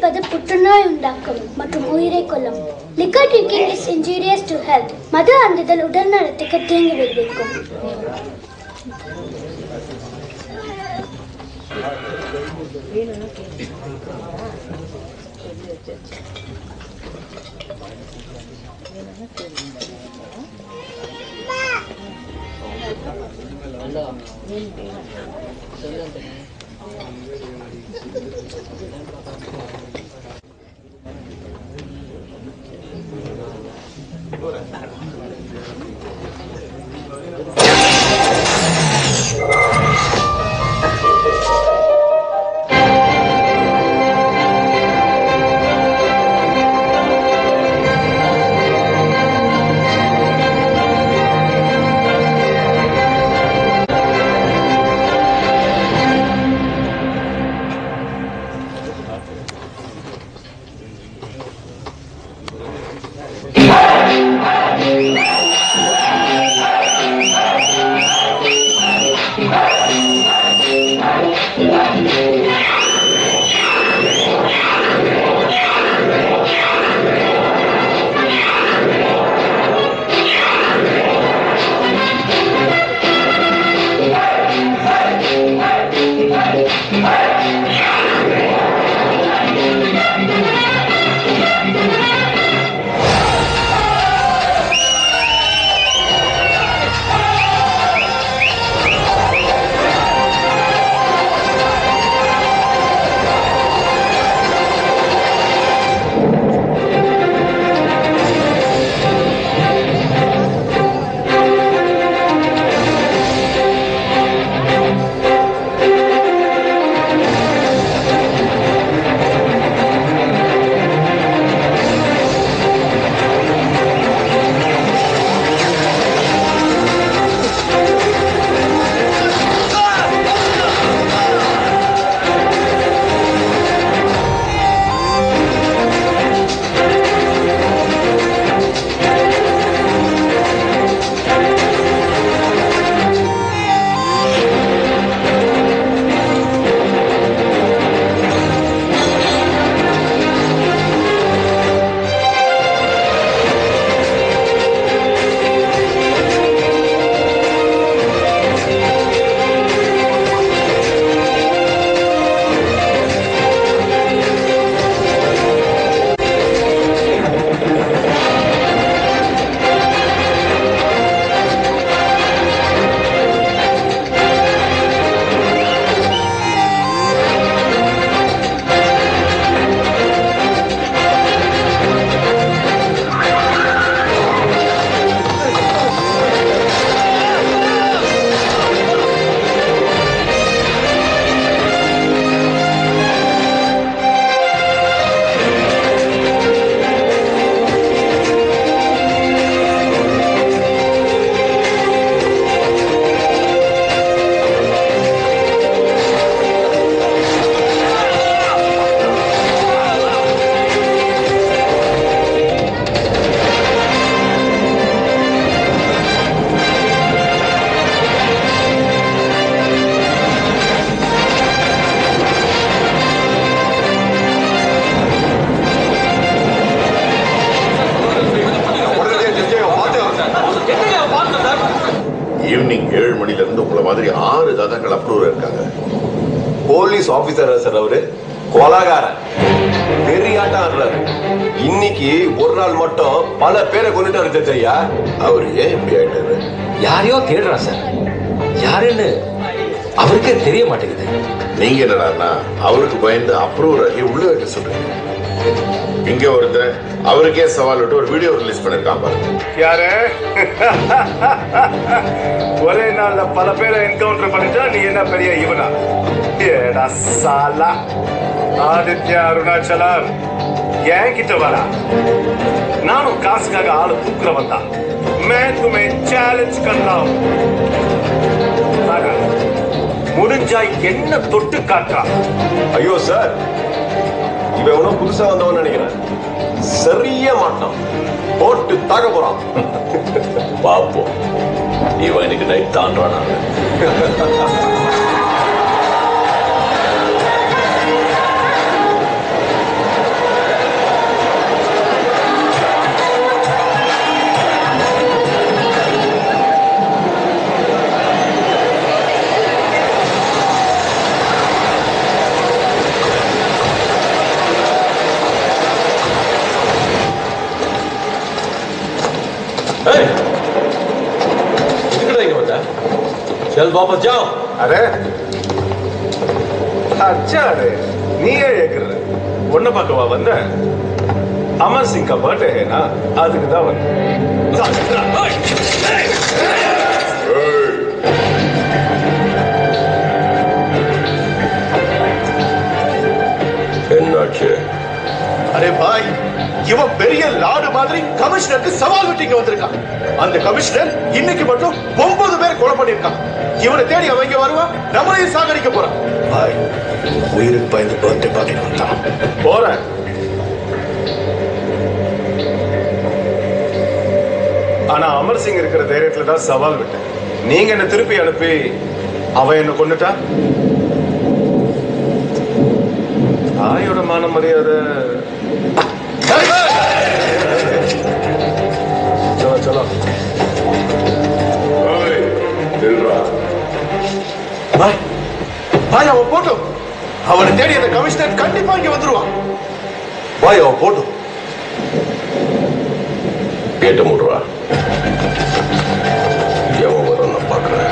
குடிப்பது புற்றுநோய் உண்டாக்கும் மற்றும் உயிரை கொல்லும் liquor drinking is injurious to health மது அருந்துதல் உடல் நலத்துக்கு தீங்கு விளைவிக்கும் ஈவினிங் ஏழு மணில இருந்து உங்களை மாதிரி ஆறு தாதாக்கள் அப்ரூவர் இருக்காங்க போலீஸ் ஆபீசர் சார் அவரு கொலாகாரன் பெரியாட்டம் ஆடுறாரு இன்னைக்கு ஒரு நாள் மட்டும் பல பேரை கொண்டுட்டாரு ஜட்ஜ் ஐயா அவர் ஏன் இப்படி ஆயிட்டாரு யாரையோ தேடுறான் சார் யாருன்னு அவருக்கே தெரிய மாட்டேங்குது நீங்க என்னடான்னா அவருக்கு பயந்து அப்ரூவர் ஆகி உள்ள வைக்க சொல்றீங்க இங்க ஒருத்தன் அவருக்கே சவால் விட்டு ஒரு வீடியோ ரிலீஸ் பண்ணிருக்கான் பாருங்க யாரு ஒரே நாள்ல பல பேரை என்கவுண்டர் பண்ணிட்டா நீ என்ன பெரிய இவனா ஏடா சாலா ஆதித்யா அருணாச்சலம் என்கிட்ட வரா நானும் காசுக்காக ஆளு தூக்குறவன் தான் मैं तुम्हें चैलेंज कर रहा हूं ஆனா, முடிஞ்சா என்ன தொட்டு காட்டா ஐயோ சார் இவன் எவனோ புதுசா வந்தவன் நினைக்கிறேன் சரியா மாட்டான் போட்டு தாக்க போறான் பாப்போம் இவன் எனக்கு நைட் தாண்டானா जल्द वापस जाओ अरे अच्छा अरे நீயே ஏக்குற ஒன்ன பார்க்கவா வந்த அமர் சிங் का बर्थडे है ना அதுக்கு தான் வந்தேன் என்னாச்சு அரே பாய் இவன் பெரிய லாடு மாதிரி கமிஷனருக்கு சவால் விட்டு இங்க வந்திருக்கான் அந்த கமிஷனர் இன்னைக்கு மட்டும் ஒன்பது பேர் கொலை பண்ணிருக்கான் இவனை தேடி அவன் இங்க வருவான் நம்மளையும் சாகடிக்க போறான் பாய் உயிருக்கு பயந்து பர்த்டே பார்ட்டி வந்தான் போறேன் ஆனா அமர் சிங் இருக்கிற தைரியத்துல தான் சவால் விட்டேன் நீங்க என்ன திருப்பி அனுப்பி அவன் என்ன கொண்டுட்டா தாயோட மான மரியாதை சலோ சலோ ஏய், நில்றா. பாய் பாய் அவன் போட்டும் அவனை தேடி அந்த கமிஷனர் கண்டிப்பா இங்க வந்துருவான் பாய் அவன் போட்டும் கேட்டு முடுறா எவன் வரும் நான் பார்க்கறேன்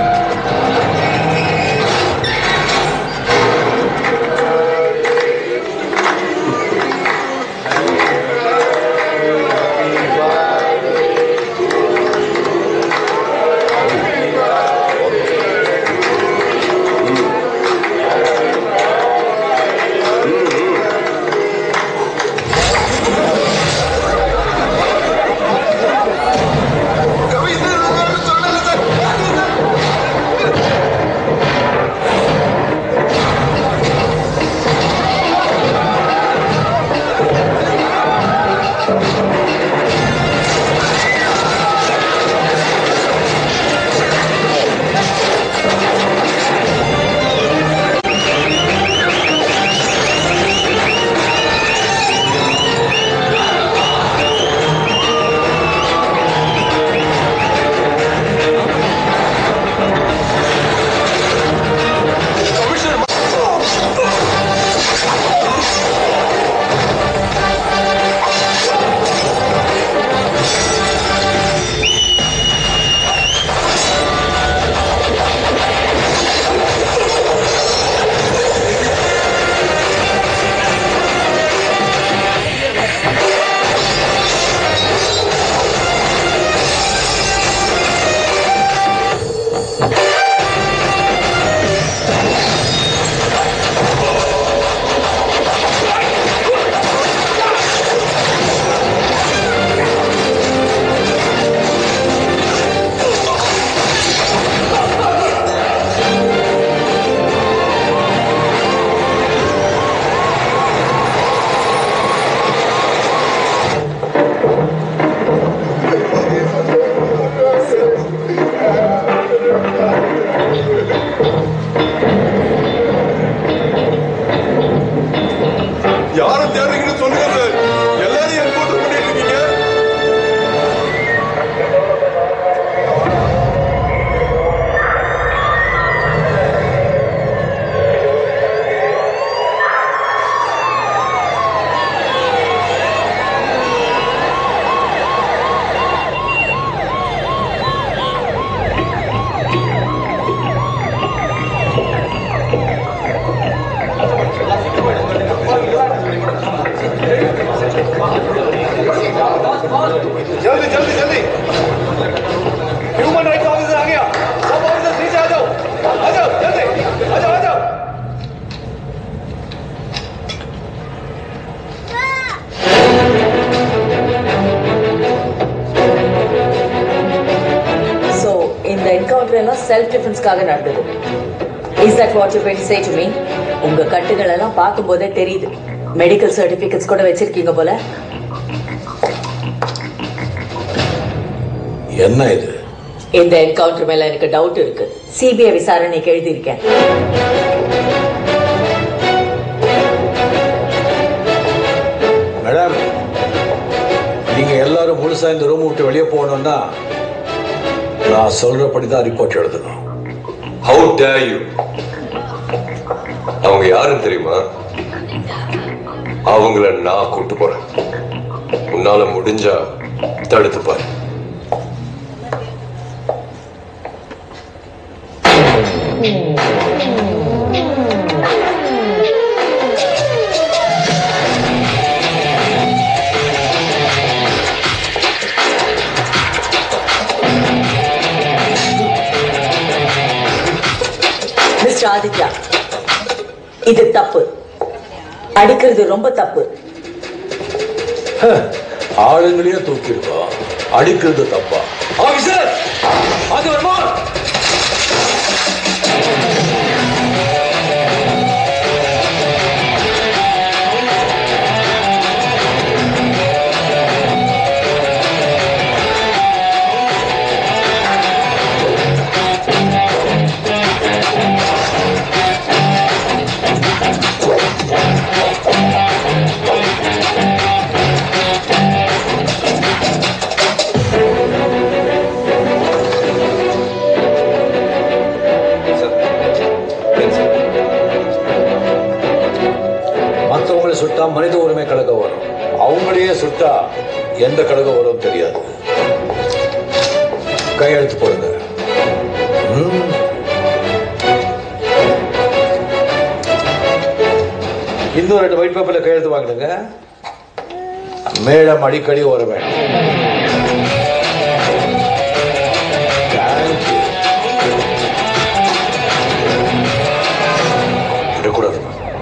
யாரை தேடுறீங்கன்னு சொல்லுங்க சார் எல்லாரையும் என்கவுண்டர் பண்ணிட்டு இருக்கீங்க जल्दी जल्दी जल्दी ह्यूमन राइट्स ऑफिसर आ गया सब ऑफिसर नीचे आ जाओ आ जाओ जल्दी आ जाओ आ जाओ ஸோ இந்த என்கவுண்டர் எல்லாம் செல்ஃப் டிஃபென்ஸ்க்காக நடந்தது is that what you going to say to me உங்க கட்டுகள் எல்லாம் பார்க்கும்போதே தெரியுது மெடிக்கல் சர்டிபிகேட்ஸ் கூட வச்சிருக்கீங்க போல என்ன இது இந்த என்கவுண்டர் மேல எனக்கு டவுட் இருக்கு சிபிஐ விசாரணைக்கு எழுதியிருக்கேன் மேடம் நீங்க எல்லாரும் முழுசா இந்த ரூம் விட்டு வெளியே போகணும்னா நான் சொல்றபடி தான் ரிப்போர்ட் எழுதணும் ஹவு டேர் யூ அவங்க யாருன்னு தெரியுமா அவங்கள நான் கூட்டு போறேன் உன்னால முடிஞ்சா தடுத்து பாரு மிஸ்டர் ஆதித்யா இது தப்பு அடிக்கிறது ரொம்ப தப்பு ஆளுங்களையே தூக்கிருக்கோம் அடிக்கிறது தப்பா ஆபீசர் அது வருமா மற்றவங்களை சுட்டா மனித உரிமை கழகம் வரும் அவங்களையே சுட்டா எந்த கழகம் வரும் தெரியாது கையெழுத்து போடுங்க ம். இன்னும் ரெண்டு ஒயிட் பேப்பர்ல கையெழுத்து வாங்கிடுங்க மேடம் அடிக்கடி வர வேண்டும் Thank you. விடக்கூடாது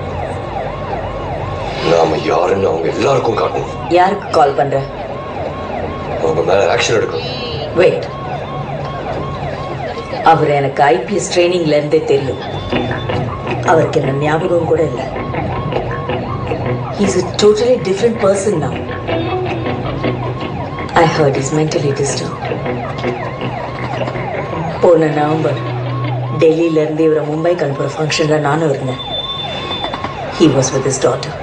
நாம யாருன்னு அவங்க எல்லாருக்கும் காட்டணும் யாருக்கு கால் பண்ற அவங்க மேல ஆக்ஷன் எடுக்கணும் வெயிட் அவர் எனக்கு ஐபிஎஸ் ட்ரைனிங்ல இருந்தே தெரியும் அவருக்கு என்ன ஞாபகம் கூட இல்லை He's a totally different person now. I heard he's mentally disturbed. போன நவம்பர் டெல்லியில இருந்து இவரை மும்பைக்கு அனுப்புற ஃபங்க்ஷன்ல நானும் இருந்தேன் He was with his daughter.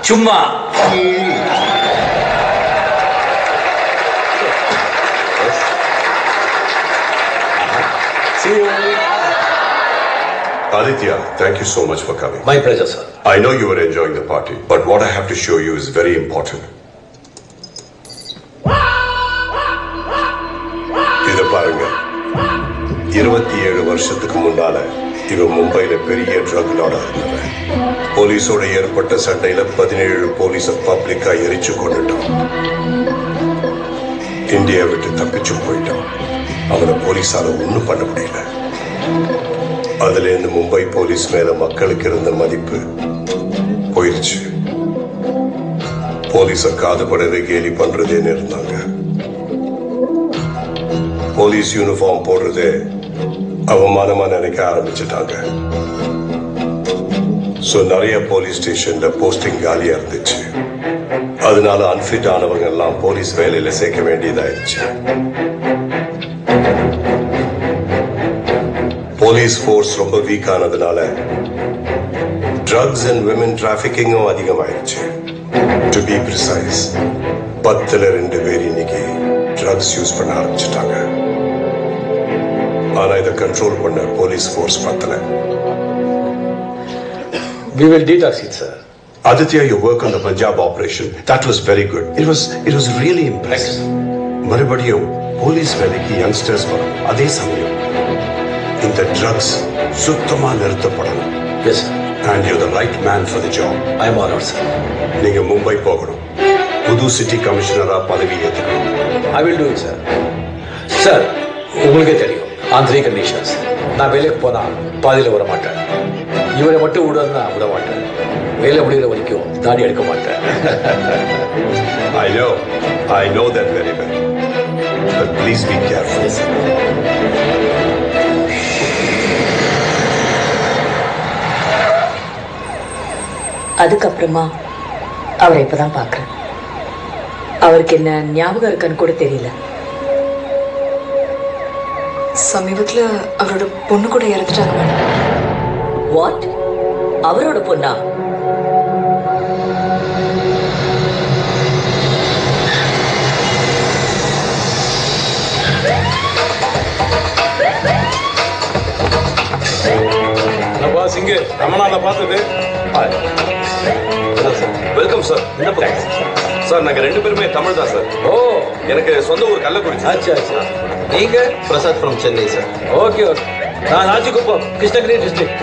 சும்மா See you. Aditya, thank you so much for coming. My pleasure, sir. I know you were enjoying the party, but what I have to show you is very important. இத பாருங்க இருபத்தி ஏழு வருஷத்துக்கு முன்னால இவன் மும்பைல பெரிய ட்ரக் லார்டா இருந்தவன் போலீஸோட ஏற்பட்ட சண்டையில பதினேழு போலீஸ பப்ளிக்கா எரிச்சு கொண்டுட்டான் இந்தியா விட்டு தப்பிச்சு போயிட்டான் அவனை போலீஸால ஒண்ணும் பண்ண முடியல அதுல இருந்து மும்பை போலீஸ் மேல மக்களுக்கு இருந்த மதிப்பு போயிருச்சு போலீஸ காதுபடவே கேலி பண்றதேன்னு இருந்தாங்க போலீஸ் யூனிஃபார்ம் போடுறதே அவமானமா நினைக்க ஆரம்பிச்சிட்டாங்க சோ நிறைய போலீஸ் ஸ்டேஷன்ல போஸ்டிங் காலியா இருந்துச்சு அதனால அன்ஃபிட் ஆனவங்க எல்லாம் போலீஸ் வேலையில சேர்க்க வேண்டியதாயிருச்சு போலீஸ் ஃபோர்ஸ் ரொம்ப வீக் ஆனதுனால ட்ரக்ஸ் அண்ட் விமன் டிராபிகிங்கும் அதிகமாயிருச்சு டு பி ப்ரிசைஸ் பத்துல ரெண்டு பேர் இன்னைக்கு ட்ரக்ஸ் யூஸ் பண்ண ஆரம்பிச்சிட்டாங்க ஆனா இதை கண்ட்ரோல் பண்ண போலீஸ் ஃபோர்ஸ் பத்தல We will detox it, sir. Aditya, your work on the Punjab operation, that was very good. It was it was really impressive. மறுபடியும் போலீஸ் வேலைக்கு யங்ஸ்டர்ஸ் வரும் அதே சமயம் இந்த ட்ரக்ஸ் சுத்தமா நிறுத்தப்படணும் Yes, sir. And you the right man for the job I am honored, sir. நீங்க மும்பை போகணும் புது சிட்டி கமிஷனரா பதவி ஏற்றுக்கணும் I will do it, sir. Sir உங்களுக்கே தெரியும் ஆன் த்ரீ கண்டிஷன்ஸ் நான் வேலைக்கு போனா பாதியில் வர மாட்டேன் இவரை மட்டும் விடுன்னா விட மாட்டேன் வேலை முடிகிற வரைக்கும் தாடி எடுக்க மாட்டேன் I know, I know that very well. But please be careful. அதுக்கப்புறமா அவரை இப்பதான் பார்க்கறேன் அவருக்கு என்ன ஞாபகம் இருக்கான்னு கூட தெரியல சமீபத்துல அவரோட பொண்ணு கூட இறந்துட்டாங்க மேடம் வாட் அவரோட பொண்ணா என்னப்பா சிங்கு ரொம்ப நாளா பார்த்தது வெல்கம் சார் என்ன பக்கம் சார் நாங்க ரெண்டு பேருமே தமிழ் தான் சார் ஓ எனக்கு சொந்த ஊர் கள்ளக்குறிச்சி ஆச்சு ஆச்சு நீங்க Prasad from Chennai sir okay okay நான் ராஜகுப்பம் கிருஷ்ணகிரி டிஸ்ட்ரிக்ட்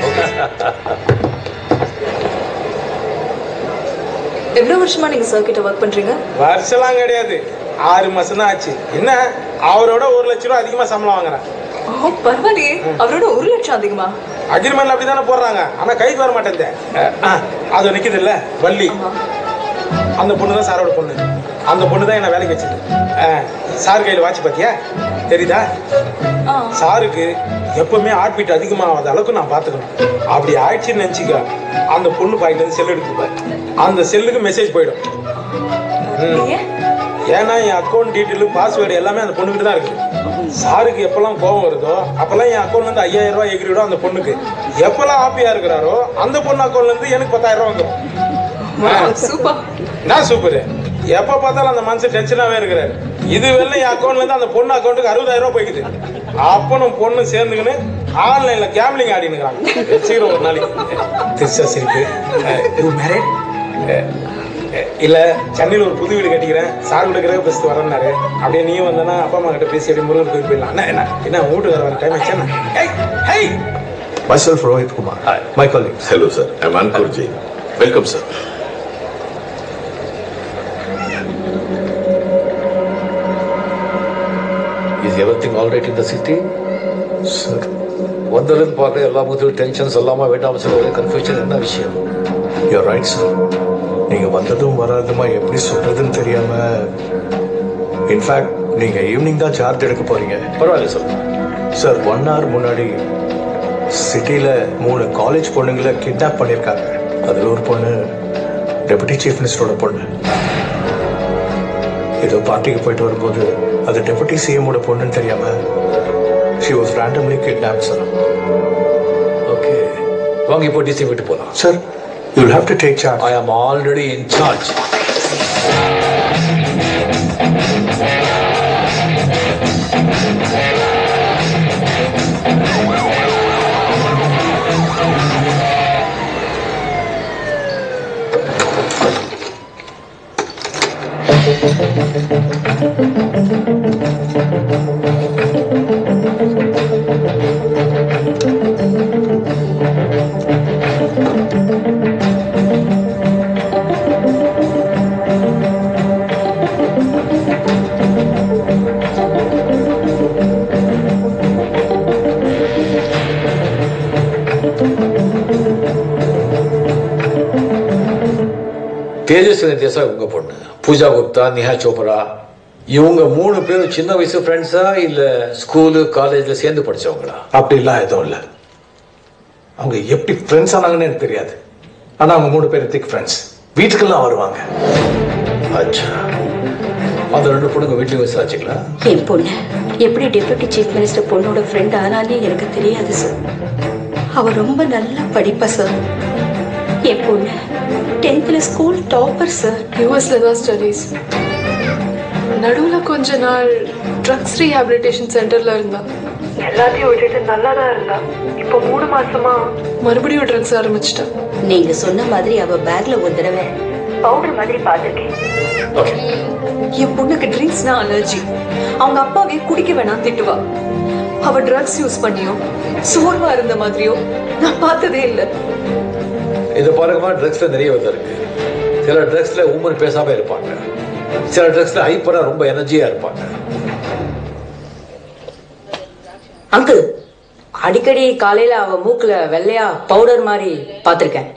எவ்வளவு வருஷமா நீங்க சார் கிட்ட ஒர்க் பண்றீங்க வருஷம்லாம் கிடையாது ஆறு மாசம் தான் ஆச்சு என்ன அவரோட ஒரு லட்ச ரூபா அதிகமா சம்பளம் வாங்குறேன் ஓ பரவாயில்லையே அவரோட ஒரு லட்சம் அதிகமா அக்ரிமெண்ட்ல அப்படிதானே போடுறாங்க ஆனா கைக்கு வர மாட்டேன் அது நிக்குது இல்ல வள்ளி அந்த பொண்ணு தான் சாரோட பொண்ணு அந்த பொண்ணு தான் என்ன வேலைக்கு வச்சது அஹ், சார் கையில வாட்ச் பாத்தியா தெரியுதா ஆ. சாருக்கு எப்பவுமே ஹார்ட் பீட் அதிகமாகாத அளவுக்கு நான் பாத்துக்கணும் அப்படி ஆயிடுச்சுன்னு நினைச்சுக்க அந்த பொண்ணு பாயில இருந்து செல் எடுத்துப்பாரு அந்த செல்லுக்கு மெசேஜ் போயிடும் ஏன் ஏன்னா என் அக்கௌண்ட் டீட்டெயில் பாஸ்வேர்டு எல்லாமே அந்த பொண்ணுகிட்ட தான் இருக்கு சாருக்கு எப்பெல்லாம் கோவம் வருதோ அப்பெல்லாம் என் அக்கௌண்ட்ல இருந்து ஐயாயிரம் ரூபாய் எகிரிடும் அந்த பொண்ணுக்கு எப்பெல்லாம் ஹாப்பியா இருக்கிறாரோ அந்த பொண்ணு அக்கௌண்ட்ல இருந்து எனக்கு பத்தாயிரம் ரூபாய் வந்துடும் சூப்பர் நான் சூப்பர் எப்ப பார்த்தாலும் அந்த மனுஷன் டென்ஷனாவே இருக்கிறாரு இது வெள்ளம் என் அக்கௌண்ட்ல இருந்து அந்த பொண்ணு அக்கௌண்ட்டுக்கு அறுபதாயிரம் ரூபாய் போய்க்குது அப்பனும் பொண்ணு சேர்ந்துக்கின்னு ஆன்லைன்ல கேம்லிங் ஆடினுக்கிறாங்க வச்சுக்கிறோம் ஒரு நாளைக்கு திருச்சா சிரிப்பு யூ மேரேட் இல்ல சென்னையில ஒரு புது வீடு கட்டிக்கிறேன் சார் கூட கிரக பஸ்ட் வரேன்னாரு அப்படியே நீயும் வந்தனா அப்பா அம்மா கிட்ட பேசி அப்படியே முருகன் கோயில் போயிடலாம் என்ன என்ன என்ன வீட்டுக்கு வர டைம் ஆச்சு hey hey Myself, Rohit Kumar. My colleagues. Hello, sir. I'm Ankur Jain. Welcome, sir. Is everything all right in the city Sir, வந்ததுன்னு பார்க்க எல்லா முதலும் டென்ஷன்ஸ் எல்லாமே வேண்டாம் சொல்ல ஒரே கன்ஃபியூஷன் என்ன விஷயம் you're right, sir. நீங்க வந்ததும் வராதுமா எப்படி சொல்றதுன்னு தெரியாம இன்ஃபேக்ட் நீங்க ஈவினிங் தான் சார்ஜ் எடுக்க போறீங்க பரவாயில்ல சொல்லுங்க சார் ஒன் ஹவர் முன்னாடி சிட்டில மூணு காலேஜ் பொண்ணுங்களை கிட்னாப் பண்ணியிருக்காங்க அதுல ஒரு பொண்ணு டெபுட்டி சீஃப் மினிஸ்டரோட பொண்ணு ஏதோ பார்ட்டிக்கு போயிட்டு வரும்போது அது டெபுட்டி சிஎமோட பொண்ணுன்னு தெரியாம she was randomly kidnap sir okay வாங்க இப்போ டிசி விட்டு போகலாம் sir You'll have to take charge. I am already in charge. Tejaswini Desai உங்க பொண்ணு பூஜா குப்தா நிஹா சோப்ரா இவங்க மூணு பேரும் சின்ன வயசு ஃப்ரெண்ட்ஸா இல்ல ஸ்கூலு காலேஜ்ல சேர்ந்து படிச்சவங்களா அப்படிலாம் எதுவும் இல்லை அவங்க எப்படி ஃப்ரெண்ட்ஸ் ஆனாங்கன்னு எனக்கு தெரியாது ஆனா அவங்க மூணு பேர் திக் ஃப்ரெண்ட்ஸ் வீட்டுக்கெல்லாம் வருவாங்க அச்சா அந்த ரெண்டு பொண்ணுங்க வீட்லயும் விசாரிச்சிங்களா என் பொண்ணு எப்படி டெபுட்டி சீஃப் மினிஸ்டர் பொண்ணோட ஃப்ரெண்ட் ஆனாலே எனக்கு தெரியாது சார் அவ ரொம்ப நல்லா படிப்பா சார் என் பொண்ணு டென்த்ல ஸ்கூல் டாப்பர் சார் யூஎஸ்ல தான் ஸ்டடீஸ் நடுவுல கொஞ்ச நாள் ட்ரக்ஸ் ரீஹாபிலிட்டேஷன் சென்டர்ல இருந்தா எல்லாத்தையும் விட்டுட்டு நல்லா தான் இருந்தா இப்போ மூணு மாசமா மறுபடியும் ட்ரக்ஸ் ஆரம்பிச்சிட்டா நீங்க சொன்ன மாதிரி அவ பேக்ல ஒரு தடவை பவுடர் மாதிரி பார்த்திருக்கேன் என் பொண்ணுக்கு ட்ரிங்க்ஸ்னா அலர்ஜி அவங்க அப்பாவே குடிக்க வேணாம் திட்டுவா அவ ட்ரக்ஸ் யூஸ் பண்ணியோ சோர்வா இருந்த மாதிரியோ நான் பார்த்ததே இல்லை இது பாருங்கம்மா ட்ரக்ஸ்ல நிறைய விதம் இருக்கு சில ட்ரக்ஸ்ல உமன் பேசாம இருப்பாங்க சில ட்ரக்ஸ்ல ஹைப்பரா ரொம்ப எனர்ஜியா இருப்பாங்க அங்கிள் அடிக்கடி காலையில அவ மூக்குல வெள்ளையா பவுடர் மாதிரி பாத்திருக்கேன்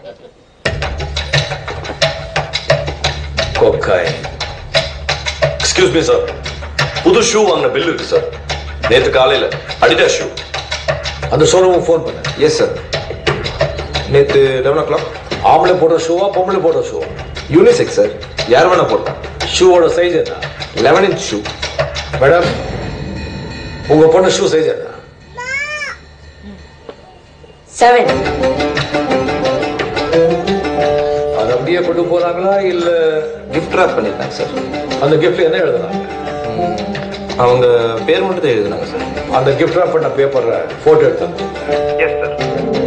கொக்காய் எக்ஸ்கியூஸ் மீ சார் புது ஷூ வாங்கின பில் இருக்கு சார் நேத்து காலையில அடிடா ஷூ அந்த ஷோரூம் ஃபோன் பண்ண எஸ் சார் நேத்து லெவன் ஓ கிளாக் ஆம்பளை போடுற ஷூவா பொம்பளை போடுற ஷூவா யூனிசெக் சார் யார் வேணா போட்டான் ஷூவோட சைஸ் என்ன லெவன் இன்ச் ஷூ மேடம் உங்க பொண்ணு ஷூ சைஸ் என்ன செவன் அது அப்படியே கொண்டு போறாங்களா இல்ல கிஃப்ட் ராப் பண்ணிருக்காங்க சார் அந்த கிஃப்ட்ல என்ன எழுதுனாங்க அவங்க பேர் மட்டும் தான் எழுதுனாங்க சார் அந்த கிஃப்ட் ராப் பண்ண பேப்பரை போட்டோ எடுத்தாங்க எஸ் சார்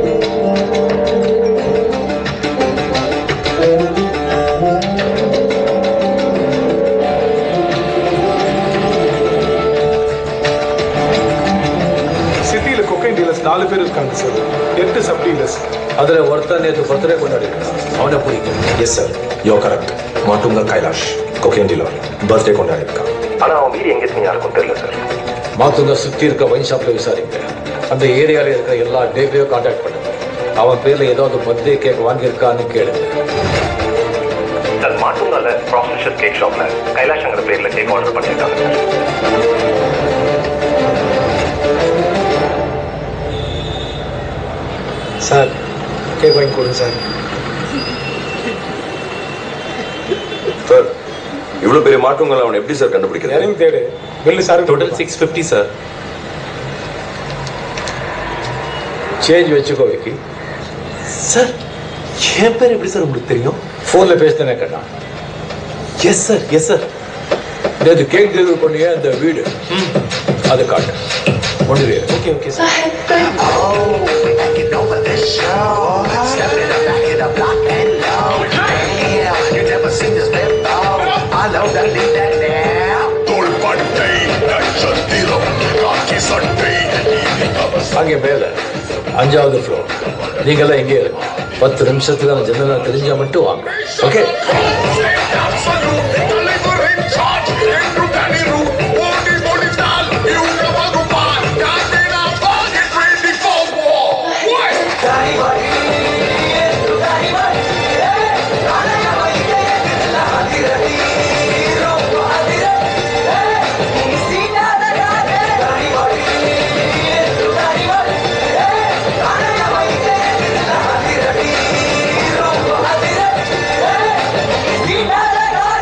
சிட்டியில கொக்கைன் டீலர்ஸ் நாலு பேர் இருக்காங்க சார் எட்டு சப் டீலர்ஸ் அதுல ஒருத்தன் நேற்று பர்த்டே கொண்டாடி இருக்கான் அவனை பிடிக்கும் எஸ் சார் யோ கரெக்ட் மாட்டுங்க கைலாஷ் கொக்கைன் டீலர் பர்த்டே கொண்டாடி இருக்கான் ஆனா அவன் வீடு எங்க இருக்குன்னு யாருக்கும் தெரியல சார் மாத்துங்க சுத்தி இருக்க வைன் ஷாப்ல விசாரிங்க அந்த ஏரியால இருக்கிற எல்லா டேக்கையும் கான்டாக்ட் பண்ணுங்க அவன் பேர்ல ஏதாவது பர்த்டே கேக் வாங்கியிருக்கான்னு கேளுங்க சார் மாட்டுங்கால ப்ராஃபஷனல் கேக் ஷாப்ல கைலாஷ்ங்கிற பேர்ல கேக் ஆர்டர் பண்ணியிருக்காங்க சார் சார் கேக் வாங்கி கொடுங்க சார் சார் இவ்வளவு பெரிய மாட்டுங்கால அவன் எப்படி சார் கண்டுபிடிக்கிறது இறங்கி தேடு bill sir total six fifty sir change Vicky விக்கி சார் என் பேர் எப்படி சார் உங்களுக்கு தெரியும் போன்ல பேசினே கண்ணா எஸ் சார் எஸ் சார் நேற்று கேக் டெலிவரி பண்ணியே அந்த வீடு அது காட்டு ஒன்று ஓகே ஓகே சார் அங்கே மேல அஞ்சாவது ஃப்ளோர் நீங்கெல்லாம் இங்கே இருங்க பத்து நிமிஷத்துல அந்த ஜன்னலா தெரிஞ்சா மட்டும் வாங்க ஓகே Hey!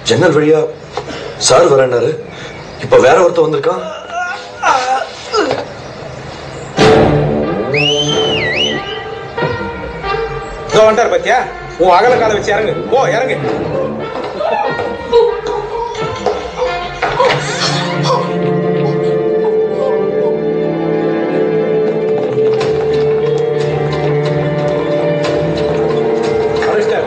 ஜன்னல் வழியா சார் வரேன்னாரு இப்ப வேற ஒருத்தன் வந்திருக்கான் இதோ வந்துட்டார் பத்தியா உன் அகல காலை வச்சு இறங்கு போ இறங்கு அரெஸ்டார்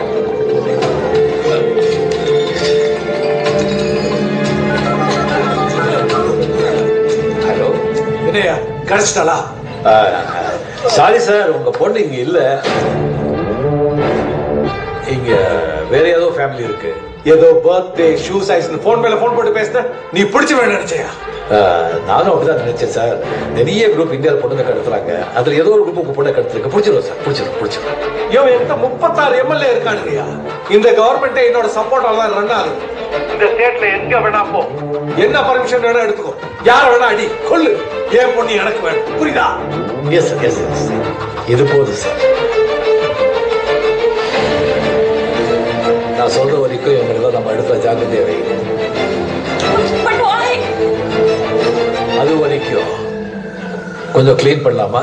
ஹலோ என்னையா கிடைச்சிட்டாளா சாரி சார் உங்க பொண்ணு இங்க இல்ல இங்க வேற ஏதோ ஃபேமிலி இருக்கு ஏதோ பர்த்டே ஷூ சைஸ் ஃபோன் மேல ஃபோன் போட்டு பேசுன நீ பிடிச்ச வேணும் நினைச்சியா ஆஹ், நானும் அப்படிதான் நினைச்சேன் சார் நிறைய குரூப் இந்தியாவில் பொண்ணுங்க கடத்துறாங்க அதுல ஏதோ ஒரு குரூப் உங்க பொண்ணை கடத்துருக்கு பிடிச்சிரும் சார் பிடிச்சிரும் பிடிச்சிரும் இவன் என்கிட்ட முப்பத்தாறு எம்எல்ஏ இருக்கானுங்கய்யா இந்த கவர்மெண்ட் என்னோட சப்போர்ட்டால தான் ரன் ஆகுது இந்த ஸ்டேட்ல எங்க வேணா போ என்ன பர்மிஷன் வேணா எடுத்துக்கோ யார வேணா அடி கொல்லு ஏன் பொண்ணு எனக்கு வேணும் புரியுதா எஸ் சார் எஸ் எஸ் இது போதும் சார் நான் சொல்ற வரைக்கும் இவங்களை நம்ம இடத்துல ஜாக்கிரதையா வைங்க அது வரைக்கும் கொஞ்சம் க்ளீன் பண்ணலாமா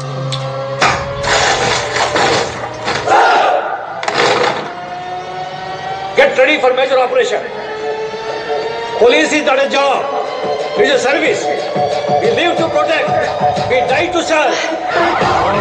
Get ready for major operation. Police is not a job. It's a service. We live to protect. We die to serve.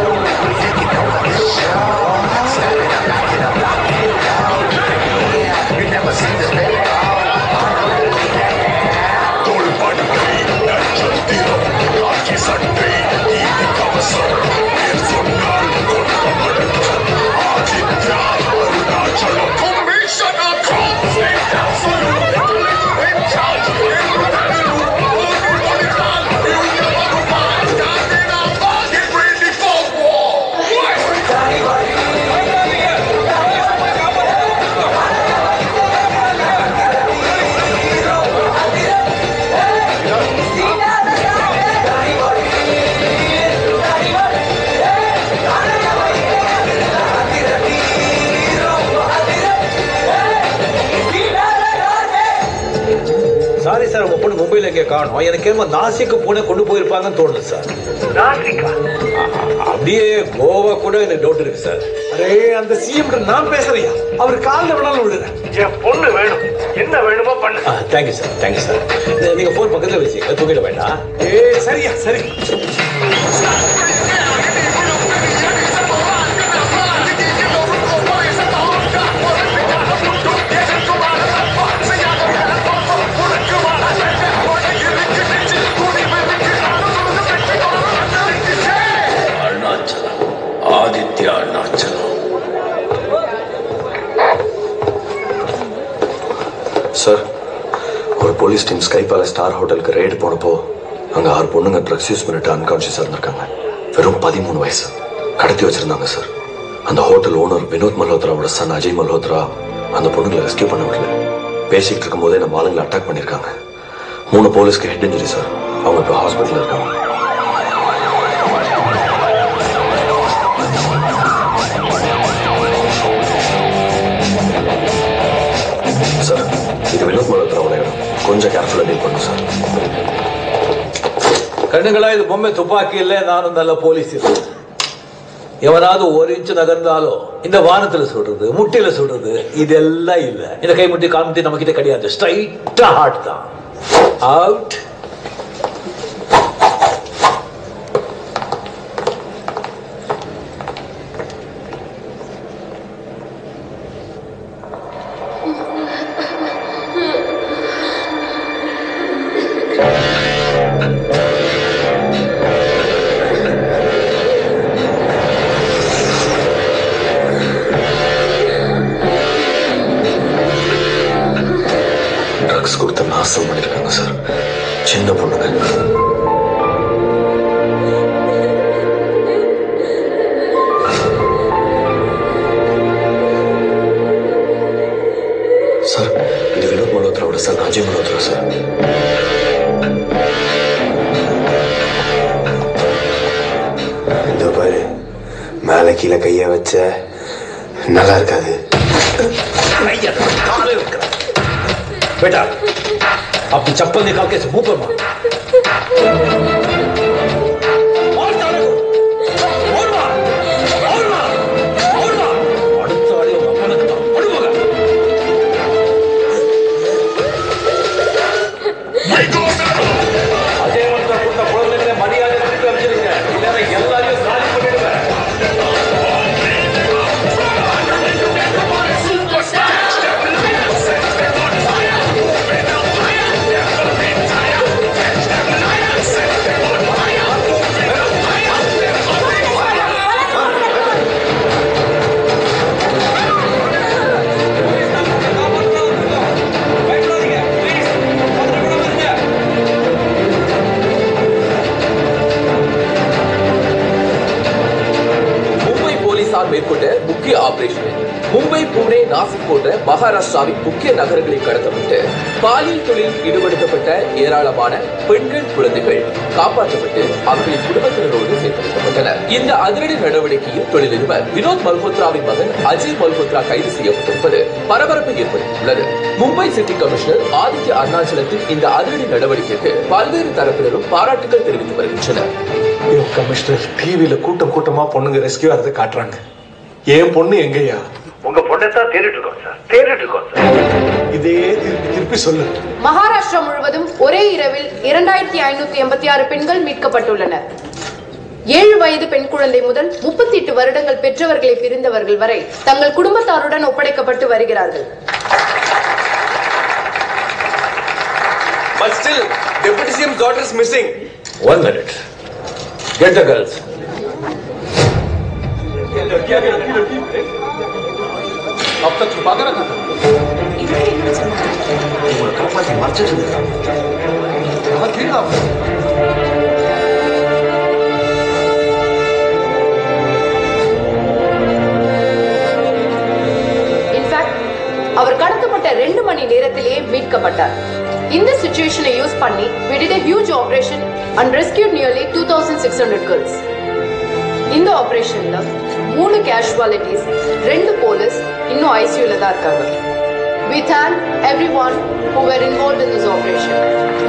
Sorry sir உங்க பொண்ணு மும்பைல எங்க காணும் எனக்கு என்னமோ நாசிக்கு பூனை கொண்டு போயிருப்பாங்கன்னு தோணுது சார் நாசிக்கா அப்படியே கோவா கூட எனக்கு டவுட் இருக்கு சார் அரே அந்த சிஎம் நான் பேசுறியா அவர் காலில் வேணாலும் விடுறேன் என் பொண்ணு வேணும் என்ன வேணுமோ பண்ணு தேங்க்யூ சார் தேங்க்யூ சார் நீங்க போன் பக்கத்துல வச்சுங்க தூக்கிட வேண்டாம் ஏ சரியா சரி அருணாச்சலம் ஆதித்யா அருணாச்சலம் சார் ஒரு போலீஸ் டீம் ஸ்கைப்பால ஸ்டார் ஹோட்டலுக்கு ரெய்டு போனப்போ அங்க ஆறு பொண்ணுங்க ட்ரக்ஸ் யூஸ் பண்ணிட்டு அன்கான்சியஸா இருந்திருக்காங்க வெறும் பதிமூணு வயசு கடத்தி வச்சிருந்தாங்க சார் அந்த ஹோட்டல் ஓனர் வினோத் மல்ஹோத்ராவோட சன் அஜய் மல்ஹோத்ரா அந்த பொண்ணுங்களை ரெஸ்கியூ பண்ண விடல பேசிக்கிட்டு இருக்கும் போதே நம்ம ஆளுங்களை அட்டாக் பண்ணிருக்காங்க மூணு போலீஸ்க்கு ஹெட் இன்ஜுரி சார் அவங்க இப்போ ஹாஸ்பிட்டல் இருக்காங்க சார் இது வினோத் மல்ஹோத்ராவோட இடம் கொஞ்சம் கேர்ஃபுல்லாக டீல் பண்ணும் சார் கண்ணுங்களா இது பொம்மை துப்பாக்கி இல்லை நானும் நல்ல போலீஸ் இல்லை எவனாவது ஒரு இன்ச்சு நகர்ந்தாலும் இந்த வானத்துல சுடுறது முட்டில சுடுறது இதெல்லாம் இல்ல இந்த கை முட்டி கால் முட்டி நம்ம கிட்ட கிடையாது ஸ்ட்ரைட்டா ஹார்ட் தான் அவுட் ட்ரக்ஸ் கொடுத்து நாசம் பண்ணிருக்காங்க சார் சின்ன பொண்ணுங்க சார் இது வினோத் மல்ஹோத்ராவோட சார் அஜய் மல்ஹோத்ரா சார் இந்த பாரு மேல கீழே கைய வச்ச நல்லா இருக்காது காலை வைக்கிறேன் बेटा अपनी चप्पल निकाल के इसे मुंह पर मार मार साले को। और मार, और मार, और मार। அடுத்த அடி உங்க அப்பனுக்கு தான். படு மகா. அஜய் மந்திர கொடுத்த குழந்தைகளை மரியாதை திருப்பி அமைச்சிருங்க இல்லைன்னா எல்லாரையும் காலி பண்ணிடுவேன் மும்பை போலீசார் மேற்கொண்ட முக்கிய ஆபரேஷன் மும்பை புனே நாசிக் போன்ற மகாராஷ்டிராவின் முக்கிய நகரங்களில் கடத்தப்பட்டு பாலியல் தொழிலில் ஈடுபடுத்தப்பட்ட ஏராளமான பெண்கள் குழந்தைகள் காப்பாற்றப்பட்டு அவர்களின் குடும்பத்தினரோடு சேர்க்கப்பட்டனர் இந்த அதிரடி நடவடிக்கையில் தொழிலதிபர் வினோத் மல்ஹோத்ராவின் மகன் அஜய் மல்ஹோத்ரா கைது செய்யப்பட்டிருப்பது பரபரப்பை ஏற்படுத்தியுள்ளது மும்பை சிட்டி கமிஷனர் ஆதித்ய அருணாச்சலத்தின் இந்த அதிரடி நடவடிக்கைக்கு பல்வேறு தரப்பினரும் பாராட்டுகள் தெரிவித்து வருகின்றனர் ஐயோ கமிஷனர் டிவியில கூட்டம் கூட்டமா பொண்ணுங்க ரெஸ்கியூ ஆகிறத காட்டுறாங்க என் பொண்ணு எங்கய்யா உங்க பொண்ணை தான் தேடிட்டு இருக்கோம் சார் தேடிட்டு இருக்கோம் சார் இதே திருப்பி திருப்பி சொல்லு மகாராஷ்டிரா முழுவதும் ஒரே இரவில் இரண்டாயிரத்தி ஐநூத்தி எண்பத்தி ஆறு பெண்கள் மீட்கப்பட்டுள்ளனர் ஏழு வயது பெண் குழந்தை முதல் முப்பத்தி எட்டு வருடங்கள் பெற்றவர்களை பிரிந்தவர்கள் வரை தங்கள் குடும்பத்தாருடன் ஒப்படைக்கப்பட்டு வருகிறார்கள் But still, Deputy CM's daughter is missing. One minute. Get the girls. अब तक छुपा कर रखा था உங்களை காப்பாற்றி மறைச்சிட்டு இருக்காங்க கீழே இன்ஃபேக்ட் அவர் கடத்தப்பட்ட ரெண்டு மணி நேரத்திலேயே மீட்கப்பட்டார் இந்த சுச்சுவேஷனை யூஸ் பண்ணி we did a huge operation and rescued nearly 2600 girls இந்த ஆபரேஷன்ல மூணு கேஷுவாலிட்டிஸ் ரெண்டு போலீஸ் இன்னும் ஐசியூல தான் இருக்காங்க we thank everyone who were involved in this operation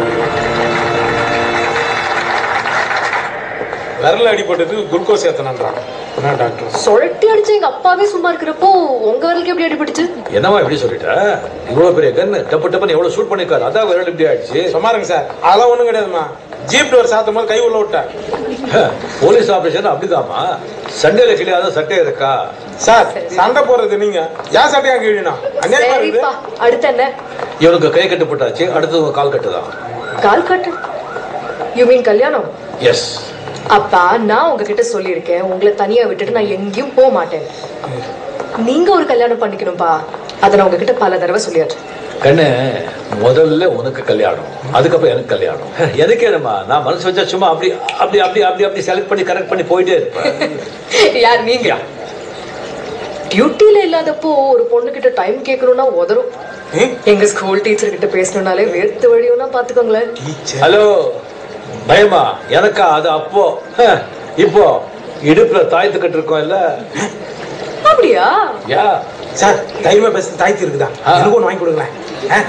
விரல் அடிபட்டது குளுக்கோஸ் ஏத்தனன்றாங்க என்ன டாக்டர் சொரட்டி அடிச்ச எங்க அப்பாவே சும்மா இருக்கிறப்போ உங்க வரலுக்கு எப்படி அடிபட்டுச்சு என்னவா இப்படி சொல்லிட்ட இவ்வளவு பெரிய கன்னு டப்பு டப்புன்னு எவ்வளவு ஷூட் பண்ணிருக்காரு அதான் விரல் இப்படி ஆயிடுச்சு சும்மா இருங்க சார் அதெல்லாம் ஒண்ணும் கிடையாதுமா ஜீப் டோர் சாத்தும் போது கை உள்ள விட்டேன் போலீஸ் ஆபரேஷன் அப்படிதாம்மா சண்டையில கிளியாத சட்டை இருக்கா சார் சண்டை போடுறது நீங்க ஏன் சட்டையா கிழினா அநியாயமா இருக்குது சரிப்பா அடுத்து என்ன இவனுக்கு கை கட்டு போட்டாச்சு அடுத்தது உங்க கால் கட்டுதான் கால் கட்டு யூ மீன் கல்யாணம் எஸ் அப்பா நான் உங்ககிட்ட சொல்லியிருக்கேன் உங்களை தனியா விட்டுட்டு நான் எங்கேயும் போக மாட்டேன் நீங்க ஒரு கல்யாணம் பண்ணிக்கணும்பா அதை நான் உங்ககிட்ட பல தடவை சொல்லியாச்சு கண்ணு முதல்ல உனக்கு கல்யாணம் அதுக்கப்புறம் எனக்கு கல்யாணம் எனக்கு என்னம்மா நான் மனசு வச்சா சும்மா அப்படி அப்படி அப்படி அப்படி அப்படி செலக்ட் பண்ணி கரெக்ட் பண்ணி போயிட்டே இருப்பேன் யார் நீங்க டியூட்டில இல்லாதப்போ ஒரு பொண்ணு கிட்ட டைம் கேட்கணும்னா உதறும் எங்க ஸ்கூல் டீச்சர் கிட்ட பேசணும்னாலே வேர்த்து வழியும்னா பாத்துக்கோங்களேன் ஹலோ பயமா எனக்கா அது அப்போ ஹ, இப்போ இடுப்புல தாய்த்து கட்டு இருக்கோம் இல்ல அப்படியா யா சார் தைரியமா பேச தாய்த்து இருக்குதா எனக்கு ஒன்று வாங்கி கொடுங்களேன் ஆ?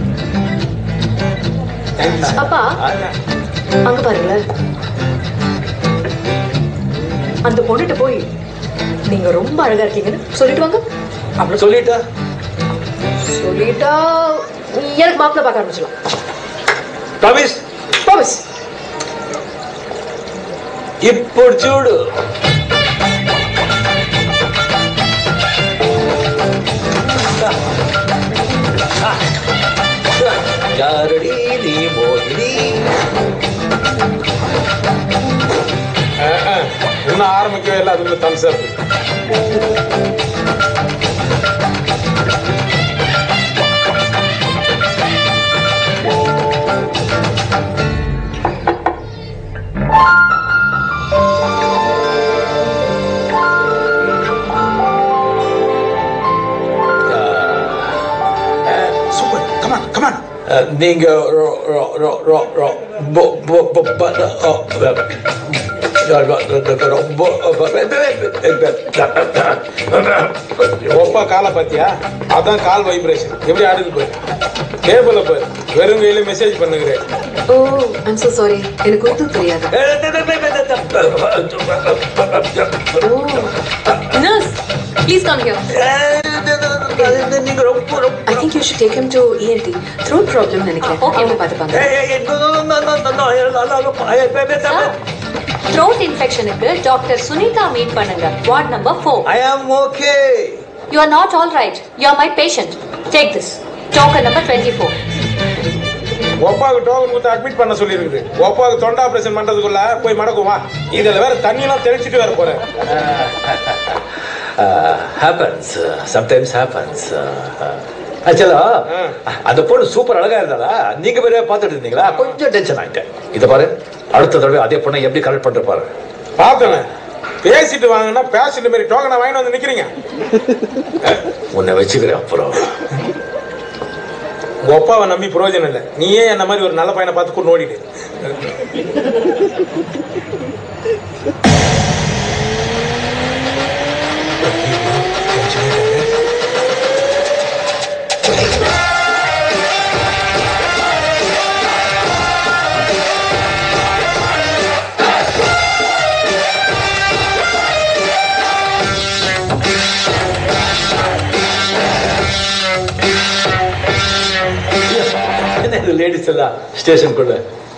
Thank you, sir. அப்பா அங்க பாருங்களேன் அந்த பொண்ணுகிட்ட போய் நீங்க ரொம்ப அழகா இருக்கீங்கன்னு சொல்லிட்டு வாங்க அப்படி சொல்லிட்டா சொல்லிட்டா எனக்கு மாப்பிள்ள பார்க்க ஆரம்பிச்சிடலாம் ப்ராமிஸ் ப்ராமிஸ் ఇప్పుడు చూడు யாரடி நீ மோகினி ஆ, ஆ. இன்னும் ஆரம்பிக்கவே இல்லை அதுக்குள்ள thumbs up super come on come on ah, நீங்க ரொ- ரொ- ரொ- ரொ- ரொ- பொ- பொ- பொ- ப- அ, அ, ரொம்ப ஒப்பா காலை பாத்தியா அதான் கால் வைப்ரேஷன் எப்படி ஆடுது போய் கேபிள பாரு வெறும் கையில மெசேஜ் பண்ணுகிறேன் ஓ ஐம் so சாரி எனக்கு உருது தெரியாது oh nurse please come here I think you should take him to ENT throat problem நினைக்கிறேன் அவங்க பார்த்துப்பாங்க த்ரோட் இன்ஃபெக்ஷனுக்கு டாக்டர் சுனிதா மீட் பண்ணுங்க ward number four I am okay you are not all right you are my patient take this token number twenty four ஒப்பாவுக்கு token கொடுத்து admit பண்ண சொல்லியிருக்குது ஒப்பாவுக்கு தொண்டை ஆபரேஷன் பண்றதுக்குள்ள போய் மடக்கும் வா இதுல வேற தண்ணியெல்லாம் தெளிச்சிட்டு வேற போறேன் ஹேப்பன்ஸ் சம்டைம்ஸ் ஹேப்பன்ஸ் ஆக்சுவலா அந்த பொண்ணு சூப்பர் அழகா இருந்தாளா நீங்க வேற பார்த்துட்டு இருந்தீங்களா கொஞ்சம் டென்ஷன் ஆயிட்டேன் இத பாரு அடுத்த தடவை அதே பொண்ணை எப்படி கரெக்ட் பண்ற பாரு பார்த்தேன் பேசிட்டு வாங்கன்னா பேசிட்டு மாதிரி டோக்கனை வாங்கிட்டு வந்து நிக்கிறீங்க உன்னை வச்சுக்கிறேன் அப்புறம் உங்க அப்பாவை நம்பி பிரயோஜனம் இல்லை நீயே என்ன மாதிரி ஒரு நல்ல பையனை பார்த்து கொண்டு ஓடிட்டு என்ன இது லேடிஸ் எல்லாம் ஸ்டேஷனுக்குள்ள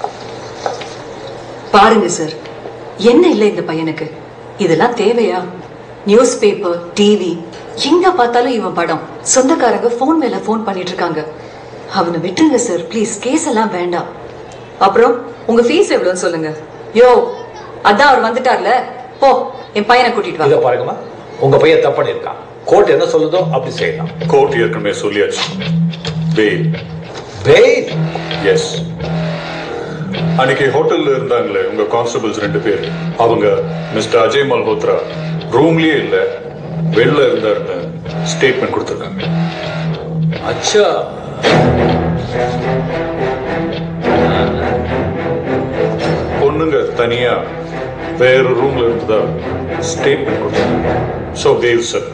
பாருங்க சார் என்ன இல்லை இந்த பையனுக்கு இதெல்லாம் தேவையா நியூஸ் பேப்பர் டிவி எங்க பார்த்தாலும் இவன் படம் சொந்தக்காரங்க ஃபோன் மேல ஃபோன் பண்ணிட்டு இருக்காங்க அவனை விட்டுருங்க சார் ப்ளீஸ் கேஸ் எல்லாம் வேண்டாம் அப்புறம் உங்க ஃபீஸ் எவ்வளவுன்னு சொல்லுங்க யோ அதான் அவர் வந்துட்டார்ல போ என் பையனை கூட்டிட்டு வா இத பாருங்கம்மா உங்க பையன் தப்பு பண்ணிருக்கான் கோர்ட் என்ன சொல்லுதோ அப்படி செய்யலாம் கோர்ட் ஏற்கனவே சொல்லியாச்சு பெயில் பெயில் எஸ் அன்னைக்கு ஹோட்டல்ல இருந்தாங்களே உங்க கான்ஸ்டபிள்ஸ் ரெண்டு பேர் அவங்க மிஸ்டர் அஜய் மல்ஹோத்ரா ரூம்லயே இல்ல வெளில இருந்தாருன்னு ஸ்டேட்மெண்ட் கொடுத்துருக்காங்க அச்சா பொண்ணுங்க தனியா வேற ரூம்ல இருந்ததா ஸ்டேட்மெண்ட் கொடுத்தாங்க ஸோ பெயில் சார்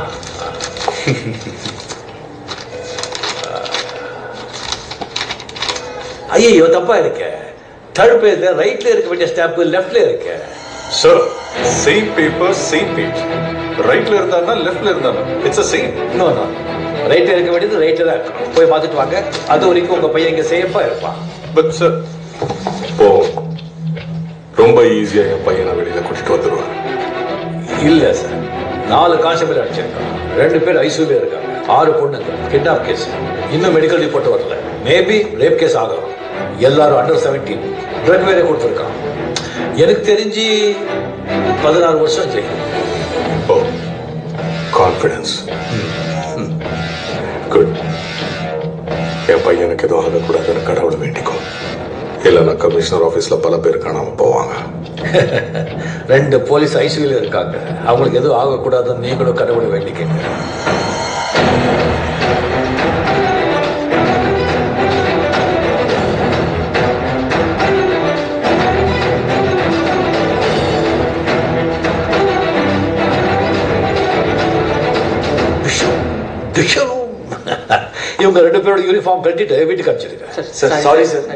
ஐயோ தப்பா இருக்க தேர்ட் பேஜ்ல ரைட்ல இருக்க வேண்டிய ஸ்டாம்ப் லெஃப்ட்ல இருக்க sir same paper same page ரைட்ல இருந்தாருன்னா லெஃப்ட்ல இருந்தாருன்னா it's a same no no ரைட்ல இருக்க வேண்டியது ரைட்ல தான் இருக்கணும் போய் பார்த்துட்டு வாங்க அது வரைக்கும் உங்க பையன் இங்க சேஃபா இருப்பான் பட் சார் இப்போ ரொம்ப ஈஸியா என் பையனை வெளியில கூட்டிட்டு வந்துடுவார் இல்ல சார் நாலு கான்ஸ்டபிள் அடிச்சிருக்காங்க ரெண்டு பேர் ஐசியூல இருக்காங்க ஆறு பொண்ணுங்க கிட்னாப் கேஸ் இன்னும் மெடிக்கல் ரிப்போர்ட் வரல மேபி ரேப் கேஸ் ஆகலாம் எல்லாரும் அண்டர் செவன்டீன் ட்ரக் வேற கொடுத்துருக்கான் எனக்கு தெரிஞ்சு பதினாறு வருஷம் ஜெயில் ஓ கான்ஃபிடன்ஸ் குட் என் பையனுக்கு எதுவும் ஆகக்கூடாதுன்னு கடவுளை வேண்டிக்கும் இல்லைன்னா கமிஷனர் ஆஃபீஸ்ல பல பேர் காணாம போவாங்க ரெண்டு போலீஸ் ஐசியூல இருக்காங்க அவங்களுக்கு எதுவும் ஆகக்கூடாதுன்னு நீங்களும் கடவுளை வேண்டிக்கங்க திஷம். இவங்க ரெண்டு பேரோட யூனிஃபார்ம் கட்டிட்டு வீட்டுக்கு அனுப்பிச்சிருக்க சார் சாரி சார்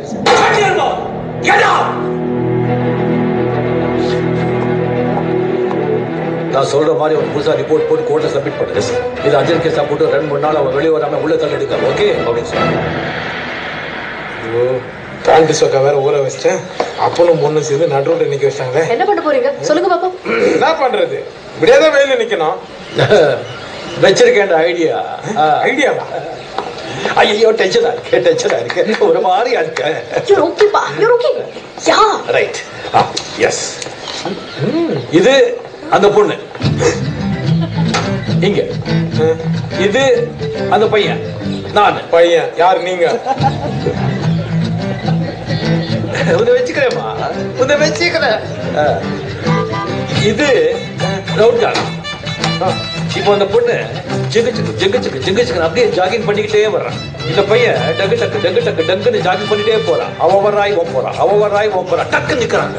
நான் சொல்ற மாதிரி ஒரு புதுசா ரிப்போர்ட் போட்டு கோர்ட்ல சப்மிட் பண்ணுங்க இது அர்ஜென்ட் கேஸா போட்டு ரெண்டு மூணு நாள் அவன் வெளியே வராம உள்ள தள்ளி எடுக்க ஓகே அப்படின்னு சொன்னாங்க ஐயோ பேண்ட் சொக்கா வேற ஊற வச்சிட்டேன் அப்பனும் பொண்ணு சேர்ந்து நடுரோட நிக்க வச்சிட்டாங்களே என்ன பண்ண போறீங்க சொல்லுங்க பாப்போம் என்ன பண்றது இப்படியே தான் வெயில நிக்கணும் வச்சிருக்கேன் ஐடியா ஐடியாவா ஐயோ டென்ஷனா இருக்கு டென்ஷனா இருக்கு ஒரு மாதிரியா இருக்கு You're okay, pa. You're okay. Yeah. Right yes இது அந்த பொண்ணு இங்க இது அந்த பையன் நான் பையன் யார் நீங்க உன்னை வச்சுக்கிறேம்மா உன்னை வச்சுக்கிறேன் ஆ. இது ரவுட் கார்டு இப்போ அந்த பொண்ணு ஜிங்கு சிக்கு ஜிங்கு சிக்கு ஜிங்கு சிக்கு அப்படியே ஜாகிங் பண்ணிக்கிட்டே வர்றான் இந்த பையன் டக்கு டக்கு டக்கு டக்கு டக்குன்னு ஜாகிங் பண்ணிட்டே போறான் அவ வர்றாய் ஓம் போறான் அவ வர்றாய் ஓம் போறான் டக்கு நிக்கிறாங்க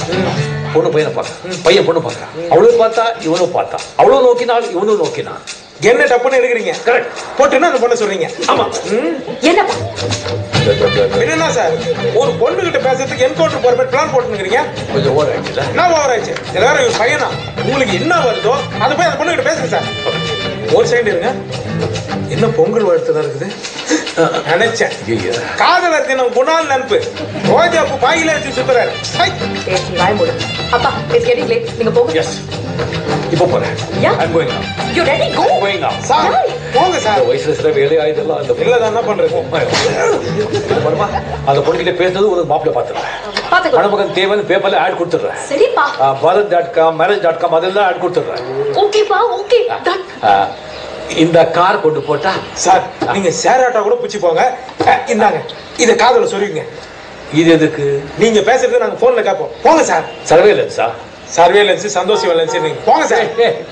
பொண்ணு பையனை பார்க்க பையன் பொண்ணு பார்க்கறான் அவளும் பார்த்தா இவனும் பார்த்தா அவளும் நோக்கினாள் இவனும் நோக்கினான் என்ன டப்புன்னு எடுக்கிறீங்க கரெக்ட் போட்டுன்னா அந்த பொண்ணை சொல்றீங்க ஆமா என்னப்பா என்ன சார் ஒரு பொண்ணு கிட்ட பேசுறதுக்கு என்கவுண்டர் போற மாதிரி பிளான் போட்டுருக்கீங்க கொஞ்சம் ஓவர் ஆயிடுச்சுல என்ன ஓவர் ஆயிடுச்சு எல்லாரும் இவர் பையனா உங்களுக்கு என்ன வருதோ அதை போய் அந்த பொண்ணு கிட்ட பேசுங்க சார் ஒரு செகண்ட் இருங்க என்ன பொங்கல் வாழ்த்து தான் இருக்குது நினைச்சேன் காதலர் தினம் குணால் நட்பு ரோஜா பூ பாயில வச்சு சுத்துறாரு ஹை. ஏய், நீ வாய மூடு அப்பா இட்ஸ் கெட்டிங் லேட் நீங்க போங்க எஸ் இப்போ போறேன் Yeah. I'm going now. You ready go I'm going now. Sir போங்க சார் இந்த வயசுல சில வேலையா இதெல்லாம் அந்த இல்ல என்ன பண்றது வருமா அந்த பொண்ணுகிட்ட பேசுனது ஒரு மாப்பிள்ளை பார்த்துறேன் பாத்துக்கோ மணமகன் தேவன் பேப்பர்ல ஆட் கொடுத்துட்றேன் சரிப்பா Bharat dot com marriage dot com அதெல்லாம் ஆட் கொடுத்துட்றேன் ஓகேப்பா ஓகே டன் ஆஹ், இந்த கார் கொண்டு போட்டா சார் நீங்க ஷேர் ஆட்டோ கூட பிடிச்சி போங்க அஹ், இந்தாங்க இத காதல சொல்லுவீங்க இது எதுக்கு நீங்க பேசுறது நாங்க போன்ல கேட்போம் போங்க சார் சர்வேலன்ஸா சர்வேலன்ஸ் சந்தோஷ் வேலன்ஸ் நீங்க போங்க சார்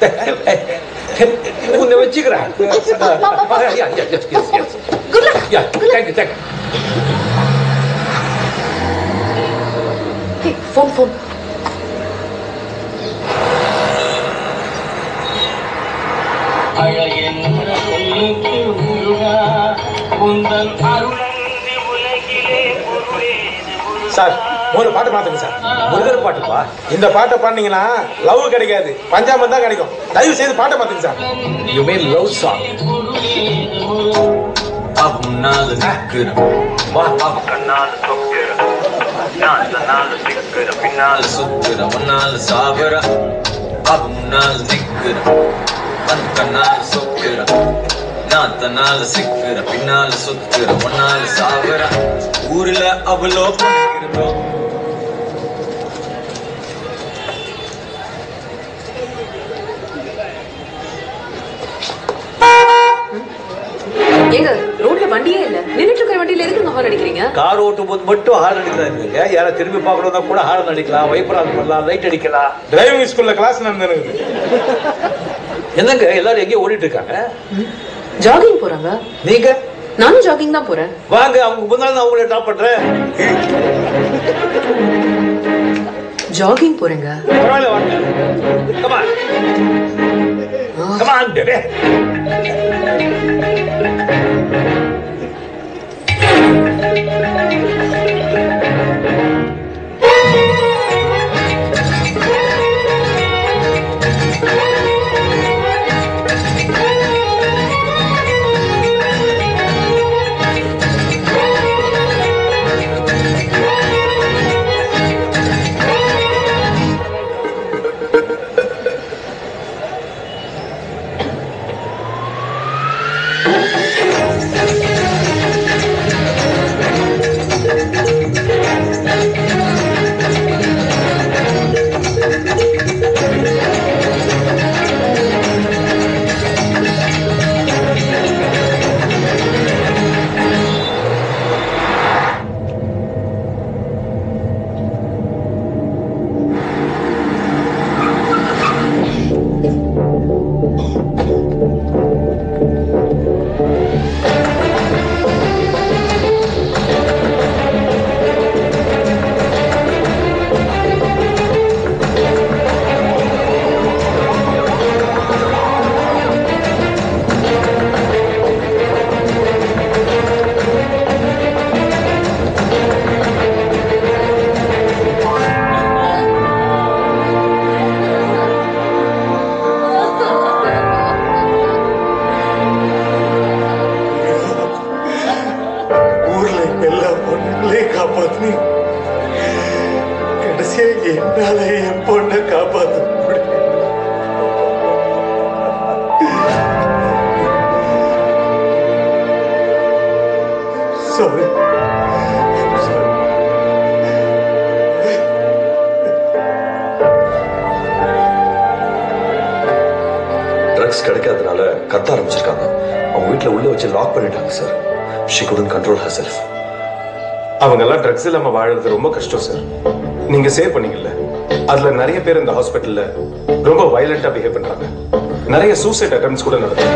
உன்னை வச்சுக்கிறேன் thank you thank you phone phone sir ஒரு பாட்டு மாத்துங்க சார் முருகர் பாட்டுப்பா இந்த பாட்டை பாடுனீங்கன்னா லவ் கிடைக்காது பஞ்சாபம் தான் கிடைக்கும் தயவு செய்து பாட்டை மாத்துங்க sir you mean love song அவனால நிக்கிறேன் வா அவ கண்ணால தொக்கிறேன் நான் தன்னால திக்கிறேன் பின்னால சுத்துறேன் உன்னால சாகுறேன் அவ முன்னால நிக்கிறேன் அவன் கண்ணால சொக்கிறேன் நான் தன்னால சிக்கிறேன் பின்னால சுத்துறேன் உன்னால சாகுறேன் ஊர்ல அவ்வளோ பண்ணிக்கிறோம் ஏங்க ரோட்ல வண்டியே இல்ல நின்னுட்டு இருக்கிற வண்டியில எதுக்கு ஹார்ன் அடிக்கிறீங்க கார் ஓட்டும் போது மட்டும் ஹார்ன் அடிக்கிறாங்க யாரை திரும்பி பார்க்கணும்னா கூட ஹார்ன் அடிக்கலாம் வைப்பர் ஆன் பண்ணலாம் லைட் அடிக்கலாம் டிரைவிங் ஸ்கூல்ல கிளாஸ் நடந்துருக்குது என்னங்க எல்லாரும் எங்கேயும் ஓடிட்டு இருக்காங்க ஜாகிங் போறாங்க நீங்க நானும் ஜாகிங் தான் போறேன் வாங்க அவங்க முன்னாள் நான் உங்களை ட்ராப் பண்றேன் ஜாகிங் போறேங்க பரவாயில்ல வாங்க கமான் கமான் பேபி ஊர்ல எல்லா பொண்ணுங்களையும் காப்பாத்து கடைசியா என்னால என் பொண்ணை காப்பாத்த முடியும் சாரி ட்ரக்ஸ் கிடைக்காதனால கத்த ஆரம்பிச்சிருக்காங்க அவங்க வீட்டில் உள்ள வச்சு லாக் பண்ணிட்டாங்க sir she couldn't control herself அவங்க எல்லாம் ட்ரக்ஸ் இல்லாம வாழறது ரொம்ப கஷ்டம் சார் நீங்க சேவ் பண்ணீங்கல்ல அதுல நிறைய பேர் இந்த ஹாஸ்பிட்டல்ல ரொம்ப வயலண்டா பிஹேவ் பண்றாங்க நிறைய சூசைட் அட்டம்ஸ் கூட நடக்குது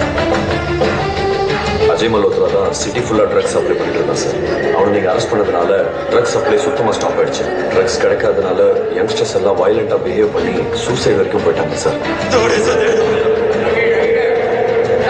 அஜய் மல்ஹோத்ரா தான் சிட்டி ஃபுல்லா ட்ரக்ஸ் சப்ளை பண்ணிட்டு இருந்தான் சார் அவனை நீங்க அரெஸ்ட் பண்ணதுனால ட்ரக்ஸ் சப்ளை சுத்தமா ஸ்டாப் ஆயிடுச்சு ட்ரக்ஸ் கிடைக்காதனால யங்ஸ்டர்ஸ் எல்லாம் வயலண்டா பிஹேவ் பண்ணி சூசைட் வரைக்கும் போயிட்டாங்க sir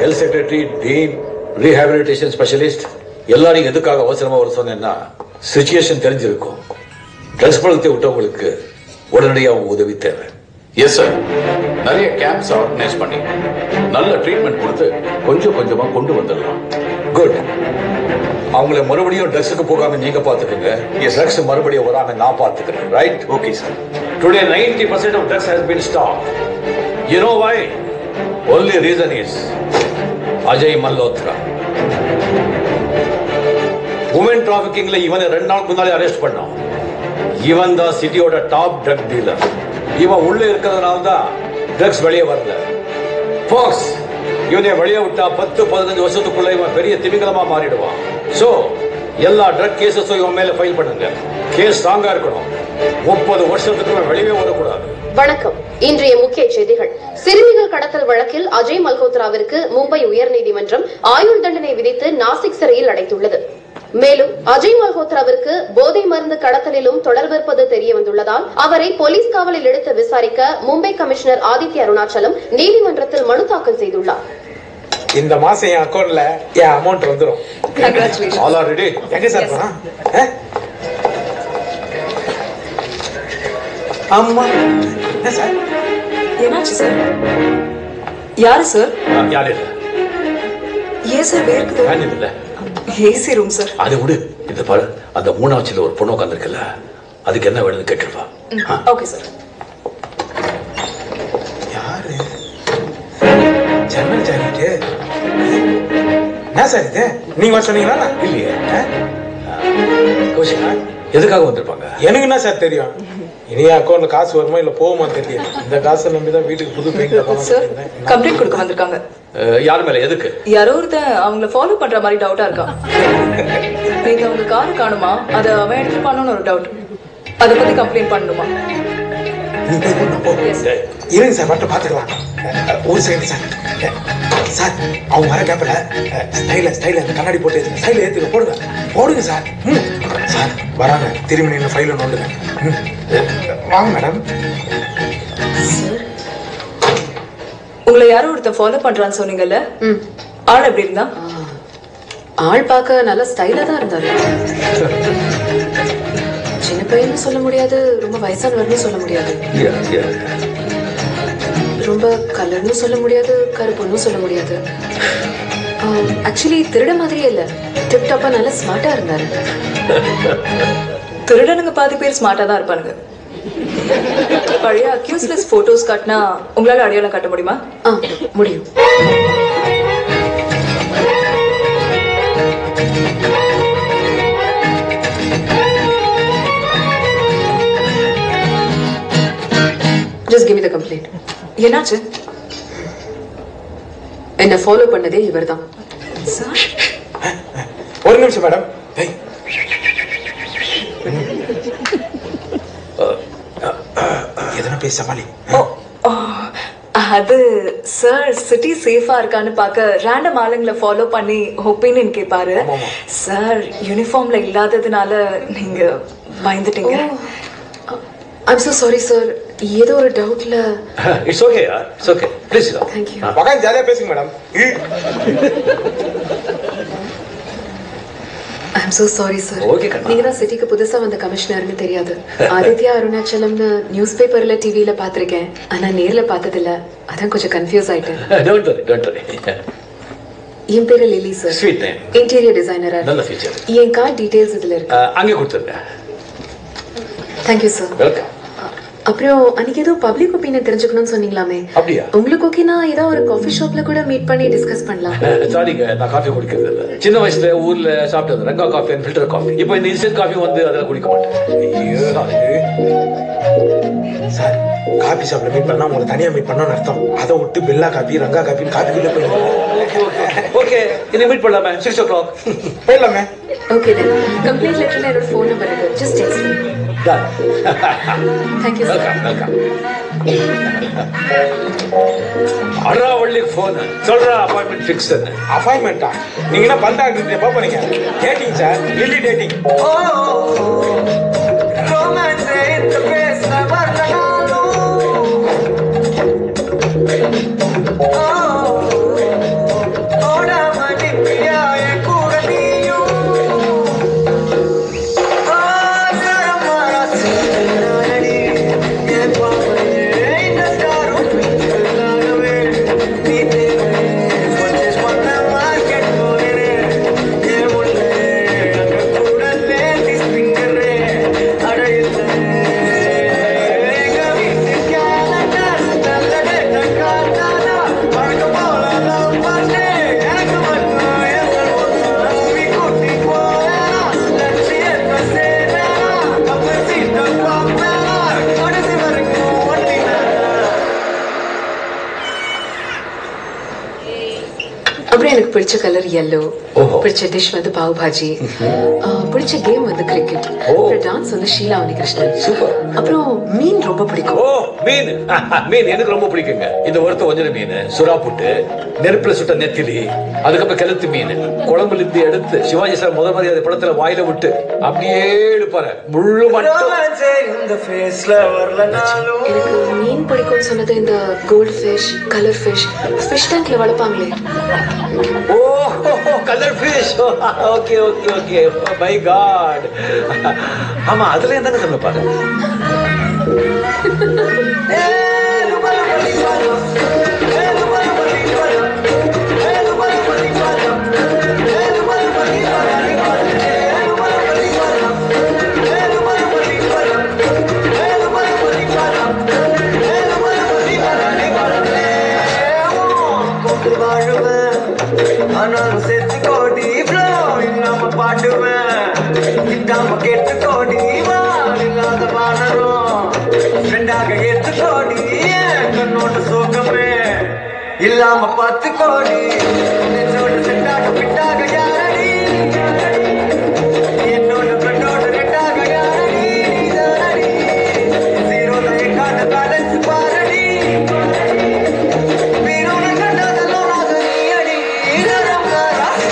health secretary dean rehabilitation specialist எல்லாரையும் எதுக்காக அவசரமா வர சொன்னேன்னா சுச்சுவேஷன் தெரிஞ்சிருக்கும் ட்ரக்ஸ் பழத்தை விட்டவங்களுக்கு உடனடியாக உதவி தேவை எஸ் சார் நிறைய கேம்ப்ஸ் ஆர்கனைஸ் பண்ணி நல்ல ட்ரீட்மெண்ட் கொடுத்து கொஞ்சம் கொஞ்சமா கொண்டு வந்துடலாம் குட் அவங்கள மறுபடியும் ட்ரக்ஸுக்கு போகாம நீங்க பாத்துக்கங்க ட்ரக்ஸ் மறுபடியும் வராம நான் பாத்துக்கிறேன் right okay sir today 90% percent of drugs has been stop you know why only reason is Ajay Malhotra woman டிராபிகிங்ல இவனை ரெண்டு நாளுக்கு முன்னாலே அரெஸ்ட் பண்ணோம் இவன் தான் சிட்டியோட டாப் ட்ரக் டீலர் இவன் உள்ள இருக்கிறதுனால தான் ட்ரக்ஸ் வெளியே வரல ஃபாக்ஸ் இவனை வெளியே விட்டா பத்து பதினஞ்சு வருஷத்துக்குள்ள இவன் பெரிய திமிங்கலமா மாறிடுவான் சோ எல்லா ட்ரக் கேசஸும் இவன் மேல ஃபைல் பண்ணுங்க கேஸ் ஸ்ட்ராங்கா இருக்கணும் முப்பது வருஷத்துக்கு இவன் வெளியே வரக்கூடாது வணக்கம் இன்றைய முக்கிய செய்திகள் சிறுமிகள் கடத்தல் வழக்கில் அஜய் மல்ஹோத்ராவிற்கு மும்பை உயர்நீதிமன்றம் ஆயுள் தண்டனை விதித்து நாசிக் சிறையில் அடைத்துள்ளது மேலும் அஜய் மல்ஹோத்ராவிற்கு போதை மருந்து கடத்தலிலும் தொடர்பிருப்பது தெரிய வந்துள்ளதால் அவரை போலீஸ் காவலில் எடுத்து விசாரிக்க மும்பை கமிஷனர் ஆதித்ய அருணாச்சலம் நீதிமன்றத்தில் மனு தாக்கல் செய்துள்ளார் இந்த மாசம் என் அக்கௌண்ட்ல என் அமௌண்ட் வந்துரும் ஆல் ஆர் ரெடி எங்க சார் போனா ஆமா என்ன சார் என்னாச்சு சார் யாரு சார் யாரு இல்ல ஏன் சார் வேர்க்குது ஃபேன் இல்ல ஏசி ரூம் சார் அது விடு இந்த பாரு அந்த மூணாச்சில ஒரு பொண்ணு உட்காந்துருக்குல்ல அதுக்கு என்ன வேணும்னு கேட்டுருவா ஓகே சார் யாரு ஜன்னல் ஜாலிட்டு என்ன சார் இது நீங்க வர சொன்னீங்களா இல்லையே கௌஷிகா எதுக்காக வந்திருப்பாங்க எனக்கு என்ன சார் தெரியும் இனி அக்கௌண்ட்ல காசு வருமா இல்ல போகுமா தெரியல இந்த காசை நம்பி தான் வீட்டுக்கு புது பெயிண்ட் சார் கம்ப்ளைண்ட் கொடுக்க வந்திருக்காங்க அஹ், யார் மேல எதுக்கு யாரோ ஒருத்தன் அவங்கள ஃபாலோ பண்ற மாதிரி டவுட்டா இருக்கா நேத்து அவங்க கார் காணுமா அத அவன் எடுத்துப்பானு ஒரு டவுட் அத பத்தி கம்ப்ளைண்ட் பண்ணணுமா இருங்க சார் மட்டும் பாத்துக்கலாம் ஒரு செகண்ட் சார் சார் அவங்க வர கேப்ல ஸ்டைல ஸ்டைல அந்த கண்ணாடி போட்டு ஸ்டைல ஏத்துக்க போடுங்க போடுங்க சார் ம். சார் வராங்க திரும்பி நின்று ஃபைல நோண்டுங்க ம். வாங்க மேடம் உங்களை யாரோ ஒருத்தன் ஃபாலோ பண்றான்னு சொன்னீங்கல்ல ஆள் எப்படி இருந்தா ஆள் பார்க்க நல்ல ஸ்டைலா தான் இருந்தாரு சின்ன பையன்னு சொல்ல முடியாது ரொம்ப வயசானவர்னு சொல்ல முடியாது ரொம்ப கலர்னு சொல்ல முடியாது கருப்புன்னு சொல்ல முடியாது ஆக்சுவலி திருட மாதிரியே இல்ல டிப் டாப்பா நல்ல ஸ்மார்ட்டா இருந்தாரு திருடனுங்க பாதி பேர் ஸ்மார்ட்டா தான் இருப்பானுங்க பழைய அக்யூஸ்லெஸ் போட்டோஸ் காட்டினா உங்களால அடையாளம் காட்ட முடியுமா முடியும் ஜஸ்ட் கிவ் த கம்ப்ளைண்ட் என்னாச்சு என்ன ஃபாலோ பண்ணதே இவர்தான் ஒரு நிமிஷம் மேடம் எதனா பேச சமாளி ஓ, அது சார் சிட்டி சேஃபா இருக்கான்னு பார்க்க ரேண்டம் ஆளுங்களை ஃபாலோ பண்ணி ஒப்பீனியன் கேட்பாரு சார் யூனிஃபார்ம்ல இல்லாததுனால நீங்க பயந்துட்டீங்க ஐம் so சாரி சார் ஏதோ ஒரு டவுட்ல it's okay it's okay please thank you உட்காந்து ஜாலியா பேசுங்க madam I'm so sorry sir Okay, கண்ணா. நீங்க தான் சிட்டிக்கு புதுசா வந்த கமிஷனர்னு தெரியாது ஆதித்யா அருணாச்சலம்னு நியூஸ் பேப்பர்ல டிவில பாத்திருக்கேன் ஆனா நேர்ல பார்த்ததில்ல அதான் கொஞ்சம் கன்ஃபியூஸ் ஆயிட்டேன் டோன்ட் வரி டோன்ட் வரி என் பேரு Lily sir sweet name interior டிசைனரா நல்ல ஃபீச்சர் என் கார்டு டீடைல்ஸ் இதுல இருக்கு அங்கே கொடுத்துருங்க தேங்க்யூ சார் வெல்கம் அப்புறம் அன்னைக்கு ஏதோ பப்ளிக் ஒப்பீனியன் தெரிஞ்சுக்கணும்னு சொன்னீங்களாமே அப்படியா உங்களுக்கு ஓகேனா ஏதோ ஒரு காஃபி ஷாப்ல கூட மீட் பண்ணி டிஸ்கஸ் பண்ணலாம் சாரிங்க நான் காஃபி குடிக்கிறது இல்ல சின்ன வயசுல ஊர்ல சாப்பிட்டது Ranga coffee and filter coffee இப்போ இந்த இன்ஸ்டன்ட் காஃபி வந்து அதில் குடிக்க மாட்டேன் சார் காபி ஷாப்ல மீட் பண்ணா உங்களை தனியா மீட் பண்ணணும்னு அர்த்தம் அதை விட்டு பில்லா காபி ரங்கா காபி காபிக்குள்ள போய் ஓகே இனி மீட் பண்ணலாமே சிக்ஸ் ஓ கிளாக் போயிடலாமே ஓகே தென் கம்ப்ளைண்ட் லெட்டர்ல என்னோட ஃபோன் நம்பர் இருக்கு just text me thank you sir welcome welcome அறாவள்ளி போன் சொல்ற அப்பாயின்மெண்ட் ஃபிக்ஸ் அப்பாயின்மெண்டா நீங்க என்ன பந்தாக்கு எப்ப போறீங்க டேட்டிங் சார் லில்லி டேட்டிங் பிடிச்ச கலர் yellow ஓஹோ. பிடிச்ச டிஷ் வந்து பாவ் பாஜி ஆ, பிடிச்ச கேம் வந்து கிரிக்கெட் அப்புறம் டான்ஸ் வந்து ஷீலா உனிகிருஷ்ணன் அப்புறம் மீன் ரொம்ப பிடிக்கும் ஓ மீன் மீன் எனக்கு ரொம்ப பிடிக்குங்க இந்த ஒருத்த வஞ்சன மீன் சுறா புட்டு நெருப்புல சுட்ட நெத்திலி அதுக்கப்புறம் கிழத்து மீன் குழம்புல இருந்து எடுத்து சிவாஜி சார் முதல் மரியாதை படத்துல வாயில விட்டு அப்படியே எடுப்பாரு முள்ளு மட்டும் எனக்கு மீன் பிடிக்கும்னு சொன்னது இந்த gold fish colour fish fish டேங்க்ல வளர்ப்பாங்களே oh colour fish okay okay okay my God ஆமா அதுல என்ன சமைப்பாரு ஆனாலும் செத்து கோடி flow இல்லாம பாடுவேன் இல்லாம கெட்டு கோடி வாழ் இல்லாத வாழறோம் ரெண்டாக எட்டு கோடி என் கண்ணோட சோகமே இல்லாம பத்து கோடி நெஞ்சோட செட்டாக பிட்டாக யாரடி என்னோட ஃப்ரெண்டோட ரெண்டாக யாரடி நீதானடி ஜீரோல எக்கான பேலன்ஸ் பாரடி வீரோட கண்டதெல்லாம் நாக நீ அடி இதரம் ராசி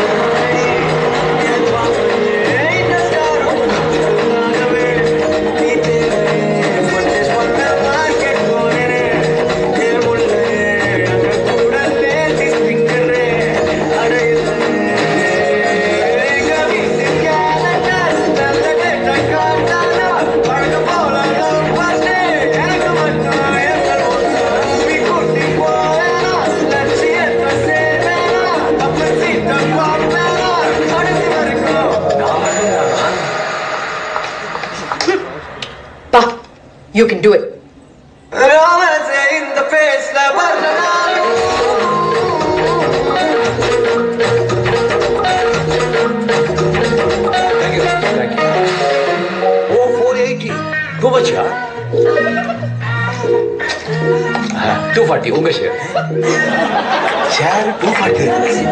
இந்த ஸ்டாரும் நாகவே நீ தேவே கொஞ்சம் சொன்ன மார்க்கெட் போனே ஏ முள்ளே அங்க கூட லேசி ஸ்பிங்கரே அடையுது கவி சிக்கான நல்ல கேட்ட காட்டானா பழக போல லவ் பாஸ்டே எனக்கு மட்டும் எங்கள் ஒன்று கூட்டி போவேனா லட்சியத்தை சேவேனா அப்ப சீட்டை பார்ப்பேனா கடைசி வரைக்கும் பா யூ கேன் டூ இட் ராமசே இந்த பேஸ்ல வரனாலும் ஓ ஃபோர் எயிட்டி டூ மச்சா டூ ஃபார்ட்டி உங்க ஷேர் ஷேர் டூ ஃபார்ட்டி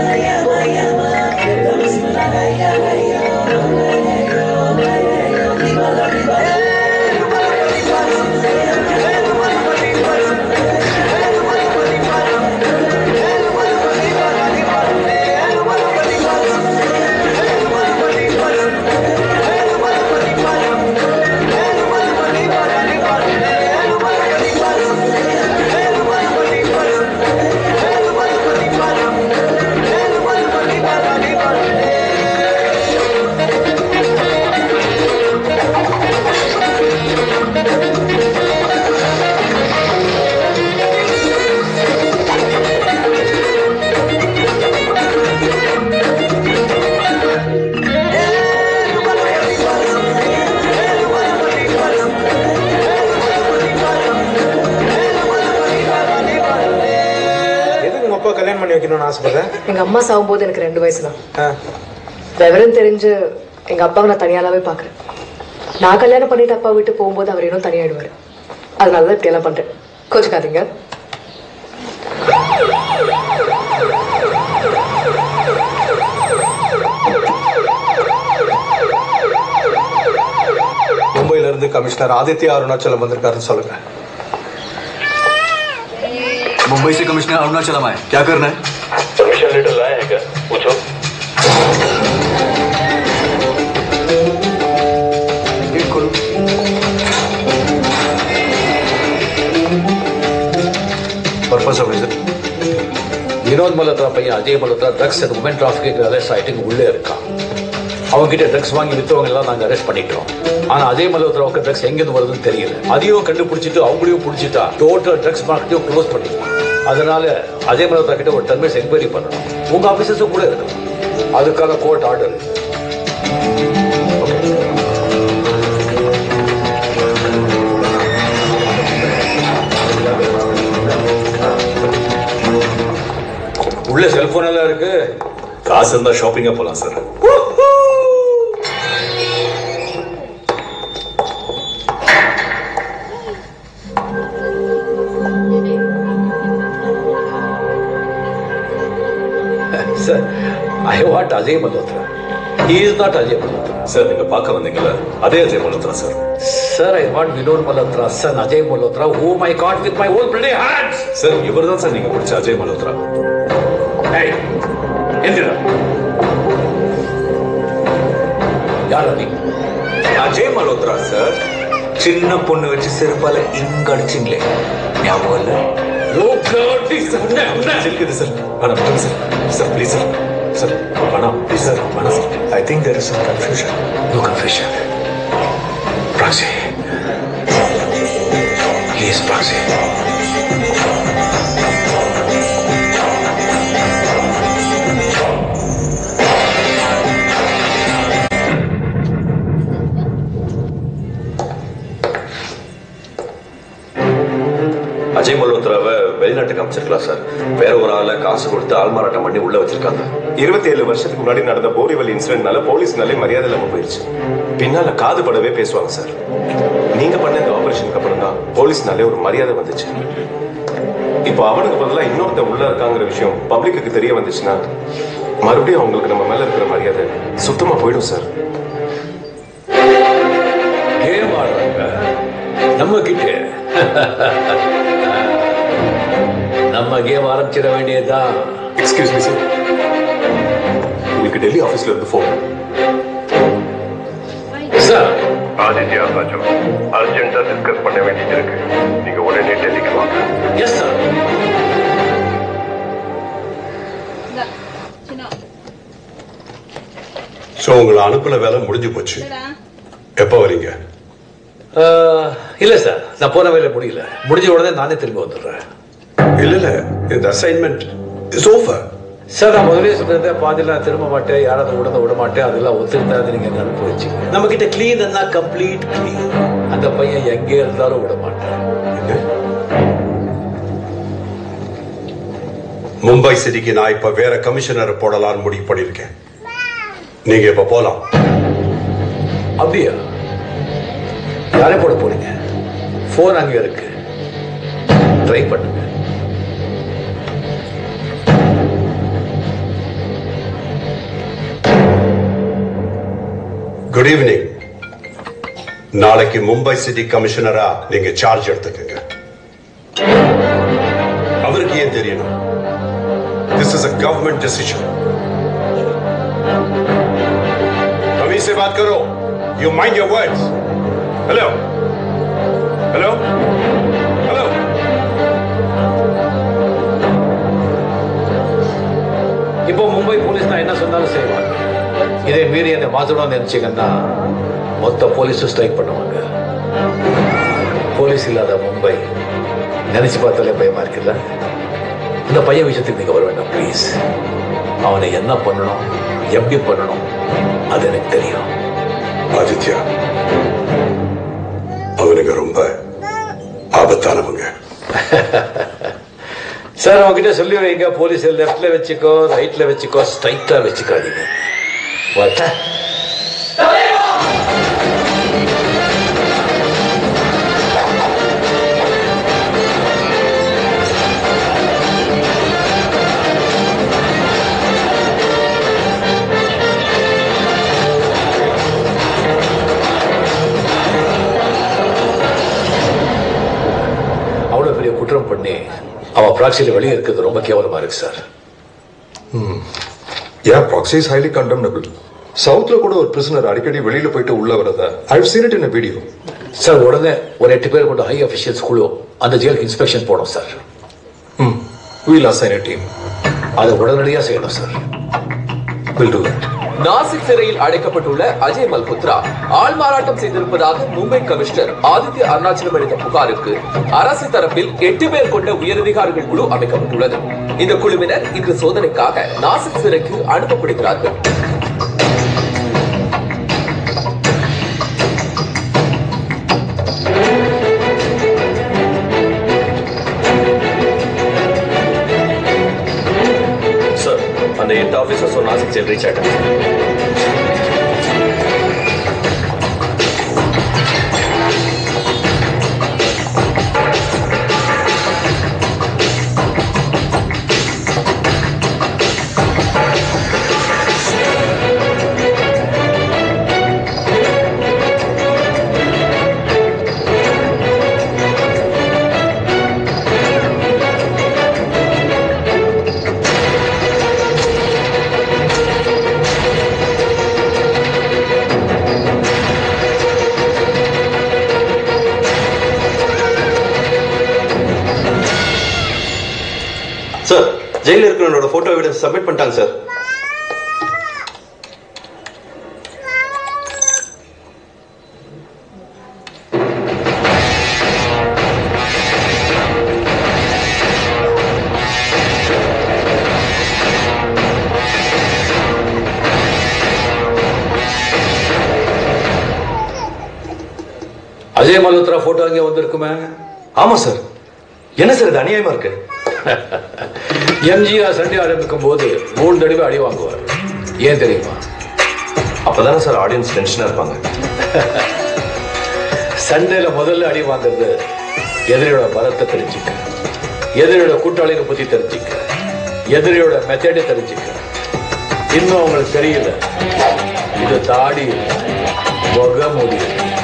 எதுக்கு உங்க அப்பா கல்யாணம் பண்ணி வைக்கணும்னு ஆசைப்படுறேன் எங்க அம்மா சாகும்போது எனக்கு ரெண்டு வயசு தான் விவரம் தெரிஞ்சு எங்க அப்பாவை நான் தனியாலாவே பாக்குறேன் நான் கல்யாணம் பண்ணிட்டு அப்பா விட்டு போகும்போது அவர் இன்னும் தனியாயிடுவாரு அதனாலதான் இப்படி எல்லாம் பண்றேன் கோச்சுக்காதீங்க மும்பைல இருந்து கமிஷனர் ஆதித்யா அருணாச்சலம் வந்திருக்காருன்னு சொல்லுங்க मुंबई से कमिश्नर अरुणाचलम आए क्या करना है परमिशन लेटर लाए हैं क्या पूछो purpose of visit Vinod Malhotra பையன் Ajay Malhotra drugs and woman traffic arrest ஆயிட்டு இங்க உள்ளே இருக்கான் அவங்க கிட்ட ட்ரக்ஸ் வாங்கி வித்தவங்க எல்லாம் நாங்க அரெஸ்ட் பண்ணிட்டோம் ஆனா அஜய் மல்ஹோத்ராவுக்கு ட்ரக்ஸ் எங்கிருந்து வருதுன்னு தெரியல அதையும் கண்டுபிடிச்சிட்டு அவங்களையும் பிடிச்சிட்டா டோட்டல் ட்ரக்ஸ் மார்க்கெட்டையும் க்ளோஸ் பண்ணிடலாம் அதனால அஜய் மல்ஹோத்ரா கிட்ட ஒரு டென் மினிட்ஸ் என்கொயரி பண்ணணும் உங்க ஆபீசர்ஸும் கூட இருக்கலாம் அதுக்காக கோர்ட் ஆர்டர் உள்ள செல்போன் எல்லாம் இருக்கு காசு இருந்தா ஷாப்பிங்கா போலாம் sir sir I want Ajay Malhotra he is not Ajay Malhotra sir நீங்க பார்க்க வந்தீங்கல்ல அதே Ajay Malhotra sir sir I want Vinod Malhotra son Ajay Malhotra whom I got with my own bloody hands sir இவர் தான் சார் நீங்க பிடிச்ச அஜய் மல்ஹோத்ரா ஏய் எந்திரா யார் நீ அஜய் மல்ஹோத்ரா சார் சின்ன பொண்ணு வச்சு செருப்பால இங்க அடிச்சிங்களே ஞாபகம் இல்ல இருக்குது சார் வேணாம் விட்டுருங்க sir sir please sir sir வேணாம் ப்ளீஸ் சார் வேணாம் sir I think there is some confusion no confusion proxy please proxy Ajay மல்ஹோத்ராவை வெளிநாட்டுக்கு அமைச்சிருக்கலாம் சார் வேற ஒரு ஆளை காசு கொடுத்து ஆள்மாறாட்டம் பண்ணி உள்ள வச்சிருக்காங்க இருபத்தி ஏழு வருஷத்துக்கு முன்னாடி நடந்த போரிவல் இன்சிடென்ட்னால போலீஸ்னாலே மரியாதை இல்லாம போயிருச்சு பின்னால காது படவே பேசுவாங்க சார் நீங்க பண்ண இந்த ஆபரேஷனுக்கு அப்புறம் தான் போலீஸ்னாலே ஒரு மரியாதை வந்துச்சு இப்போ அவனுக்கு பதிலாக இன்னொருத்த உள்ள இருக்காங்கிற விஷயம் பப்ளிக்கு தெரிய வந்துச்சுன்னா மறுபடியும் அவங்களுக்கு நம்ம மேல இருக்கிற மரியாதை சுத்தமா போயிடும் சார் கேம் ஆடுறாங்க நம்ம கிட்ட நம்ம கேம் ஆரம்பிச்சிட வேண்டியதுதான் எக்ஸ்கியூஸ் மீ சார் உங்களுக்கு டெல்லி ஆஃபீஸ்ல இருந்து ஃபோன் சார் ஆதித்யா ராஜு அர்ஜென்ட்டா டிஸ்கஸ் பண்ண வேண்டியது இருக்கு நீங்க உடனே டெல்லிக்கு வாங்க எஸ் சார் ஸோ உங்களை அனுப்புன வேலை முடிஞ்சு போச்சு எப்போ வரீங்க இல்ல சார் நான் போன வேலை முடியல முடிஞ்ச உடனே நானே திரும்பி வந்துடுறேன் இல்ல இல்ல இந்த அசைன்மெண்ட் இஸ் ஓவர் சார் நான் முதலே சொல்லியிருந்தேன் பாதியில் நான் திரும்ப மாட்டேன் யாராவது உடனே விட மாட்டேன் அதெல்லாம் ஒத்துக்கிட்டாது நீங்க என்ன அனுப்பி வச்சு நம்ம கிட்ட கிளீன் என்ன கம்ப்ளீட் கிளீன் அந்த பையன் எங்கே இருந்தாலும் விட மாட்டேன் மும்பை சிட்டிக்கு நான் இப்ப வேற கமிஷனரை போடலாம்னு முடிவு பண்ணிருக்கேன் நீங்க இப்ப போலாம் அப்படியா யாரை போட போறீங்க ஃபோன் அங்கே இருக்கு ட்ரை பண்ணுங்க குட் ஈவினிங் நாளைக்கு மும்பை சிட்டி கமிஷனரா நீங்க சார்ஜ் எடுத்துக்கங்க அவருக்கு ஏன் தெரியணும் this is a government decision अभी से बात करो you mind your words hello hello hello இப்போ மும்பை போலீஸ் நான் என்ன சொன்னாலும் செய்வாங்க இதே மீறி என்னை மாத்தணும்னு நினைச்சீங்கன்னா மொத்த போலீஸும் ஸ்ட்ரைக் பண்ணுவாங்க போலீஸ் இல்லாத மும்பை நினைச்சு பார்த்தாலே பயமா இருக்குல்ல இந்த பையன் விஷயத்துக்கு நீங்க வர வேண்டாம் ப்ளீஸ் அவனை என்ன பண்ணணும் எப்படி பண்ணணும் அது எனக்கு தெரியும் ஆதித்யா அவனுக்கு ரொம்ப ஆபத்தானவங்க சார் அவங்ககிட்ட சொல்லி வைங்க போலீஸ் லெஃப்ட்ல வச்சுக்கோ ரைட்ல வச்சுக்கோ ஸ்ட்ரைட்டா வச்சுக்காதீங்க What? அவ்வளவு பெரிய குற்றம் பண்ணி அவன் ப்ராக்சியில வெளியே இருக்கிறது ரொம்ப கேவலமா இருக்கு sir yeah proxy is highly condemnable சவுத்ல கூட ஒரு பிரிசனர் அடிக்கடி வெளியில போயிட்டு உள்ள வரத I seen it in video sir உடனே ஒரு எட்டு பேர் கொண்ட ஹை அஃபிஷியல்ஸ் குழு அந்த ஜெயிலுக்கு இன்ஸ்பெக்ஷன் போடும் சார் வீல் அசைன் டீம் அதை உடனடியாக செய்யணும் sir will do that Nashik சிறையில் அடைக்கப்பட்டுள்ள அஜய் மல்ஹோத்ரா ஆள் மாறாட்டம் செய்திருப்பதாக மும்பை கமிஷனர் ஆதித்ய அருணாச்சலம் அளித்த புகாருக்கு அரசு தரப்பில் எட்டு பேர் கொண்ட உயரதிகாரிகள் குழு அமைக்கப்பட்டுள்ளது இந்த குழுவினர் இன்று சோதனைக்காக நாசிக் சிறைக்கு அனுப்பப்படுகிறார்கள் சார் அந்த எட்டு ஆஃபீஸர்ஸும் நாசிக் ஜெயில் ரீச் ஆயிட்டாங்க சார் ஜெயில இருக்கிறவனோட போட்டோ எவிடன்ஸ் சப்மிட் பண்ணிட்டாங்க சார் அஜய் மல்ஹோத்ரா போட்டோ அங்கே வந்திருக்குமே ஆமா சார் என்ன சார் இது அநியாயமா இருக்கு எம்ஜிஆர் சண்டே ஆரம்பிக்கும் போது மூணு தடவை அடி வாங்குவார் ஏன் தெரியுமா அப்பதானே சார் ஆடியன்ஸ் டென்ஷனா இருப்பாங்க சண்டேல முதல்ல அடி வாங்குறது எதிரியோட பலத்தை தெரிஞ்சுக்க எதிரியோட கூட்டாளிகளை பத்தி தெரிஞ்சுக்க எதிரியோட மெத்தடை தெரிஞ்சுக்க இன்னும் அவங்களுக்கு தெரியல இது தாடி இல்ல, முகமுடி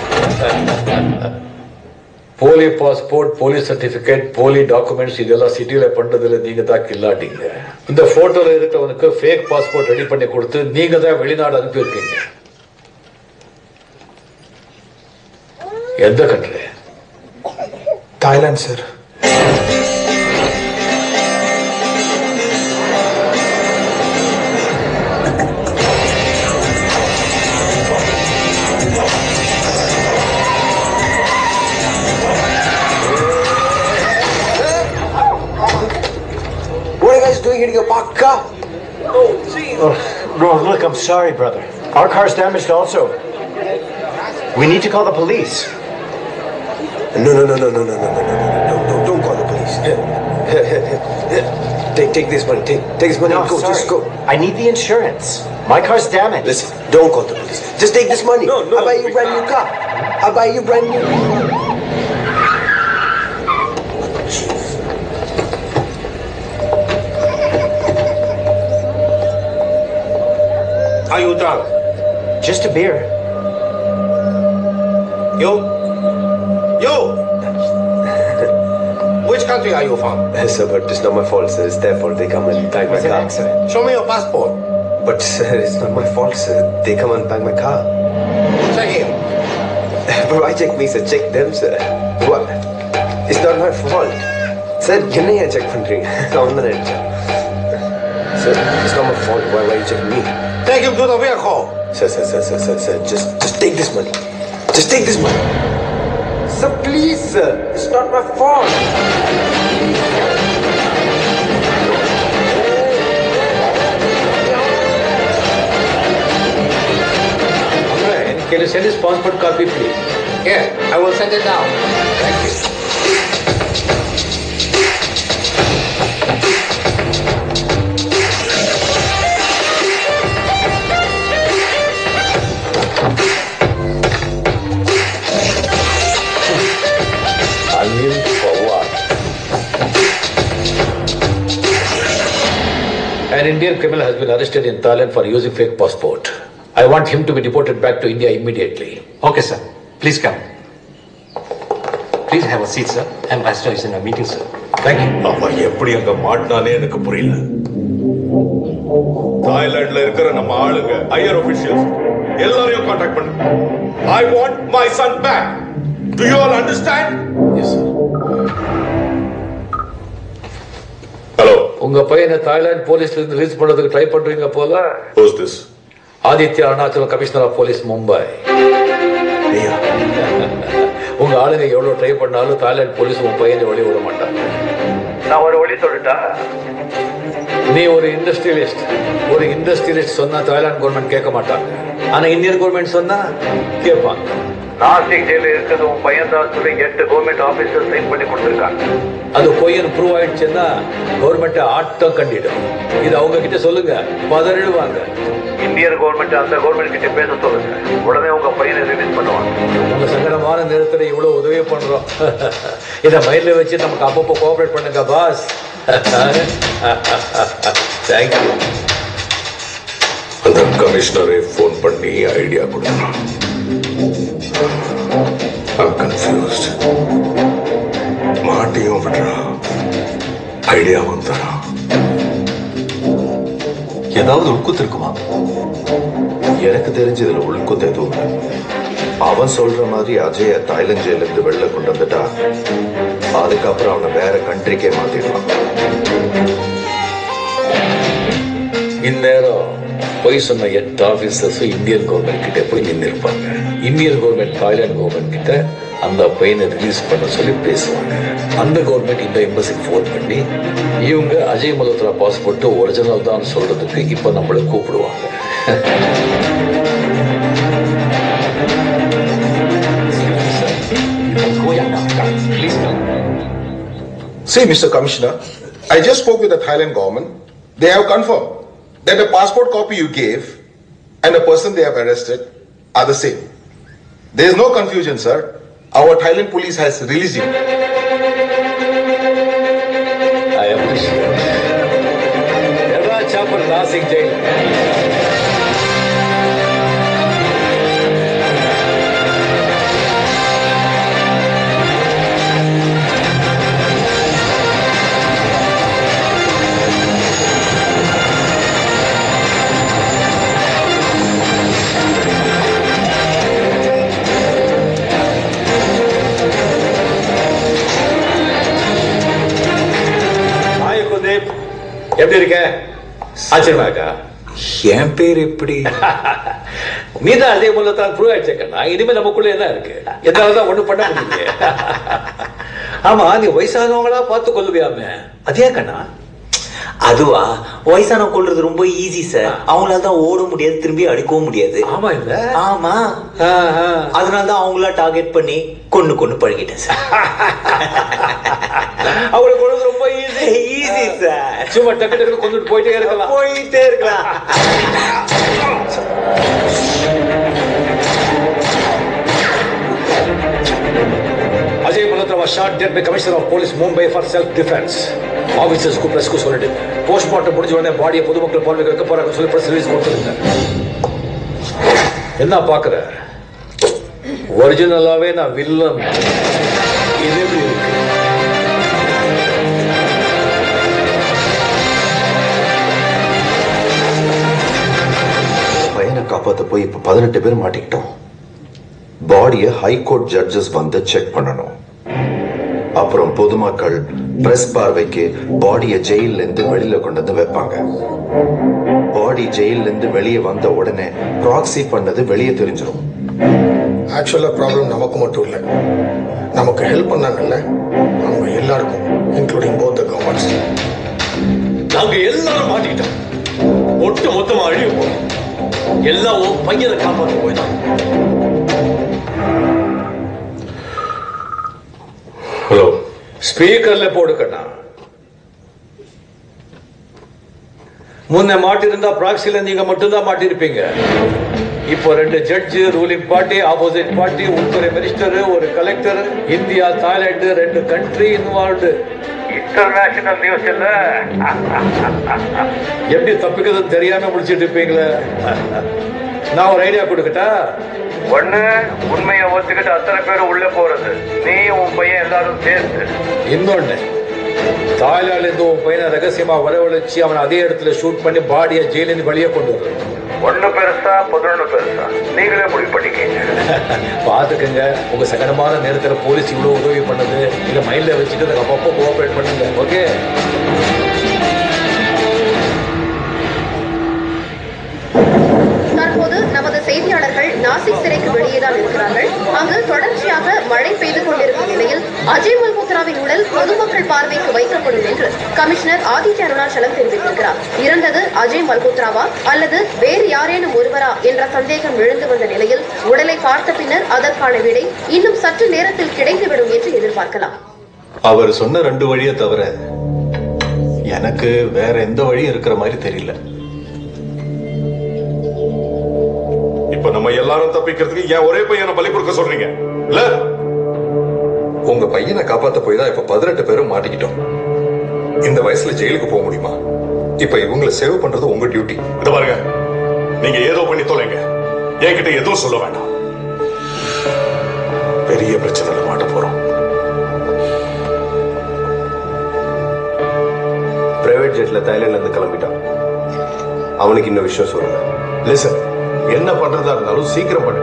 போலி பாஸ்போர்ட் போலி சர்டிபிகேட் போலி டாக்குமெண்ட்ஸ் இதெல்லாம் சிட்டில பண்றதுல நீங்க தான் கில்லாட்டிங்க இந்த போட்டோல இருக்கிறவனுக்கு ஃபேக் பாஸ்போர்ட் ரெடி பண்ணி கொடுத்து நீங்க தான் வெளிநாடு அனுப்பியிருக்கீங்க எந்த country Thailand sir What are you guys doing here to your parked car? Oh, Ron, look, I'm sorry, brother. Our car's damaged also. We need to call the police. No, no, no, no, no, no, no, no, no, no, no, don't call the police. Take, take this money. Take, take this money No, and go. sorry. Just go. I need the insurance. My car's damaged. Listen, don't call the police. Just take this money. No, no. I'll buy you a brand new car. I'll buy you a brand new. Are you drunk? Just a beer. Yo, yo. Which country are you from? Sir, but it's not my fault, sir. It's their fault. They come and bag my It's an car. accident. Show me your passport. But sir, it's not my fault, sir. They come and bag my car. Check him. but why check me, sir? Check them, sir. What? It's not my fault. Sir, என்னையா check பண்றீங்க அவன் தான் அடிச்சான் Sir, it's not my fault. Why, why you check me? Take him to the vehicle. Sir, sir, sir, sir, sir, sir, just, just take this money. Just take this money. Sir, please, sir. It's not my fault. Alright, can you send his passport copy, please? Yeah, I will send it now. Thank you. Anil Pawar. An Indian criminal has been arrested in Thailand for using fake passport. I want him to be deported back to India immediately. Okay, sir. Please come. Please have a seat, sir. Ambassador is in a meeting, sir. Thank you. அவன் எப்படி அங்க மாட்டினானே எனக்கு புரியல தாய்லாந்துல இருக்கிற நம்ம ஆளுங்க higher ஒபிஷியல்ஸ் எல்லாரையும் contact பண்ணு I want my son back to you all understand hello உங்க பையனை தாய்லாந்து போலீஸ்ல இருந்து ரிலீஸ் பண்றதுக்கு ட்ரை பண்றீங்க போல who's this Aditya Arunachalam commissioner of police Mumbai உங்க ஆளுங்க எவ்வளவு ட்ரை பண்ணாலும் தாய்லாந்து போலீஸ் உங்க பையனை வெளியே விட மாட்டாங்க நான் ஒரு வழி சொல்லட்டா நீ ஒரு இண்டஸ்ட்ரியலிஸ்ட் ஒரு இண்டஸ்ட்ரியலிஸ்ட் சொன்னா தாய்லாந்து கவர்மெண்ட் கேட்க மாட்டாங்க ஆனா இந்தியன் கவர்மெண்ட் சொன்னா கேட்பாங்க நாசிக் ஜெயில இருக்கிறது உன் பையன் தான் சொல்லி எட்டு கவர்மெண்ட் ஆபீசர் சைன் பண்ணி கொடுத்துருக்காங்க அது பொய்யன் ப்ரூவ் ஆயிடுச்சுன்னா கவர்மெண்ட் ஆட்டம் கண்டிடும் இது அவங்க கிட்ட சொல்லுங்க பதறிடுவாங்க இந்தியன் கவர்மெண்ட் அந்த கவர்மெண்ட் கிட்ட பேச சொல்லுங்க உடனே உங்க பையனை ரிலீஸ் பண்ணுவாங்க உங்க சங்கடமான நேரத்துல இவ்வளவு உதவி பண்றோம் இத மைண்ட்ல வச்சு நமக்கு அப்பப்போ கோஆபரேட் பண்ணுங்க பாஸ் தேங்க்யூ அந்த கமிஷனரே ஃபோன் பண்ணி ஐடியா கொடுத்தான் I'm confused. மாட்டியும் விடுறான் ஐடியாவும் தரான் ஏதாவது உள்குத்து இருக்குமா எனக்கு தெரிஞ்சு இதுல உள்குத்து எதுவும் இல்லை அவன் சொல்ற மாதிரி அஜய தாய்லாந்து ஜெயில இருந்து வெளில கொண்டு வந்துட்டா அதுக்கப்புறம் அவனை வேற கண்ட்ரிக்கே மாத்திடலாம் இந்நேரம் பொய் சொன்ன எட்டு ஆபீசர்ஸும் இந்தியன் கவர்மெண்ட் கிட்ட போய் நின்று இருப்பாங்க இந்தியன் கவர்மெண்ட் தாய்லாந்து கவர்மெண்ட் கிட்ட அந்த பையனை ரிலீஸ் பண்ண சொல்லி பேசுவாங்க அந்த கவர்மெண்ட் இந்த எம்பசிக்கு ஃபோன் பண்ணி இவங்க அஜய் மல்ஹோத்ரா பாஸ்போர்ட் ஒரிஜினல் தான் சொல்றதுக்கு இப்போ நம்மளை கூப்பிடுவாங்க See, Mr. Commissioner, I just spoke with the Thailand government. They have confirmed that the passport copy you gave and the person they have arrested are the same. There is no confusion, sir. Our Thailand police has released you. I appreciate it. எதா சாப்பர் Nashik jail hi Kuldeep எப்படி இருக்க ஆச்சரியமா இருக்கா என் பேர் எப்படி நீ தான் அதே போல தான் ப்ரூவ் ஆயிடுச்சு கண்ணா இனிமே நமக்குள்ள என்ன இருக்கு என்னாலதான் ஒண்ணும் பண்ண முடியல ஆமா நீ வயசானவங்களா பார்த்து கொள்ளுவியாமே அதே கண்ணா அதுவா வயசானவங்க கொள்றது ரொம்ப ஈஸி சார் அவங்களால தான் ஓட முடியாது திரும்பி அடிக்கவும் முடியாது ஆமா இல்ல ஆமா அதனால தான் அவங்கள டார்கெட் பண்ணி கொண்டு கொண்டு பழகிட்டேன் சார் அவங்களுக்கு கொள்வது ரொம்ப ஈஸி ஈஸி சார் சும்மா டக்கு டக்கு கொண்டுட்டு போயிட்டே இருக்கலாம் போயிட்டே இருக்கலாம் Ajay Malhotra was shot dead by Commissioner of Police Mumbai for self-defense. ஆபீசர்ஸ்க்கு பிரஸ்க்கு சொல்லிட்டு போஸ்ட்மார்ட்டம் முடிஞ்ச உடனே பாடியை பொதுமக்கள் பார்வைக்கு வைக்க போறாங்க சொல்லி பிரஸ் ரிலீஸ் கொடுத்துருங்க என்ன பாக்குற ஒரிஜினலாவே நான் வில்லன் இது எப்படி இருக்கு பையனை காப்பாத்த போய் இப்ப பதினெட்டு பேர் மாட்டிக்கிட்டோம் பாடியை ஹைகோர்ட் ஜட்ஜஸ் வந்து செக் பண்ணணும் அப்புறம் பொதுமக்கள் பிரஸ் பார்வைக்கு பாடியை ஜெயில்ல இருந்து வெளியில கொண்டு வந்து வைப்பாங்க பாடி ஜெயில்ல இருந்து வெளியே வந்த உடனே ப்ராக்சி பண்ணது வெளியே தெரிஞ்சிடும் ஆக்சுவலாக ப்ராப்ளம் நமக்கு மட்டும் இல்லை நமக்கு ஹெல்ப் பண்ணாங்கல்ல அவங்க எல்லாருக்கும் இன்க்ளூடிங் போத் த கவர்மெண்ட்ஸ் நாங்க எல்லாரும் மாட்டிக்கிட்டோம் ஒட்டு மொத்தமா அழிய போறோம் எல்லாம் உன் பையனை காப்பாற்ற போய்தான் ஹலோ ஸ்பீக்கர்ல போடு கண்ணா முன்ன மாட்டிருந்தா ப்ராக்சில நீங்க மட்டும்தான் மாட்டிருப்பீங்க இப்போ ரெண்டு judge ruling party opposite party உள்துறை மினிஸ்டர் ஒரு கலெக்டர் இந்தியா தாய்லாந்து ரெண்டு கண்ட்ரி இன்வால்வ்டு இன்டர்நேஷனல் நியூஸ் இல்ல எப்படி தப்பிக்கிறதுன்னு தெரியாம முடிச்சிட்டு இருப்பீங்களே நான் ஒரு ஐடியா கொடுக்கட்டா ஒண்ணு உண்மையை ஒத்துக்கிட்டு அத்தனை பேரும் உள்ள போறது நீ உன் பையன் எல்லாரும் சேர்த்து இன்னொன்னு தாய்லாந்துல இருந்து உன் பையனை ரகசியமா வரவழைச்சு அவனை அதே இடத்துல ஷூட் பண்ணி பாடியை ஜெயிலிருந்து வெளியே கொண்டு வர்றது ஒண்ணு பெருசா பதினொன்னு பெருசா நீங்களே முடிவு பண்ணிக்கீங்க பாத்துக்கங்க உங்க சங்கடமான நேரத்துல போலீஸ் இவ்வளவு உதவி பண்ணது நீங்க மைண்ட்ல வச்சுட்டு அதுக்கு அப்பப்போ கோஆபரேட் பண்ணுங்க ஓகே தற்போது நமது செய்தியாளர்கள் நாசிக் சிறைக்கு வெளியேதான் இருக்கிறார்கள் அங்கு தொடர்ச்சியாக மழை பெய்து கொண்டிருக்கும் நிலையில் அஜய் மல்ஹோத்ராவின் உடல் பொதுமக்கள் பார்வைக்கு வைக்கப்படும் என்று கமிஷனர் ஆதித்ய அருணாச்சலம் தெரிவித்திருக்கிறார் இறந்தது அஜய் மல்ஹோத்ராவா அல்லது வேறு யாரேனும் ஒருவரா என்ற சந்தேகம் எழுந்து வந்த நிலையில் உடலை பார்த்த பின்னர் அதற்கான விடை இன்னும் சற்று நேரத்தில் கிடைத்துவிடும் என்று எதிர்பார்க்கலாம் அவர் சொன்ன ரெண்டு வழியை தவிர எனக்கு வேற எந்த வழியும் இருக்கிற மாதிரி தெரியல இப்ப நம்ம எல்லாரும் தப்பிக்கிறதுக்கு ஏன் ஒரே பையனை பலி கொடுக்க சொல்றீங்க இல்ல உங்க பையனை காப்பாத்த போய் தான் இப்ப பதினெட்டு பேரும் மாட்டிக்கிட்டோம் இந்த வயசுல ஜெயிலுக்கு போக முடியுமா இப்ப இவங்களை சேவ் பண்றது உங்க டியூட்டி இத பாருங்க நீங்க ஏதோ பண்ணி தொலைங்க என்கிட்ட எதுவும் சொல்ல வேண்டாம் பெரிய பிரச்சனையில மாட்ட போறோம் பிரைவேட் ஜெட்ல தாய்லாந்துல இருந்து கிளம்பிட்டான் அவனுக்கு இன்னும் விஷயம் சொல்லல லிசன் என்ன பண்றதா இருந்தாலும் சீக்கிரம் பண்ணு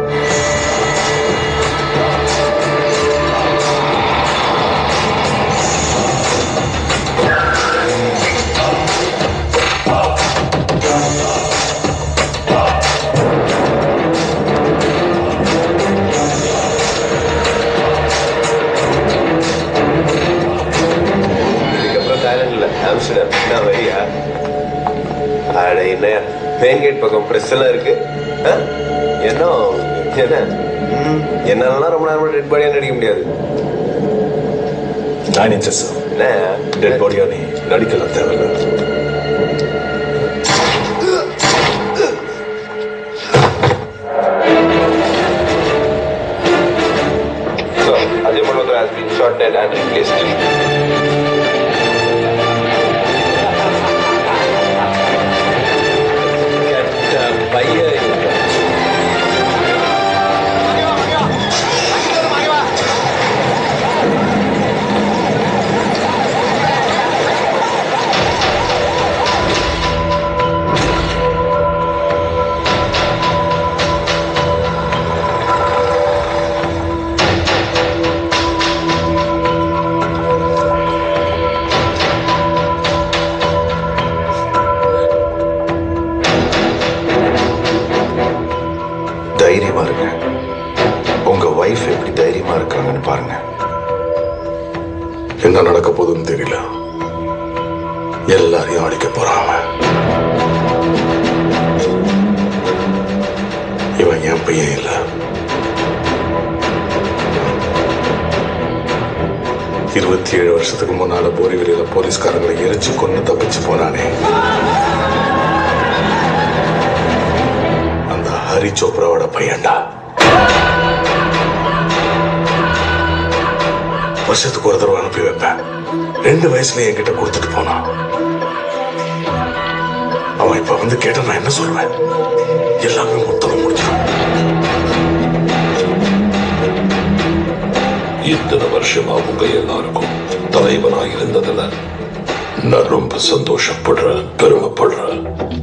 ஆம்ஸ்டர்டாம் என்ன வரியா அட என்ன மெயின் கேட் பக்கம் ப்ரெஸ் எல்லாம் இருக்கு ஆ? என்ன என்ன ம், என்னாலலாம் ரொம்ப நேரம் டெட் பாடியா நடிக்க முடியாது நைன் இன்ச்சஸ் என்ன டெட் பாடியா நீ நடிக்கலாம் தேவையில்ல So, Ajay Malhotra has been shot dead and replaced. பையன் தைரியமா இருங்க உங்க வைஃப் எப்படி தைரியமா இருக்காங்கன்னு பாருங்க என்ன நடக்க போகுதுன்னு தெரியல எல்லாரையும் அடிக்க போறாங்க இவன் என் பையன் இல்ல இருபத்தி ஏழு வருஷத்துக்கு முன்னால போரிவெளியில போலீஸ்காரங்களை எரிச்சு கொண்டு தப்பிச்சு போனானே அந்த ஹரி சோப்ராவோட பையன்டா வருஷத்துக்கு ஒரு தடவை அனுப்பி வைப்பேன் ரெண்டு வயசுல என்கிட்ட கொடுத்துட்டு போனான் அவன் இப்ப வந்து கேட்டா நான் என்ன சொல்வேன் எல்லாமே மொத்தம் முடிச்சிடும் இத்தனை வருஷமா உங்க எல்லாருக்கும் தலைவனா இருந்ததுல நான் ரொம்ப சந்தோஷப்படுறேன் பெருமைப்படுறேன்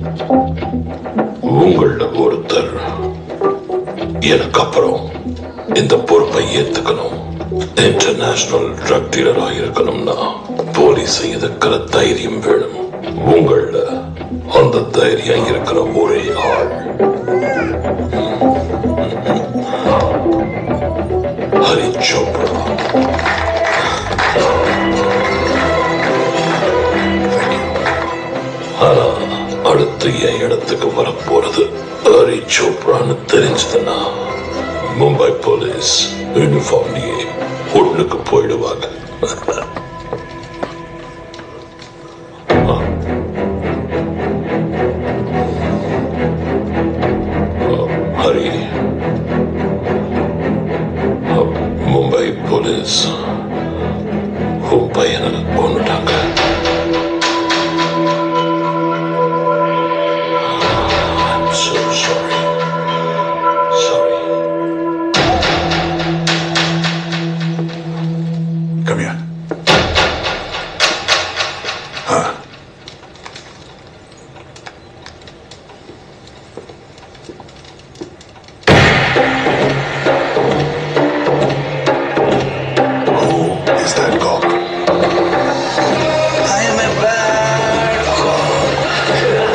உங்கள ஒருத்தர் எனக்கு அப்புறம் இந்த பொறுப்பை ஏத்துக்கணும் இன்டர்நேஷனல் ட்ரக் டீலரா இருக்கணும்னா போலீஸை எதிர்க்கிற தைரியம் வேணும் உங்கள அந்த தைரியம் இருக்கிற ஒரே ஆள் ஹரி சோப்ரா ஆனா அடுத்து என் இடத்துக்கு வரப்போறது ஹரி சோப்ரான்னு தெரிஞ்சதுன்னா மும்பை போலீஸ் யூனிஃபார்ம்லயே ஒண்ணுக்கு போயிடுவாங்க ஹரி மும்பை போலீஸ் உன் பையனை கொண்டுட்டாங்க I'm so sorry. Sorry. Come here. Huh. Who is that cock? I am a bad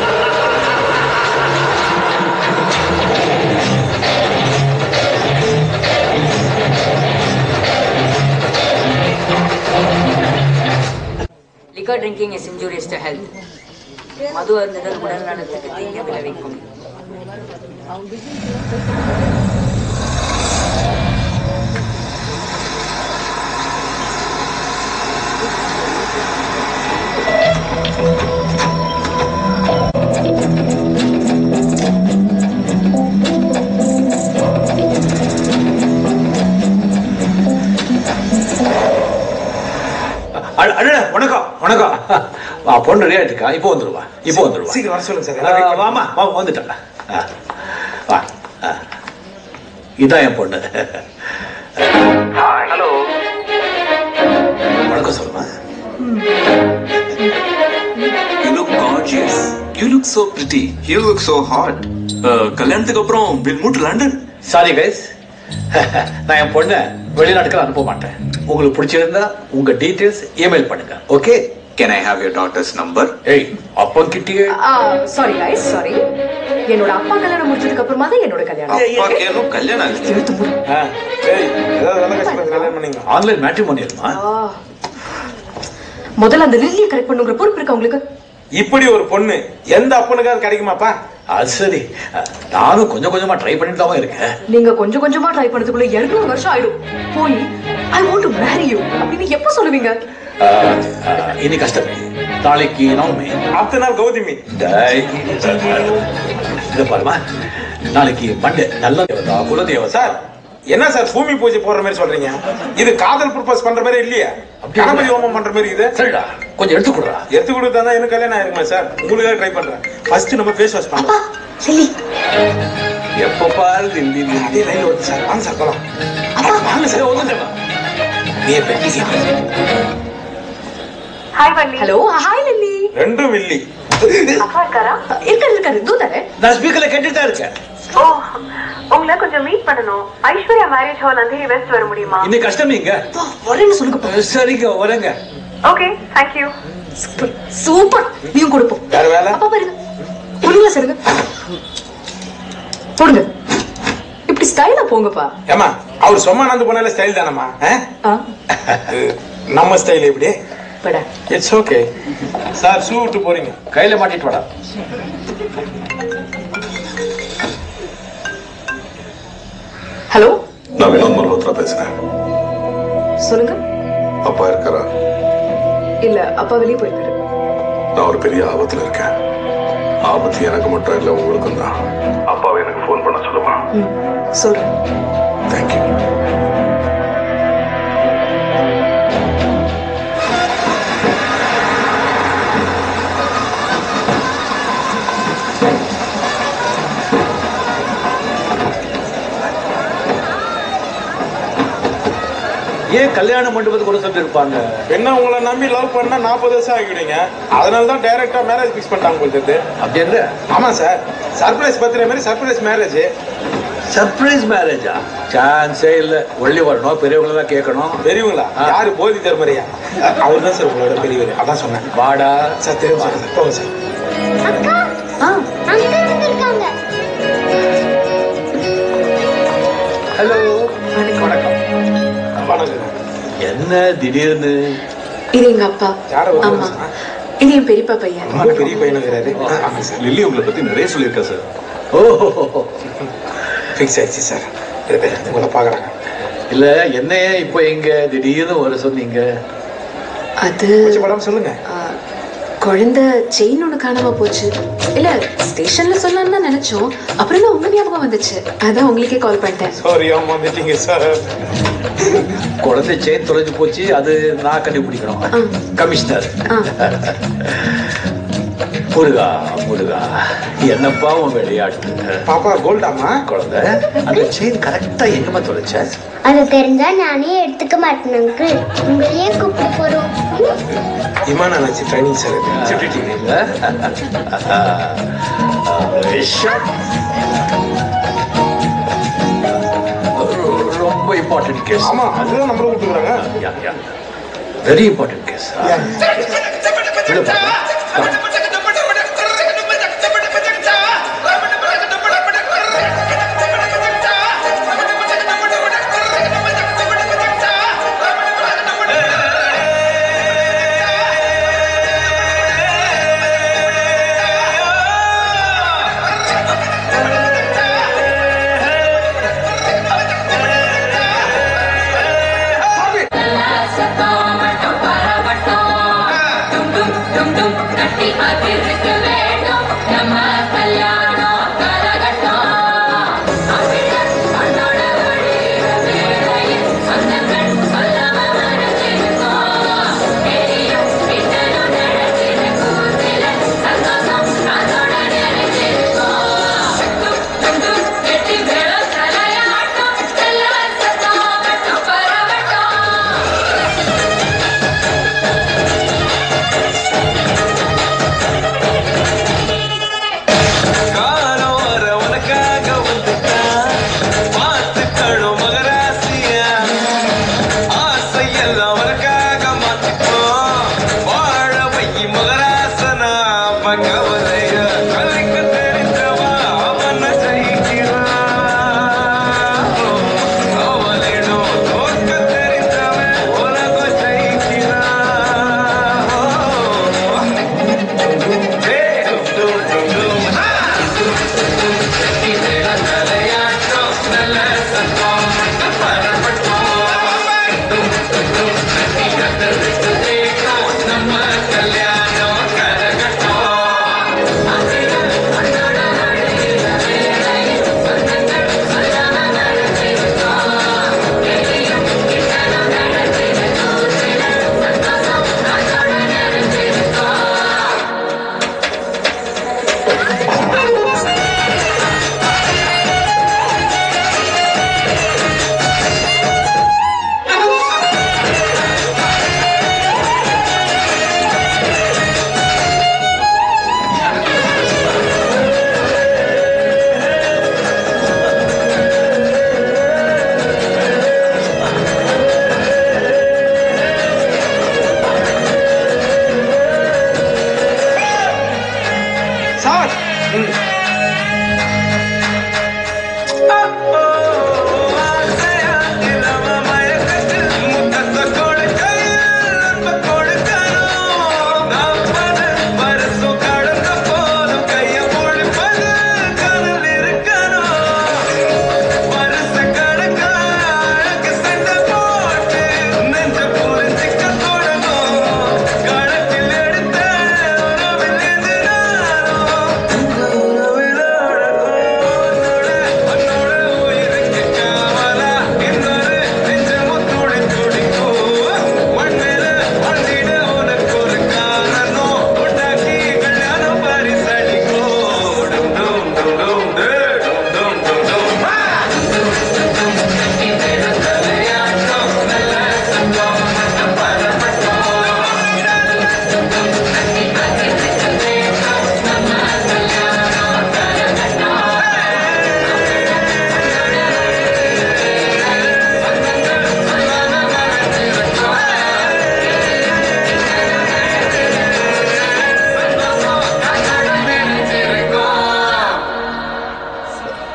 Liquor drinking is injurious to health. மது அருந்துதல் உடல் நலத்துக்கு தீங்கு விளைவிக்கும் அட- அடடே, வணக்கம் வணக்கம் ஆ, பொண்ணு ரெடியா இருக்கா இப்போ வந்துருவா இப்போ வந்துருவா சீக்கிரம் வர சொல்லுங்க சார் ஆ, எல்லாம் wait பண்ணு. வாமா வா வந்துட்டா ஆ, வா ஆ. இதான் என் பொண்ணு ஹலோ வணக்கம் சொல்லுமா You look gorgeous. You look so pretty. You look so hot. Uh, கல்யாணத்துக்கு அப்புறம் will move London sorry guys நான் என் பொண்ணை வெளிநாட்டுக்கு அனுப்ப மாட்டேன் உங்களுக்கு பிடிச்சிருந்தா உங்க டீடைல்ஸ் இமெயில் பண்ணுங்க okay can I have your daughter's number ஏய் அப்பங்கிட்டயே சாரி கைஸ் சாரி என்னோட அப்பா கல்யாணம் முடிச்சதுக்கு அப்புறமா தான் என்னோட கல்யாணம் அப்பாக்கு இன்னும் கல்யாணம் ஆகல ஆ, ஏய், ஏதாவது நல்ல கஷ்டம் கல்யாணம் பண்ணீங்க ஆன்லைன் மேட்ரிமோனியல்மா முதல்ல அந்த லில்லியை கரெக்ட் பண்ணுங்கிற பொறுப்பு இருக்கா உங்களுக்கு இப்படி ஒரு பொண்ணு எந்த அப்பனுக்காவது கிடைக்குமாப்பா அது சரி நானும் கொஞ்சம் கொஞ்சமா ட்ரை பண்ணிட்டு தான் இருக்கேன் நீங்க கொஞ்சம் கொஞ்சமா ட்ரை பண்ணதுக்குள்ள இருநூறு வருஷம் ஆயிடும் போய் I want to marry you அப்படின்னு எப்ப சொல்லுவீங்க ஆஹ், ஆஹ், இன்னைக்கு கஷ்டமே நாளைக்கு நவமி அடுத்த நாள் கௌதமி டேய், இத பாருமா நாளைக்கு மண்டே நல்ல தேவதா குல தேவதா சார் என்ன சார் பூமி பூஜை போடுற மாதிரி சொல்றீங்க இது காதல் ப்ரப்போஸ் பண்ற மாதிரி இல்லையா கணபதி ஹோமம் பண்ற மாதிரி இது சரிடா கொஞ்சம் எடுத்து கொடுறா எடுத்து கொடுத்தா தான் எனக்கு கல்யாணம் ஆயிருக்குமா சார் உங்களுக்காக ட்ரை பண்றேன் ஃபர்ஸ்ட் நம்ம ஃபேஸ் வாஷ் பண்றோம் சரி எப்ப பாரு தில்லி அதே லைன்ல வருது சார் வாங்க சார் போலாம் வாங்க சார் ஒண்ணு நீ hi Valli hello hi Lily ரெண்டும் வில்லி அப்பா இருக்காரா இருக்காரு இருக்காரு இதோ தானே நான் ஸ்பீக்கர்ல கேட்டுட்டு தான் இருக்கேன் ஓ உங்களை கொஞ்சம் மீட் பண்ணணும் Aishwarya marriage hall Andheri west வர முடியுமா இன்னைக்கு கஷ்டமேங்க வரேன்னு சொல்லுங்க சரிங்க வரேங்க okay thank you super super நீயும் கொடுப்போம் வேற வேலை அப்பா பாருங்க ஒழுங்கா சரிங்க போடுங்க இப்படி ஸ்டைலா போங்கப்பா ஏமா அவர் சொம்மானந்து போனால ஸ்டைல் தானம்மா ஆ? ஆ அஹ், நம்ம ஸ்டைல் எப்படி படா இட்ஸ் ஓகே சார் ஷூ விட்டு போறீங்க கையில மாட்டிட்டு வாடா ஹலோ நான் வினோத் மல்ஹோத்ரா பேசுறேன் சொல்லுங்க அப்பா இருக்காரா இல்ல அப்பா வெளியே போயிருக்காரு நான் ஒரு பெரிய ஆபத்துல இருக்கேன் ஆபத்து எனக்கு மட்டும் இல்ல உங்களுக்கும் தான் அப்பாவை எனக்கு ஃபோன் பண்ண சொல்லுமா ம், சொல்றேன் தேங்க்யூ ஏன் கல்யாண மண்டபத்துக்கு ஒரு சொல்லி இருப்பாங்க என்ன உங்களை நம்பி லவ் பண்ணா நாற்பது வருஷம் ஆகிடுங்க அதனால தான் டைரக்டா மேரேஜ் ஃபிக்ஸ் பண்ணிட்டாங்க போயிட்டு அப்படி என்ன ஆமா சார் சர்ப்ரைஸ் பர்த்டே மாதிரி சர்ப்ரைஸ் மேரேஜ் சர்ப்ரைஸ் மேரேஜா சான்ஸே இல்ல ஒள்ளி வரணும் பெரியவங்கள தான் கேட்கணும் பெரியவங்களா யாரு போதி தர்மரையா அவர் தான் சார் உங்களோட பெரியவர் அதான் சொன்னேன் வாடா சார் தெரியும் சார் போங்க சார் ஹலோ வணக்கம் வணக்கம் என்ன திடீர்னு இது எங்க அப்பா யார ஆமா இது என் பெரியப்பா பையன் ரொம்ப பெரிய பையனுங்கிறாரு ஆமா சார் லில்லி உங்களை பத்தி நிறைய சொல்லியிருக்கா சார் ஓஹோ ஃபிக்ஸ் ஆயிடுச்சு சார் இது பேர் உங்களை பார்க்குறாங்க இல்ல என்ன இப்போ எங்க திடீர்னு வர சொன்னீங்க அது படம் சொல்லுங்க ஆ, குழந்தை செயின் ஒண்ணு காணாம போச்சு இல்ல ஸ்டேஷன்ல சொல்லலாம்னு தான் நினைச்சோம் அப்புறம் தான் உங்க ஞாபகம் வந்துச்சு அதான் உங்களுக்கே கால் பண்ணிட்டேன் சாரி அம்மா வந்துட்டீங்க சார் குழந்தை செயின் தொலைஞ்சு போச்சு அது நான் கண்டுபிடிக்கணும் கமிஷனர் முருகா முருகா என்னப்பா உன் விளையாட்டு பாப்பா கோல்டாமா குழந்தை அந்த செயின் கரெக்டா எங்கம்மா தொலைச்ச அது தெரிஞ்சா நானே எடுத்துக்க மாட்டேன் அங்கிள் உங்களையே கூப்பிட்டு போறோம் இமான நினைச்சு ட்ரைனிங் சார் இது சொல்லிட்டீங்க ரொம்ப இம்பார்ட்டன்ட் கேஸ் ஆமா அதுதான் நம்மள விட்டுக்கிறாங்க வெரி இம்பார்ட்டன்ட் கேஸ் Thank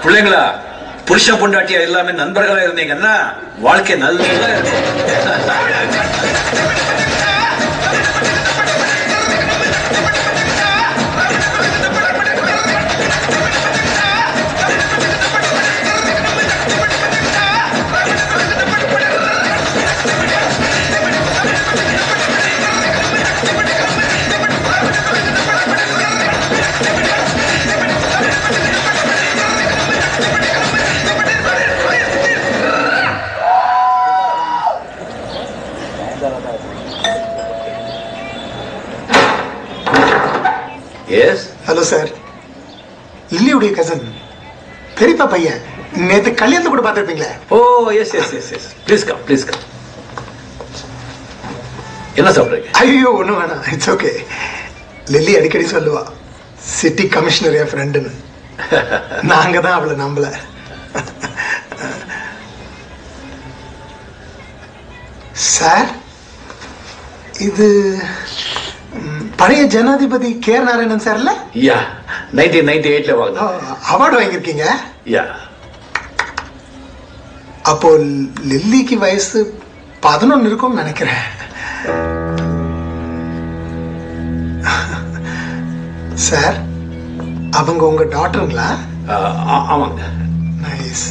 பிள்ளைங்களா புருஷன் பொண்டாட்டியா எல்லாமே நண்பர்களா இருந்தீங்கன்னா வாழ்க்கை நல்லா இருக்கும் எஸ் ஹலோ சார் லில்லியுடைய கசன் பெரியப்பா பையன் நேத்து கல்யாணத்தை கூட பார்த்துருப்பீங்களே oh yes yes yes yes please come please come என்ன சாப்பிட்றீங்க ஐயோ ஒன்றும் வேணாம் இட்ஸ் ஓகே லில்லி அடிக்கடி சொல்லுவா சிட்டி கமிஷனர் என் ஃப்ரெண்டுன்னு நாங்க தான் அவளை நம்பல சார் இது ம், பழைய ஜனாதிபதி கே ஆர் நாராயணன் சார்ல யா நைன்டீன் நைன்டி எயிட்ல வாங்கினேன் அவார்டு வாங்கியிருக்கீங்க யா அப்போ லில்லிக்கு வயசு பதினொன்னு இருக்கும்னு நினைக்கிறேன் சார் அவங்க உங்க டாக்டருங்களா ஆமாங்க நைஸ்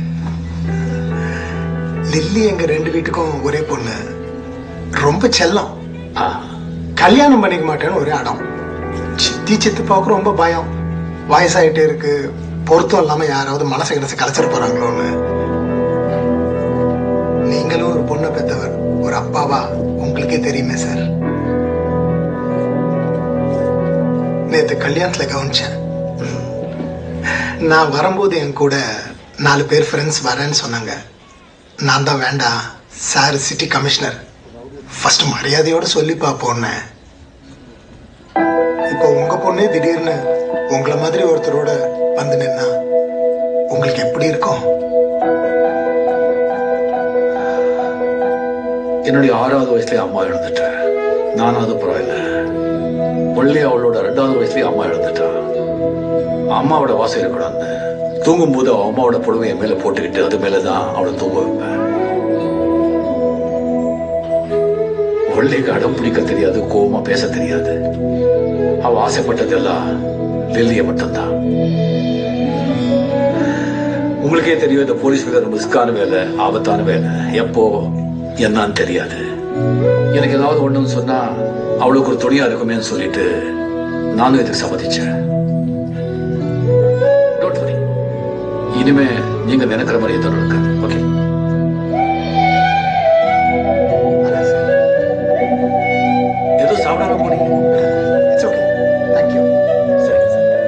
லில்லி எங்க ரெண்டு வீட்டுக்கும் ஒரே பொண்ணு ரொம்ப செல்லம் கல்யாணம் பண்ணிக்க மாட்டேன்னு ஒரே அடம் சித்தி சித்தப்பாவுக்கு ரொம்ப பயம் வயசாயிட்டே இருக்கு பொருத்தம் இல்லாம யாராவது மனசை கிடச்சு கலைச்சிட போறாங்களோன்னு நீங்களும் ஒரு பொண்ணை பெத்தவர் ஒரு அப்பாவா உங்களுக்கே தெரியுமே சார் நேத்து கல்யாணத்துல கவனிச்சேன் நான் வரும்போது என் கூட நாலு பேர் ஃப்ரெண்ட்ஸ் வரேன்னு சொன்னாங்க நான் தான் வேண்டாம் சார் சிட்டி கமிஷனர் ஃபர்ஸ்ட் மரியாதையோட சொல்லி பார்ப்போன்னு இப்போ உங்க பொண்ணே திடீர்னு உங்களை மாதிரி ஒருத்தரோட வந்து நின்னா உங்களுக்கு எப்படி இருக்கும் என்னுடைய ஆறாவது வயசுலயே அம்மா இழந்துட்டேன் நானாவது பரவாயில்ல ஒல்லி அவளோட ரெண்டாவது வயசுலயே அம்மா இழந்துட்டா அம்மாவோட வாசம் இருக்கக்கூடாது தூங்கும்போது அவ அம்மாவோட புடவை என் மேல போட்டுக்கிட்டு அது மேலதான் அவளை தூங்க வைப்பேன் ஒல்லிக்கு அடம் பிடிக்க தெரியாது கோவமா பேச தெரியாது அவ ஆசைப்பட்டதெல்லாம் லில்லிய மட்டும்தான் உங்களுக்கே தெரியும் இந்த போலீஸ் வேலை ரிஸ்கான வேலை ஆபத்தான வேலை எப்போ என்னன்னு தெரியாது எனக்கு ஏதாவது ஒண்ணுன்னு சொன்னா அவளுக்கு ஒரு துணியா இருக்குமேன்னு சொல்லிட்டு நானும் இதுக்கு சம்மதிச்சேன் Don't worry. இனிமே நீங்க நினைக்கிற மாதிரி எதுவும் நடக்காது ஓகே ஏதோ சாப்பிடாம போனீங்க இட்ஸ் ஓகே தேங்க்யூ சரி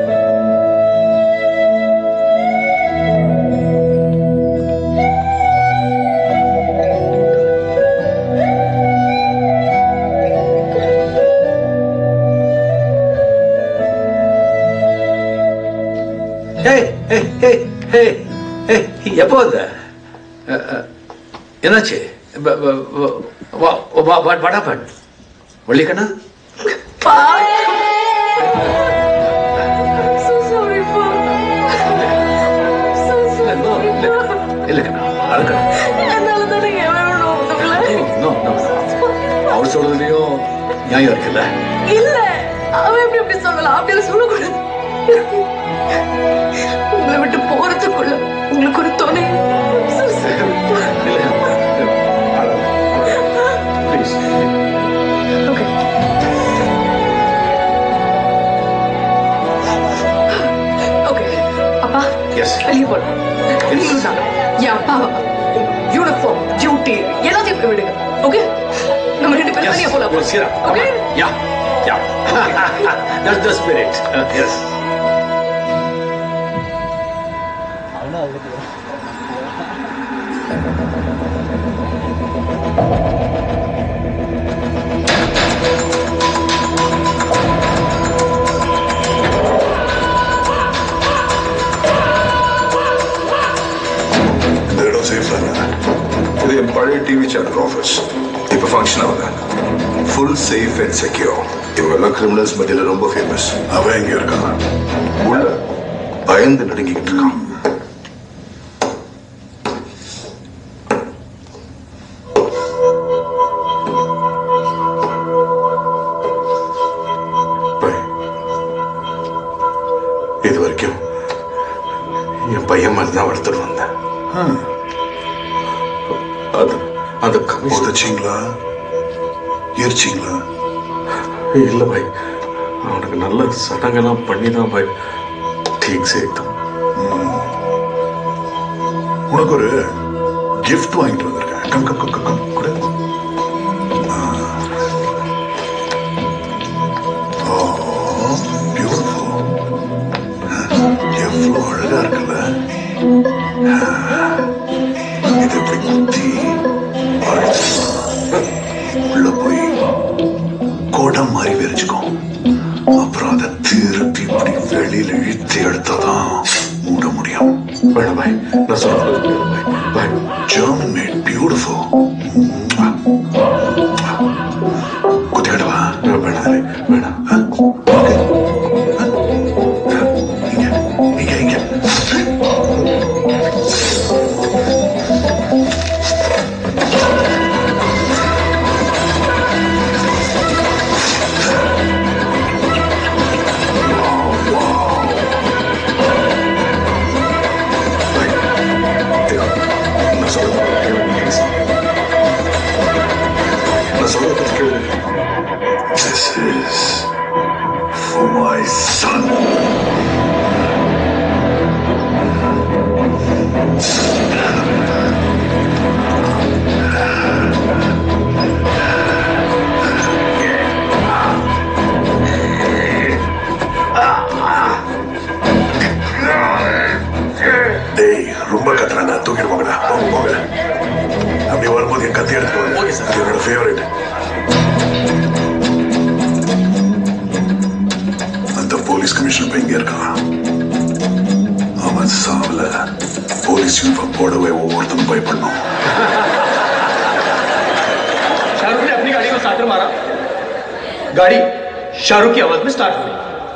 ஏய் ஏய் ஏய் ஏய் ஏய் எப்போ வந்த அஹ், அஹ், என்னாச்சு ப- ப- ப- வா- வா- வா- வாட் ஹேப்பன் வள்ளிக்கண்ணா இல்ல கண்ணா அழகண்ணா நோ நோ அவர் சொல்றதுலயும் நியாயம் இருக்குல்ல இல்ல அவன் எப்படி இப்படி சொல்லலாம் அப்படியெல்லாம் சொல்லக்கூடாது உங்களை விட்டு போறதுக்குள்ள உங்களுக்கு ஒரு துணை So sorry. Please Okay. Okay. அப்பா Yes. வெளியே போலாம் இதுதான் என் அப்பாவா யூனிஃபார்ம் டியூட்டி எல்லாத்தையும் இப்ப விடுங்க ஓகே நம்ம ரெண்டு பேரும் தனியா போலாம் Yes, yeah. Okay Yeah, yeah. That's the spirit. Uh, yes. இந்த இடம் சேஃப் தானே இது என் பழைய டிவி சேனல் ஆஃபீஸ் இப்போ ஃபங்க்ஷன் ஆகுது ஃபுல் சேஃப் அண்ட் செக்யூர் இவங்க எல்லாம் கிரிமினல்ஸ் மத்தியில் ரொம்ப ஃபேமஸ் அவன் எங்க இருக்கான் உள்ள பயந்து நடுங்கிக்கிட்டு இருக்கான் பையன் மாதிரி தான் வளர்த்துட்டு வந்தேன் அது அந்த கமிஷன் உதச்சிங்களா எரிச்சிங்களா இல்ல பாய் அவனுக்கு நல்ல சடங்கெல்லாம் பண்ணி தான் பாய் டீக் சேர்த்தான் உனக்கு ஒரு கிஃப்ட் வாங்கிட்டு வந்திருக்கேன் come come come come come கொடு ஓ பியூட்டிஃபுல் எவ்வளோ அழகா இருக்குல்ல இது இப்படி குத்தி உள்ள போய் குடம் மாதிரி விரிச்சுக்கோ அப்புறம் அதை திருப்பி இப்படி வெளியில இழுத்து எடுத்தாதான் மூட முடியும் வேணாம் பாய் நான் சொல்றது பாய் ஜெர்மன் மேட் பியூட்டிஃபுல் குத்திக்கிட்டவா வேணாம் வேணாம் இங்க இங்க நான் சொல்றது கேளு please. நான் சொல்றது கேளு This is for my son. டேய் ரொம்ப கத்துறாங்க தூக்கிட்டு போங்கடா போங்க போங்க அப்படி வரும்போது என் கத்தி எடுத்து வாங்க அது என்னோட ஃபேவரட் அந்த போலீஸ் கமிஷனர் இப்ப இங்க இருக்கான் அவன் சாவல போலீஸ் யூனிஃபார்ம் போடவே ஒவ்வொருத்தனும் பயப்படணும் शाहरुख ने अपनी गाड़ी को स्टार्टर मारा गाड़ी शाहरुख की आवाज में स्टार्ट हुई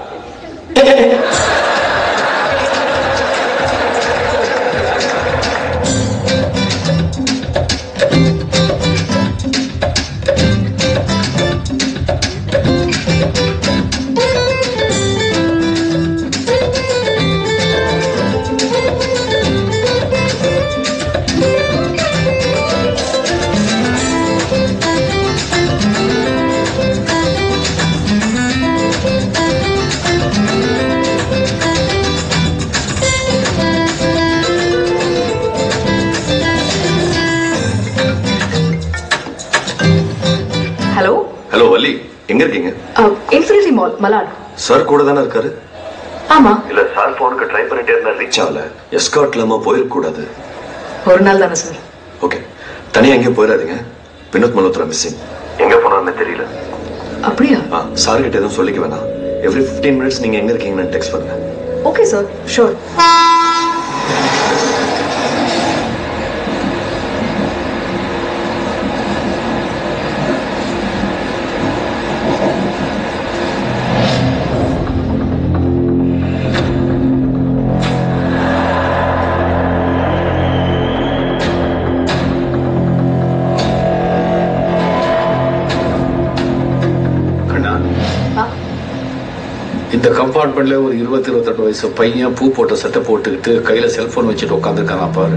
ஹலோ ஹலோ வள்ளி எங்க இருக்கீங்க இன்ஃபினிட்டி மால் மலாட் சார் கூட தானே இருக்காரு ஆமா இல்ல சார் போனுக்கு ட்ரை பண்ணிட்டே இருந்தா ரீச் ஆகல எஸ்கார்ட் இல்லாம போயிருக்க கூடாது ஒரு நாள் தானே சார் ஓகே தனியா எங்கேயும் போயிடாதீங்க வினோத் மல்ஹோத்ரா மிஸ்ஸிங் எங்க போனாருன்னு தெரியல அப்படியா ஆ சார் கிட்ட எதுவும் சொல்லிக்க வேணாம் எவ்ரி 15 மினிட்ஸ் நீங்க எங்க இருக்கீங்கன்னு டெக்ஸ்ட் பண்ணுங்க ஓகே சார் ஷோர் கண்ணா இந்த கம்பார்ட்மெண்ட்ல ஒரு இருபத்தி இருபத்தெட்டு வயசு பையன் பூ போட்ட சட்டை போட்டுக்கிட்டு கையில செல்போன் வச்சுட்டு உட்காந்துருக்கானா பாரு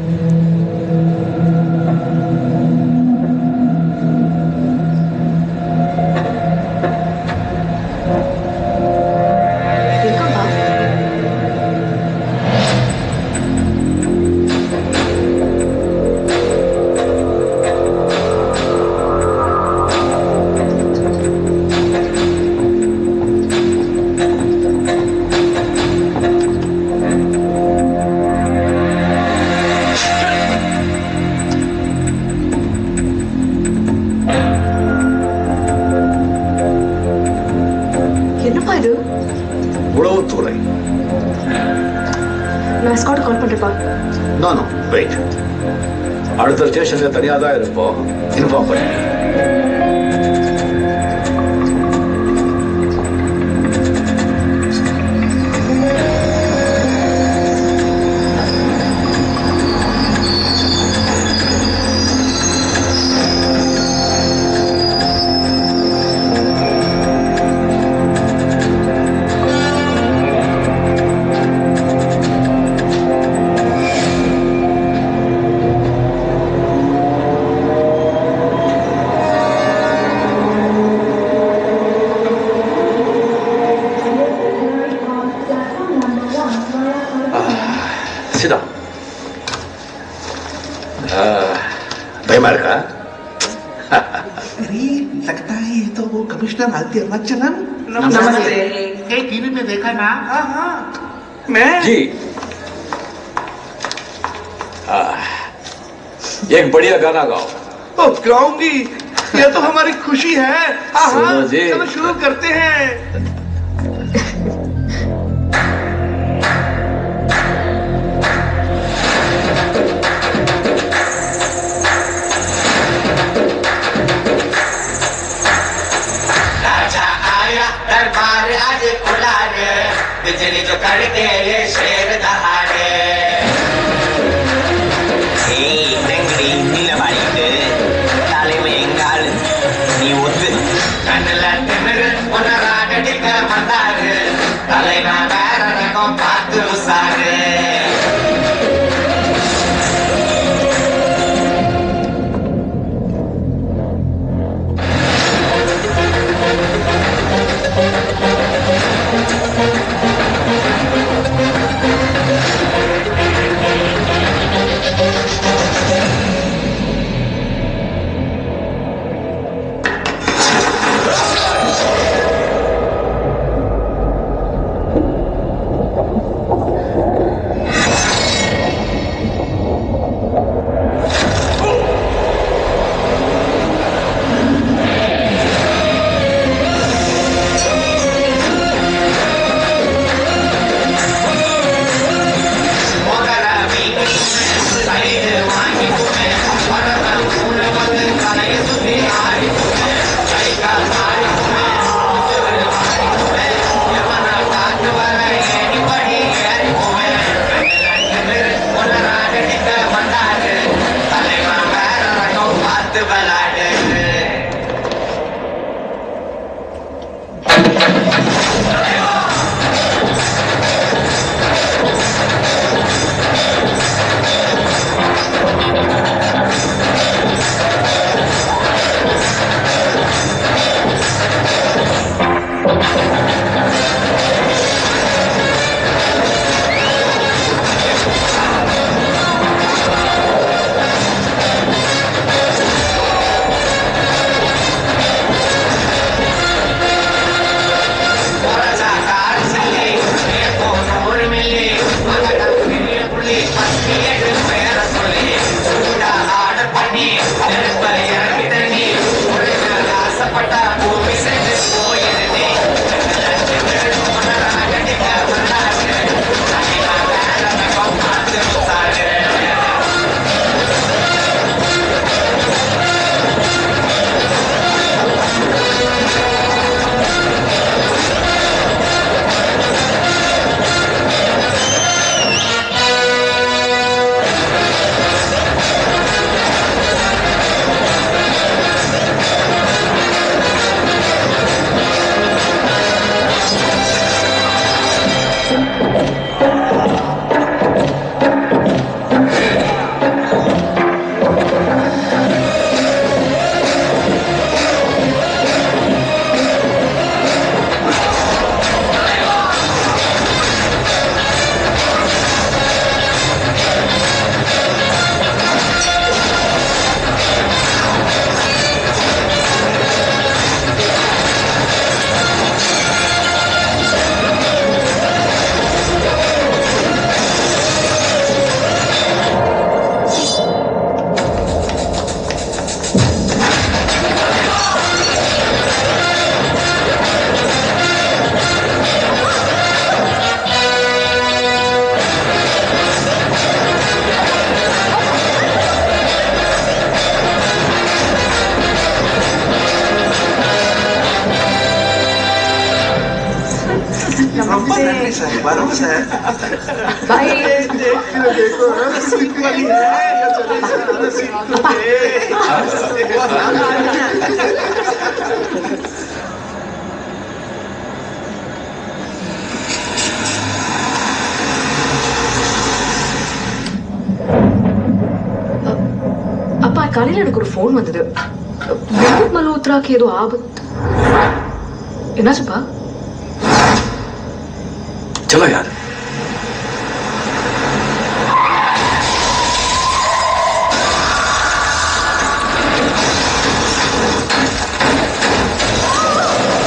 என்னப்பா இது உளவுத்துறை நான் ஸ்காட் கால் பண்றேன்ப்பா நானும் வெயிட் அடுத்த ஸ்டேஷன்ல தனியா தான் இருப்போம் இன்ஃபார்ம் பண்ணி का नाती अरुणाचलन नमस्ते। कहीं टीवी में देखा ना हाँ हाँ मैं जी आ, एक बढ़िया गाना गाओ ओ गाऊंगी ये तो हमारी खुशी है हाँ हाँ सुनो जी। चलो शुरू करते हैं राजा आया दरबार आज खुला रे बिजली जो कड़के ये शेर दहाड़े ஏய் தெங்கடி நிலவழிக்கு தலைமையங்கால் நீ ஒத்து கண்ணுல திமிரு உணராகடிக்க வந்தாரு தலைவன் வேற ரகம் பார்த்து உசாரு ரொம்ப நன்றி சார் வரோம் சார் Bye. देखो देखो सीट वाली है या चले जाना सीट तो दे அப்பா காலையில எனக்கு ஒரு ஃபோன் வந்தது வினோத் மல்ஹோத்ராக்கு ஏதோ ஆபத்து என்னாச்சுப்பா चलो यार ஆ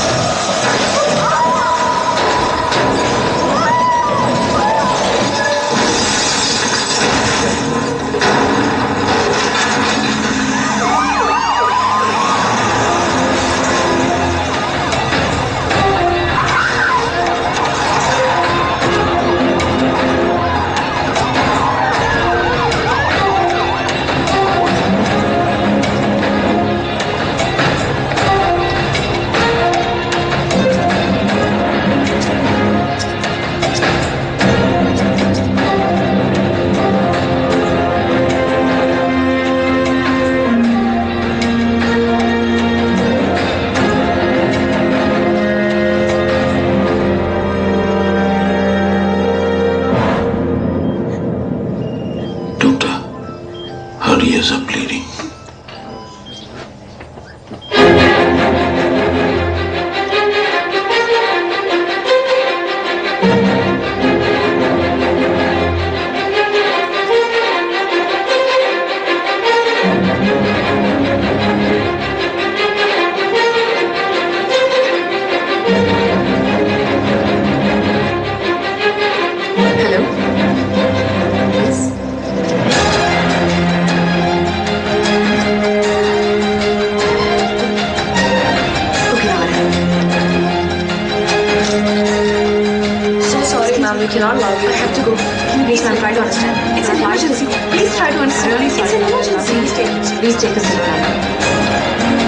So sorry, ma'am. We cannot log you. I have to go. Please, ma'am, try to understand. It's an emergency. Please try to understand. Really sorry. It's an emergency. Please take, please take a seat, ma'am.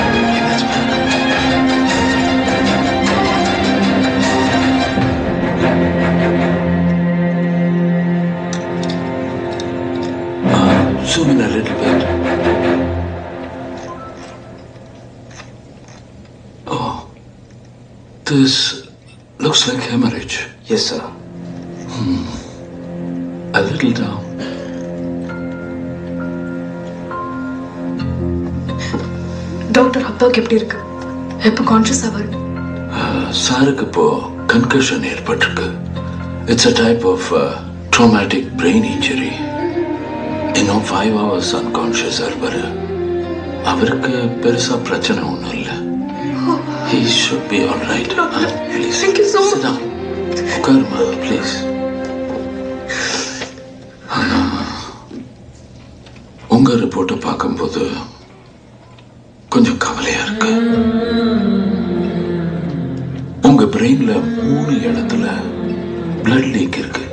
Zoom in a little bit. Oh, this looks like hemorrhage. Yes, sir. Hmm. A little down. Doctor அப்பாவுக்கு எப்படி இருக்கு எப்போ conscious ஆவாரு சாருக்கு இப்போ concussion ஏற்பட்டிருக்கு it's a type of traumatic brain injury இன்னும் five hours அன்கான்ஷியஸாக இருப்பார் அவருக்கு பெருசா பிரச்சனை ஒன்றும் இல்லை he should be all right please Thank you so much. உட்காருமா ப்ளீஸ் உங்க ரிப்போர்ட்டை பார்க்கும்போது கொஞ்சம் கவலையா இருக்கு உங்க பிரெயின்ல மூணு இடத்துல பிளட் லீக் இருக்கு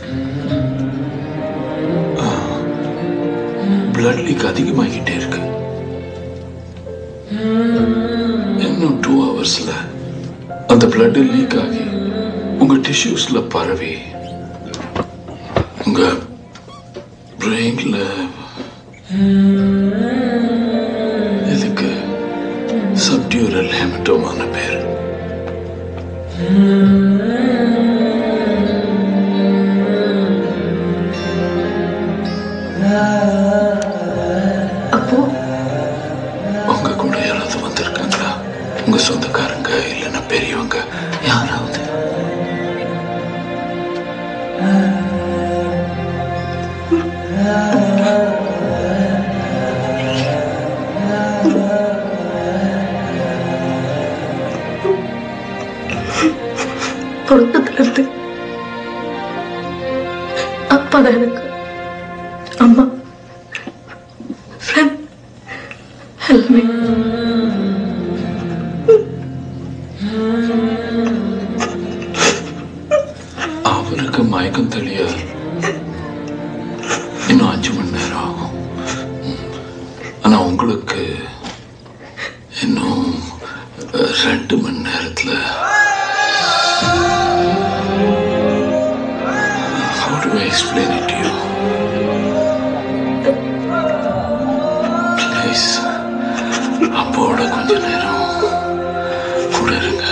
பிளட் லீக் அதிகமாகிட்டே இருக்கு இன்னும் டூ ஹவர்ஸ்ல அந்த பிளட் லீக் ஆகி உங்க டிஷ்யூஸ்ல பரவி உங்க பிரெயின்ல இதுக்கு சப்டியூரல் ஹெமட்டோமான பேர் அப்போ உங்க கூட யாராவது வந்திருக்காங்களா உங்க சொந்தக்காரங்க இல்லைன்னா பெரியவங்க யாராவது தொடக்கத்துல இருந்து அப்பா தான் எனக்கு அம்மா ஃப்ரெண்ட் எல்லாமே அவருக்கு மயக்கம் தெளிய இன்னும் அஞ்சு மணி நேரம் ஆகும் ஆனா உங்களுக்கு இன்னும் அஹ், ரெண்டு மணி நேரத்துல How do I explain it to you? Please, அப்போட கொஞ்ச நேரம் கூட இருங்க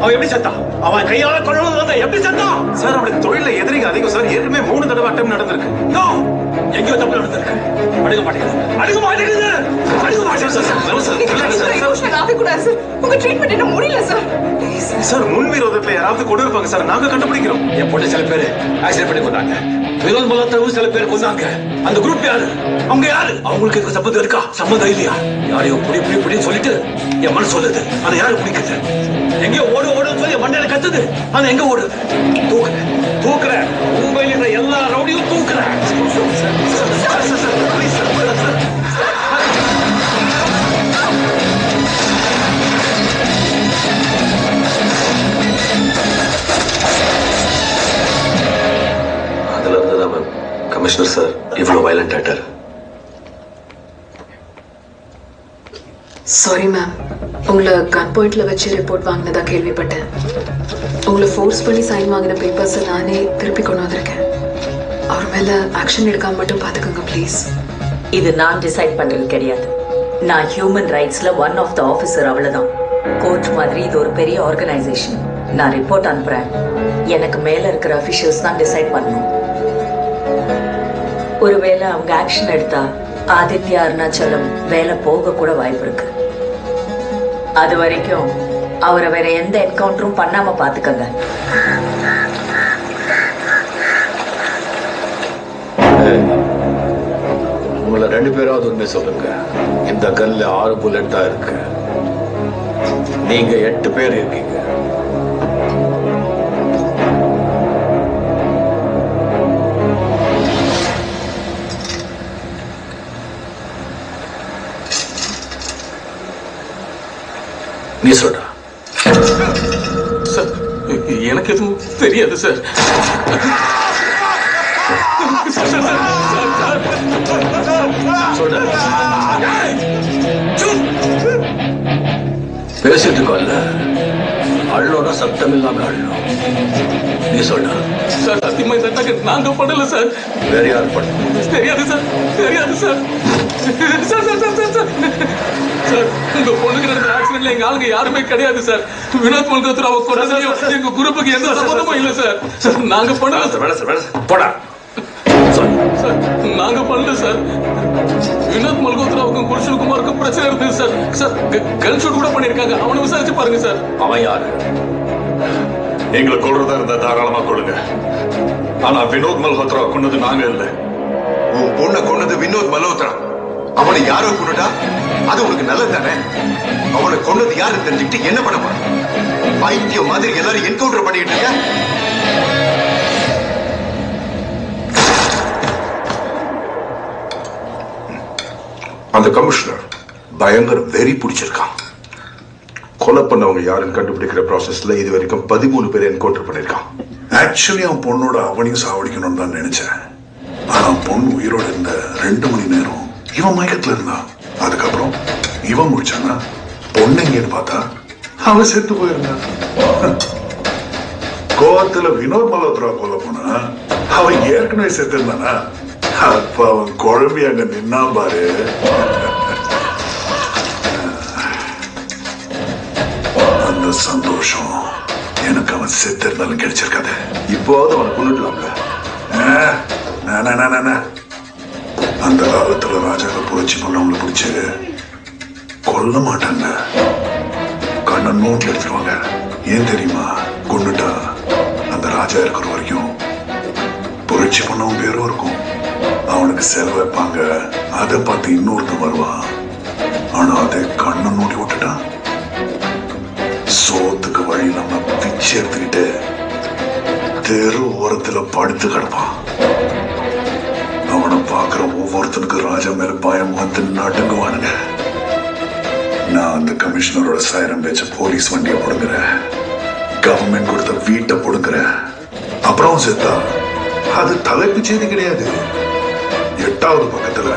அவன் எப்படி செத்தான் அவன் கையால கொள்ளணும் வந்த எப்படி செத்தான் சார் அவனுக்கு தொழில எதிரிங்க அதிகம் சார் ஏற்கனவே மூணு தடவை அட்டம் நடந்திருக்கு நோ எங்கேயோ தப்பு நடந்திருக்கு அழுக மாட்டேங்குது அழுக மாட்டேங்குது அழுக மாட்டேங்குது சார் சார் சார் எமோஷனல் ஆகக்கூடாது சார் உங்க ட்ரீட்மெண்ட் என்ன முடியல சார் சார் முன் விரோதத்துல யாராவது கொண்டு இருப்பாங்க சார் நாங்க கண்டுபிடிக்கிறோம் என் பொண்ணு சில பேர் ஆக்சிடென்ட் பண்ணி கொண்டாங்க வினோத் மலத்தவும் சில பேர் கொண்டாங்க அந்த குரூப் யாரு அவங்க யாரு அவங்களுக்கு இதுக்கு சம்மந்தம் இருக்கா சம்மந்தம் இல்லையா யாரையோ புடி புடி புடின்னு சொல்லிட்டு என் மனசு சொல்லுது அதை யாரு பிடிக்குது எங்கேயோ ஓடு ஓடுன்னு சொல்லி மண்டையில கத்துது ஆனா எங்க ஓடுது தூக்குறேன் தூக்குறேன் மும்பையில் இருக்கிற எல்லா ரவுடியும் தூக்குறேன் sir, sir, sir, sir, sir, please, sir, sir, சார். அதுல இருந்து தான் மேம் கமிஷனர் சார் இவ்வளவு வயலண்ட் ஆயிட்டார் சாரி மேம் உங்களை கன் பாயிண்ட்ல வச்சு ரிப்போர்ட் வாங்கினதா கேள்விப்பட்டேன் உங்களை ஃபோர்ஸ் பண்ணி சைன் வாங்கின பேப்பர்ஸை நானே திருப்பி கொண்டு வந்திருக்கேன் அவர் மேல ஆக்ஷன் எடுக்காம மட்டும் பாத்துக்கோங்க ப்ளீஸ் இது நான் டிசைட் பண்றது கிடையாது நான் ஹியூமன் ரைட்ஸ்ல ஒன் ஆஃப் த ஆஃபீஸர் அவ்வளவுதான் கோர்ட் மாதிரி இது ஒரு பெரிய ஆர்கனைசேஷன் நான் ரிப்போர்ட் அனுப்புறேன் எனக்கு மேல இருக்கிற அபிஷியல்ஸ் தான் டிசைட் பண்ணணும் ஒருவேளை அவங்க ஆக்ஷன் எடுத்தா ஆதித்யா அருணாச்சலம் வேலை போக கூட வாய்ப்பு இருக்கு அது வரைக்கும் அவரை வேற எந்த என்கவுண்டரும் பண்ணாம பாத்துக்கங்க உங்களை ரெண்டு பேராவது உண்மை சொல்லுங்க இந்த கல்ல ஆறு புல்லட் தான் இருக்கு நீங்க எட்டு பேர் இருக்கீங்க நீ சொல்ற சார் எனக்கு எதுவும் தெரியாது sir sir, sir, sir, sir, sir. பேசிட்டு இருக்கோம்ல அள்ளோட சத்தம் இல்லாம அள்ளணும் நீ சொல்ற சார் சத்தியமா இந்த அட்டாக் நாங்க பண்ணல சார் வேற யார் பண்ண தெரியாது சார் தெரியாது sir sir sir sir sir sir sir உங்க பொண்ணுக்கு நடந்த ஆக்சிடென்ட்ல எங்க ஆளுங்க யாருமே கிடையாது சார் வினோத் மல்கோத்ரா அவ கொண்டதையும் எங்க குரூப்புக்கு எந்த சம்பந்தமும் இல்ல சார் சார் நாங்க பண்ணல சார் வேணாம் சார் வேணாம் சார் போடா சார் நாங்க பண்ணல சார் வினோத் மல்கோத்ராவுக்கும் புருஷனுக்குமாருக்கும் பிரச்சனை இருந்தது சார் சார் கன் ஷூட் கூட பண்ணிருக்காங்க அவனை விசாரிச்சு பாருங்க சார் அவன் யாரு எங்களை கொள்றதா இருந்தா தாராளமா கொள்ளுங்க ஆனா வினோத் மல்ஹோத்ரா கொண்டது நாங்க இல்ல உன் பொண்ணை கொன்னது வினோத் மல்ஹோத்ரா அவனை யாரோ கொண்டுட்டா அது உனக்கு நல்லது தானே அவனை கொன்னது யாருன்னு தெரிஞ்சுக்கிட்டு என்ன பண்ண போற பைத்தியம் மாதிரி எல்லாரும் என்கவுண்டர் பண்ணிட்டு இருக்க அந்த கமிஷனர் பயங்கர வெறி பிடிச்சிருக்கான் கொலை பண்ணவங்க யாருன்னு கண்டுபிடிக்கிற ப்ராசஸ்ல இது வரைக்கும் பதிமூணு பேர் என்கவுண்டர் பண்ணிருக்கான் ஆக்சுவலி அவன் பொண்ணோட அவனையும் சாவடிக்கணும்னு தான் நினைச்சேன் ஆனா அவன் பொண்ணு உயிரோட இருந்த ரெண்டு மணி நேரம் இவன் மயக்கத்துல இருந்தான் அதுக்கப்புறம் இவன் முடிச்சானா பொண்ணு எங்கேன்னு பார்த்தா அவன் செத்து போயிருந்தான் கோவத்துல வினோத் மல்ஹோத்ரா கொல்ல போனா அவன் ஏற்கனவே செத்து இருந்தானா அப்ப அவன் குழம்பி அங்க நின்னா பாரு அந்த சந்தோஷம் எனக்கு அவன் செத்து இருந்தாலும் கிடைச்சிருக்காது இப்போவாவது அவனை கொண்டுடலாம்ல அந்த காலத்துல ராஜாவை புரட்சி பண்ணவங்களை பிடிச்சு கொல்ல மாட்டாங்க கண்ணை நோட்ல எடுத்துருவாங்க ஏன் தெரியுமா கொண்டுட்டா அந்த ராஜா இருக்கிற வரைக்கும் புரட்சி பண்ணவன் பேரும் இருக்கும் அவனுக்கு செலவு வைப்பாங்க அதை பார்த்து இன்னொருத்தன் வருவான் ஆனா அதை கண்ணை மூடி விட்டுட்டான் சோத்துக்கு வழி இல்லாம பிச்சை எடுத்துக்கிட்டு தெரு ஓரத்துல படுத்து கிடப்பான் அவனை பார்க்கிற ஒவ்வொருத்தனுக்கு ராஜா மேல பயம் வந்து நடுங்குவானுங்க நான் அந்த கமிஷனரோட சைரம் பேச்ச போலீஸ் வண்டியை போடுங்கிறேன் கவர்மெண்ட் கொடுத்த வீட்டை போடுங்கிறேன் அப்புறம் செத்தா அது தலைப்பு செய்தி கிடையாது எட்டாவது பக்கத்துல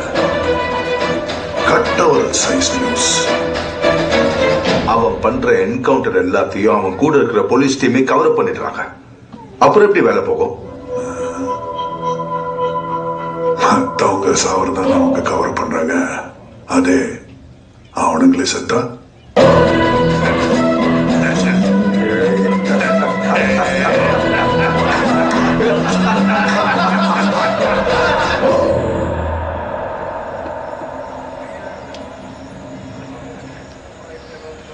கட்ட ஒரு சைஸ் நியூஸ் அவன் பண்ற என்கவுண்டர் எல்லாத்தையும் அவன் கூட இருக்கிற போலீஸ் டீமே கவர் பண்ணிடுறாங்க அப்புறம் எப்படி வேலை போகும் மத்தவங்க சாவறதான அவங்க கவர் பண்றாங்க அதே அவனுங்களே செத்தா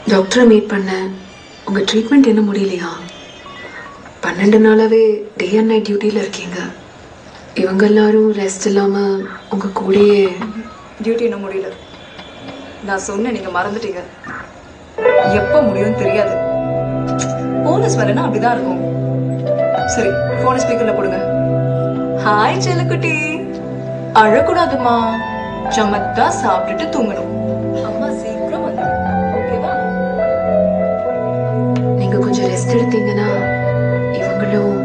டாக்டரை மீட் பண்ணேன் உங்கள் ட்ரீட்மெண்ட் என்ன முடியலையா பன்னெண்டு நாளாவே டே அண்ட் நைட் டியூட்டியில் இருக்கீங்க இவங்க எல்லாரும் ரெஸ்ட் இல்லாமல் உங்கள் கூடயே டியூட்டி இன்னும் முடியல நான் சொன்னேன் நீங்க மறந்துட்டீங்க எப்போ முடியும்னு தெரியாது போனஸ் வேலைன்னா அப்படிதான் இருக்கும் சரி போன ஸ்பீக்கர்ல போடுங்க ஹாய் செல்லக்குட்டி அழக்கூடாதுமா சமத்தா சாப்பிட்டுட்டு தூங்கணும் அம்மா சீக்கிரம் வந்துடும் ஓகேவா நீங்கள் கொஞ்சம் ரெஸ்ட் எடுத்தீங்கன்னா இவங்களும்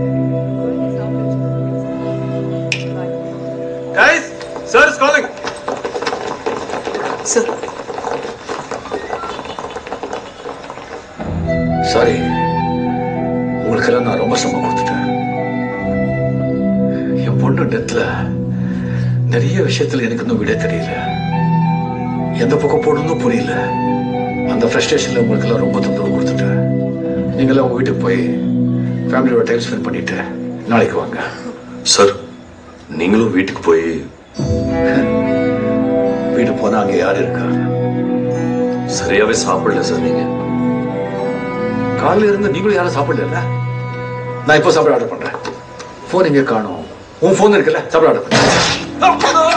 Guys, sir is calling. Sir sorry உங்களுக்கெல்லாம் நான் ரொம்ப சிரமம் கொடுத்துட்டேன் என் பொண்ணு டெத்ல நிறைய விஷயத்துல எனக்கு இன்னும் விட தெரியல எந்த பக்கம் போடணும்னு புரியல அந்த ஃப்ரஸ்ட்ரேஷன்ல உங்களுக்கெல்லாம் ரொம்ப தொந்தரவு கொடுத்துட்டேன் நீங்களாம் உங்க வீட்டுக்கு போய் ஃபேமிலியோட டைம் ஸ்பெண்ட் பண்ணிட்டு நாளைக்கு வாங்க சார் நீங்களும் வீட்டுக்கு போய் வீட்டுக்கு போனா அங்க யார் இருக்கா சரியாவே சாப்பிடல சார் நீங்க காலையில இருந்து நீங்களும் யாரும் சாப்பிடல நான் இப்போ சாப்பிட ஆர்டர் பண்றேன் போன் எங்க காணும் உன் போன் இருக்குல்ல சாப்பிட ஆர்டர் பண்ண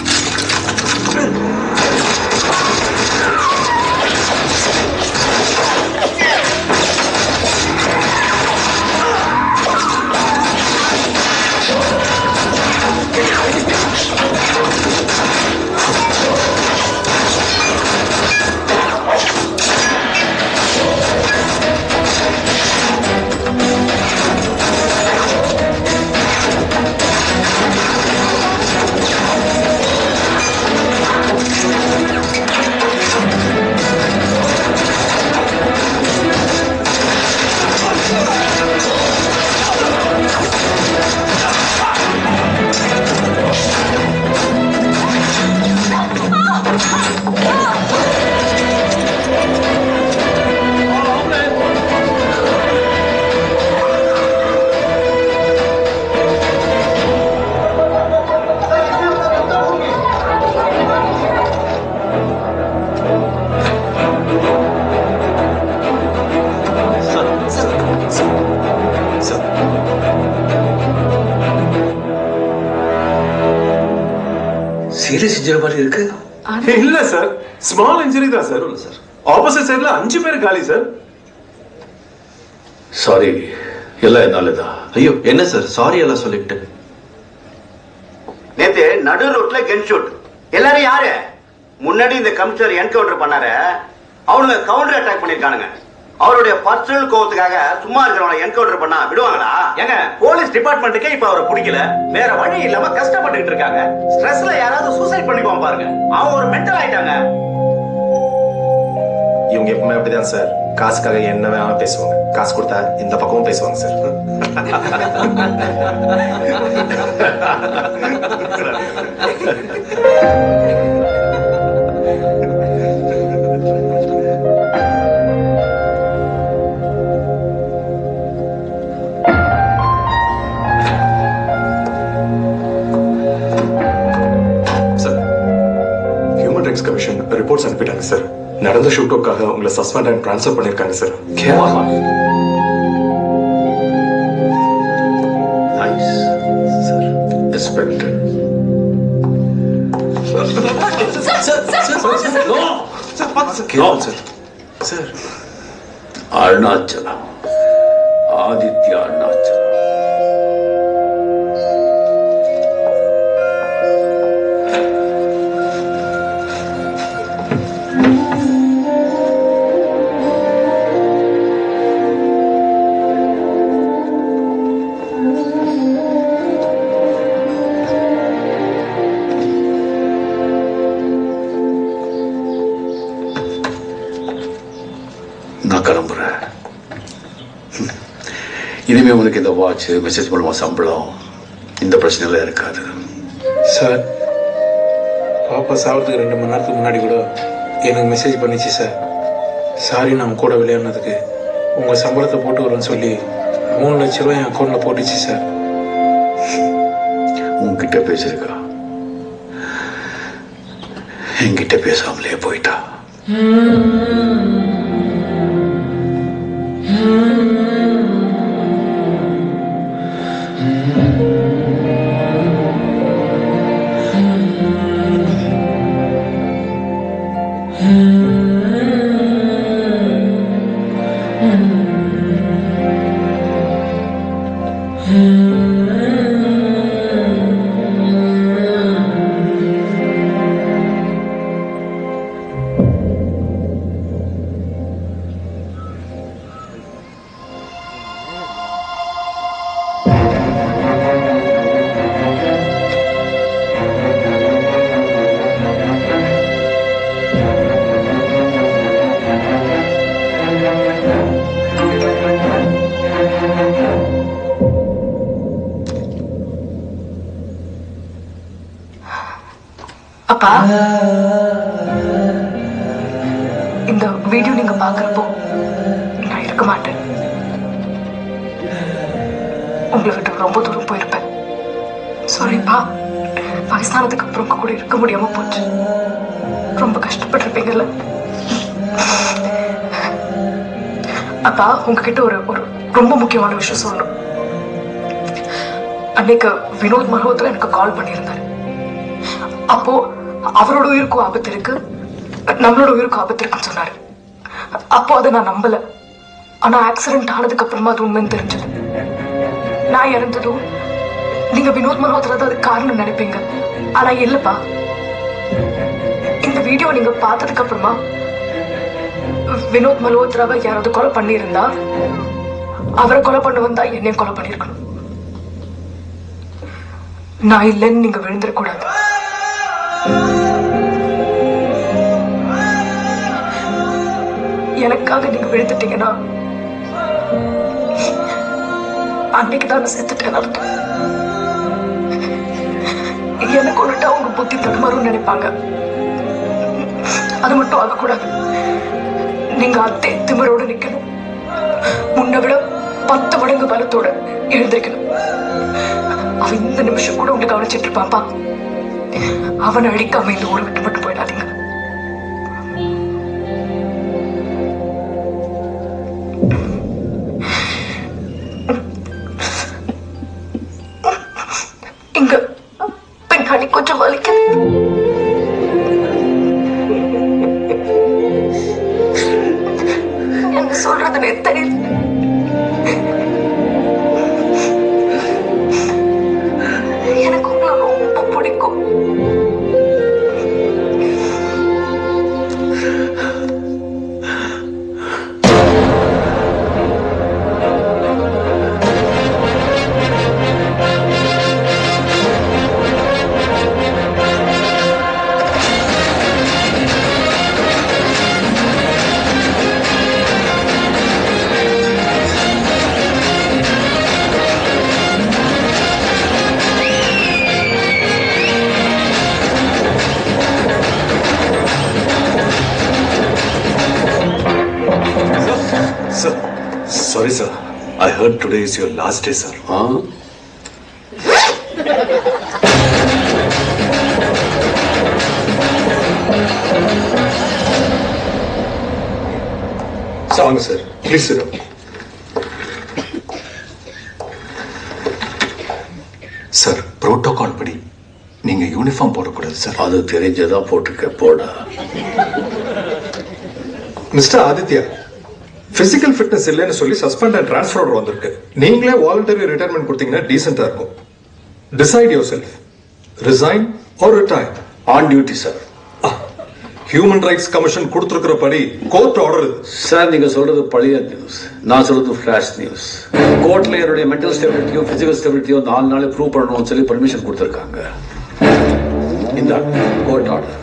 சீரியஸ் இன்ஜுரி மாதிரி இருக்கு இல்ல சார் ஸ்மால் இன்ஜுரி தான் சார் சார் ஆப்போசிட் சைடுல அஞ்சு பேர் காலி சார் சாரி எல்லாம் என்னாலதான் ஐயோ என்ன சார் சாரி எல்லாம் சொல்லிட்டு நேத்து நடு ரோட்ல கன் ஷூட் எல்லாரும் யாரு முன்னாடி இந்த கமிஷனர் என்கவுண்டர் பண்ணாரு அவனுங்க கவுண்டர் அட்டாக் பண்ணிருக்கானுங்க அவருடைய பர்சனல் கோவத்துக்காக சும்மா இருக்கிறவனை என்கவுண்டர் பண்ணா விடுவாங்களா ஏங்க போலீஸ் டிபார்ட்மெண்ட்டுக்கே இப்ப அவரை பிடிக்கல வேற வழி இல்லாம கஷ்டப்பட்டுட்டு இருக்காங்க ஸ்ட்ரெஸ்ல யாராவது சூசைட் பண்ணிக்குவான் பாருங்க அவன் ஒரு மென்டல் ஆயிட்டாங்க இவங்க எப்பவுமே அப்படிதான் சார் காசுக்காக என்ன வேணாலும் பேசுவாங்க காசு கொடுத்தா இந்த பக்கமும் பேசுவாங்க sir sir human rights commission reports அனுப்பிட்டாங்க சார் நடந்த ஷூட்டோக்காக உங்களை சஸ்பெண்ட் அண்ட் ட்ரான்ஸ்ஃபர் பண்ணிருக்காங்க sir nice respect sir sir Arunachalam Aditya Arunachalam நான் கிளம்புறேன் இனிமே உனக்கு இந்த வாட்ச் மெசேஜ் மூலமா சம்பளம் இந்த பிரச்சனைலாம் இருக்காது சார் பாப்பா சாவறதுக்கு ரெண்டு மணி நேரத்துக்கு முன்னாடி கூட எனக்கு மெசேஜ் பண்ணிச்சு சார் சாரி நான் கூட விளையாடினதுக்கு உங்கள் சம்பளத்தை போட்டு வரேன்னு சொல்லி மூணு லட்ச ரூபாய் என் அக்கௌண்ட்டில் போட்டுச்சு சார் உன்கிட்ட பேசியிருக்கா என்கிட்ட பேசாமலே போயிட்டா அப்பா இந்த வீடியோ நீங்க பாக்குறப்போ நான் இருக்க மாட்டேன் உங்களை விட்டு ரொம்ப தூரம் போயிருப்பேன் சாரிப்பா வயசானதுக்கு அப்புறம் உங்க கூட இருக்க முடியாம போச்சு ரொம்ப கஷ்டப்பட்டிருப்பீங்கல்ல அப்பா உங்ககிட்ட ஒரு ஒரு ரொம்ப முக்கியமான விஷயம் சொல்லணும் அன்னைக்கு வினோத் மல்ஹோத்ரா எனக்கு கால் பண்ணியிருந்தாரு அப்போ அவரோட உயிருக்கும் ஆபத்து இருக்கு நம்மளோட உயிருக்கும் ஆபத்து இருக்குன்னு சொன்னாரு அப்போ அதை நான் நம்பல ஆனா ஆக்சிடென்ட் ஆனதுக்கு அப்புறமா அது உண்மைன்னு தெரிஞ்சது நான் இறந்ததும் நீங்க வினோத் மல்ஹோத்ரா தான் அது காரணம் நினைப்பீங்க ஆனா இல்லப்பா இந்த வீடியோ நீங்க பார்த்ததுக்கு அப்புறமா வினோத் மல்ஹோத்ராவை யாராவது கொலை பண்ணியிருந்தா அவரை கொலை பண்ண வந்தா என்னையும் கொலை பண்ணிருக்கணும் நான் இல்லைன்னு நீங்க விழுந்துடக்கூடாது எனக்காக நீங்க விழுந்துட்டீங்கன்னா அன்னைக்கு தான் நான் செத்துட்டேன் அர்த்தம் எனக்கு ஒன்றுட்டா உங்க புத்தி தடுமாறும் நினைப்பாங்க அது மட்டும் ஆகக்கூடாது நீங்க அதே திமிரோட நிக்கணும் முன்ன விட பத்து மடங்கு பலத்தோட எழுந்திருக்கணும் அவன் இந்த நிமிஷம் கூட உங்களை கவனிச்சிட்டு இருப்பாப்பா அவனை அடிக்காம இந்த ஊரை விட்டு மட்டும் போயிடாதீங்க இங்க பின்னாடி கொஞ்சம் வலிக்குது என்ன சொல்றதுன்னு தெரியல எனக்கு உங்களை ரொம்ப பிடிக்கும் Sir, sorry, sir. I heard today is your last day, sir. Huh? வாங்க sir please sir sir protocol படி நீங்க யூனிஃபார்ம் போடக்கூடாது சார் அது தெரிஞ்சதா போட்டுக்க போடா மிஸ்டர் ஆதித்யா பிசிக்கல் ஃபிட்னஸ் இல்லைன்னு சொல்லி சஸ்பெண்ட் அண்ட் ட்ரான்ஸ்ஃபர் ஆர்டர் வந்திருக்கு நீங்களே வாலண்டரி ரிட்டையர்மெண்ட் கொடுத்தீங்கன்னா டீசெண்டா இருக்கும் decide yourself resign or retire on duty sir human rights commission கொடுத்துருக்கிறபடி கோர்ட் ஆர்டர் இது சார் நீங்க சொல்றது பழைய நியூஸ் நான் சொல்றது ஃபிளாஷ் நியூஸ் கோர்ட்ல என்னுடைய மென்டல் ஸ்டெபிலிட்டியோ பிசிக்கல் ஸ்டெபிலிட்டியோ நாலு நாள் ப்ரூவ் பண்ணணும்னு சொல்லி பர்மிஷன் கொடுத்துருக்காங்க இந்த court order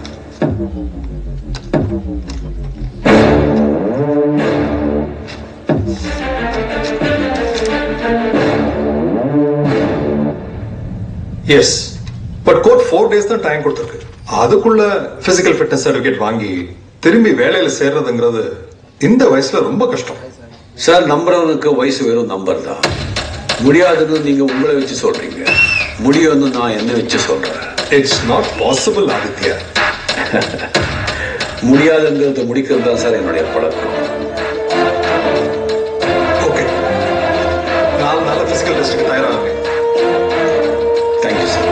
yes but court four days தான் டைம் கொடுத்துருக்கு அதுக்குள்ள பிசிக்கல் ஃபிட்னஸ் சர்டிஃபிகேட் வாங்கி திரும்பி வேலையில சேர்றதுங்கிறது இந்த வயசுல ரொம்ப கஷ்டம் சார் நம்புறவனுக்கு வயசு வெறும் நம்பர் தான் முடியாதுன்னு நீங்க உங்களை வச்சு சொல்றீங்க முடியும்னு நான் என்ன வச்சு சொல்றேன் இட்ஸ் நாட் பாசிபிள் ஆதித்யா முடியாதுங்கிறத முடிக்கிறது தான் சார் என்னுடைய பழக்கம் ஓகே நாலு நாள் பிசிக்கல் டெஸ்ட்டுக்கு தயாராக தேங்க்யூ சார்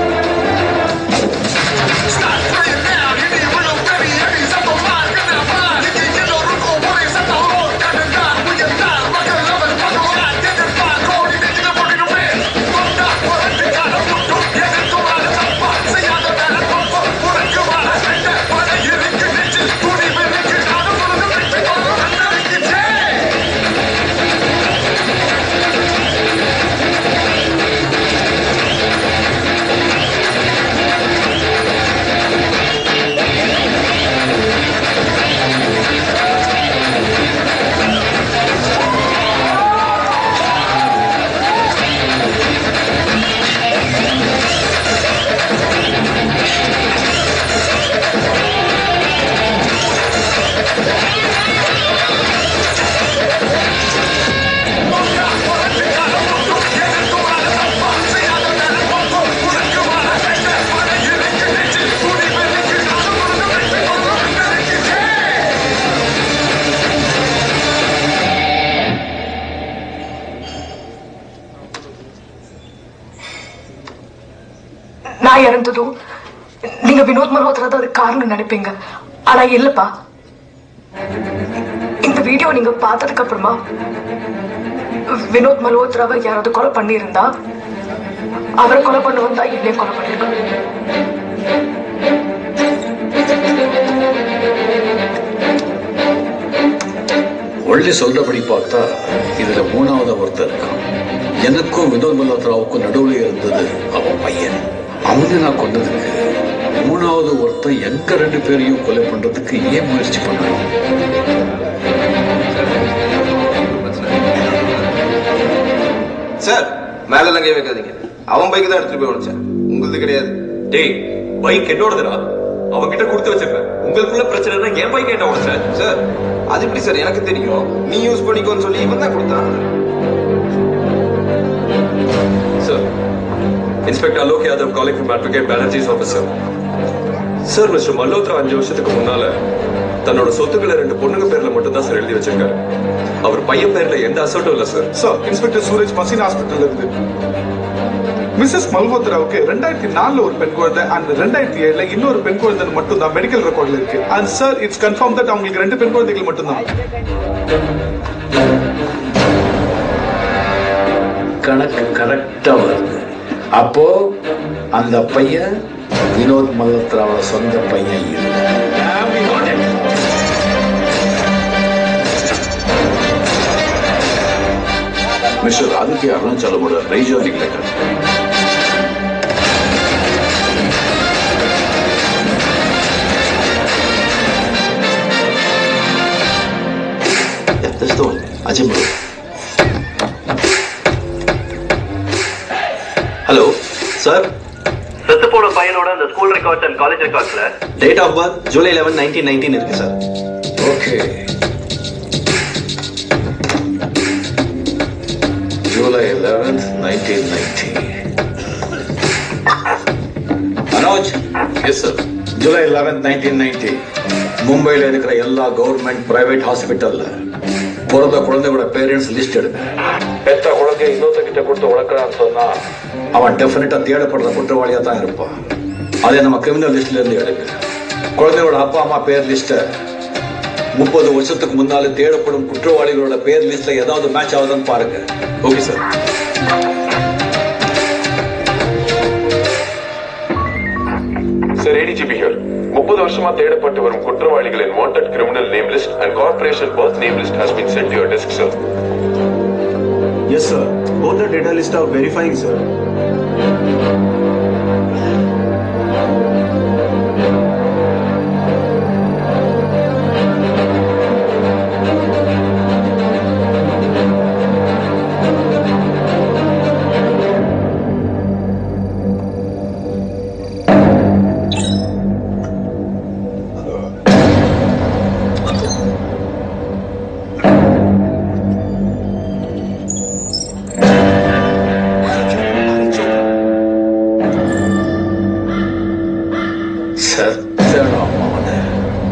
நான் இறந்ததும் நீங்க வினோத் மல்ஹோத்ரா தான் அது காரணம் நினைப்பீங்க ஆனா இல்லப்பா இந்த வீடியோ நீங்க பார்த்ததுக்கு அப்புறமா வினோத் மல்ஹோத்ராவை யாராவது கொலை பண்ணியிருந்தா அவரை கொலை பண்ண வந்தா என்னைய கொலை பண்ணிருக்காங்க ஒள்ளி சொல்றபடி பார்த்தா இதுல மூணாவது ஒருத்தர் இருக்கான் எனக்கும் வினோத் மல்ஹோத்ராவுக்கும் நடுவில் இருந்தது அவன் பையன் அவனை நான் கொண்டதுக்கு மூணாவது ஒருத்தன் எங்க ரெண்டு பேரையும் கொலை பண்றதுக்கு ஏன் முயற்சி பண்ணணும் சார் மேல எல்லாம் கை வைக்காதீங்க அவன் பைக்கு தான் எடுத்துட்டு போய் உடைச்சேன் உங்களுது கிடையாது டேய் பைக் என்னோடதுடா அவன்கிட்ட கொடுத்து வச்சிருப்பேன் உங்களுக்குள்ள பிரச்சனைனா என் பைக் என்ன உடச்ச சார் அது எப்படி சார் எனக்கு தெரியும் நீ யூஸ் பண்ணிக்கோன்னு சொல்லி இவன் தான் கொடுத்தான் sir inspector Alok Yadav calling from advocate Banerjee's officer sir mister Malhotra அஞ்சு வருஷத்துக்கு முன்னால தன்னோட சொத்துக்களை ரெண்டு பொண்ணுங்க பேர்ல மட்டும் தான் சார் எழுதி வச்சிருக்காரு அவர் பையன் பேர்ல எந்த அசட்டும் இல்ல சார் சார் இன்ஸ்பெக்டர் சூரஜ் மசீன் ஹாஸ்பிட்டல் இருந்து மிஸ்ஸஸ் மல்ஹோத்ராவுக்கு ரெண்டாயிரத்தி நாலுல ஒரு பெண் குழந்தை அண்ட் ரெண்டாயிரத்தி ஏழுல இன்னொரு பெண் குழந்தை மட்டும் தான் மெடிக்கல் ரெக்கார்ட்ல இருக்கு and sir it's confirm that அவங்களுக்கு ரெண்டு பெண் குழந்தைகள் மட்டும்தான் கணக்கு கரெக்டா வருது அப்போ அந்த பையன் வினோத் மல்ஹோத்ராவோட சொந்த பையன் இல்லை मिस्टर आदित्य अरुणाचलमोட ரைஜானிக் letter Yeah, that's the one. Ajimuru. Hello sir செத்து போன பையனோட அந்த ஸ்கூல் ரெக்கார்ட்ஸ் அண்ட் காலேஜ் ரெக்கார்ட்ஸ்ல date of birth July eleven nineteen nineteen இருக்கு sir okay July eleventh nineteen ninety Manoj yes sir July eleventh nineteen ninety மும்பையில் இருக்கிற எல்லா government private ஹாஸ்பிட்டல்ல பிறந்த குழந்தையோட பேரண்ட்ஸ் லிஸ்ட் எடுங்க பெத்த குழந்தைய இன்னொருத்த கிட்ட கொடுத்து வளர்க்கறான்னு சொன்னா அவன் டெஃபினட்டா தேடப்படுற குற்றவாளியா தான் இருப்பான் அதை நம்ம கிரிமினல் லிஸ்ட்ல இருந்து எடுங்க குழந்தையோட அப்பா அம்மா பேர் லிஸ்ட்டை முப்பது வருஷத்துக்கு முன்னால தேடப்படும் குற்றவாளிகளோட பேர் லிஸ்ட்ல ஏதாவது மேட்ச் ஆகுதுன்னு பாருங்க okay sir sir ADGP here முப்பது வருஷமா தேடப்பட்டு வரும் குற்றவாளிகளின் wanted criminal name list and corporation birth name list has been sent your desk sir Yes, sir. Both the data list are verifying, sir.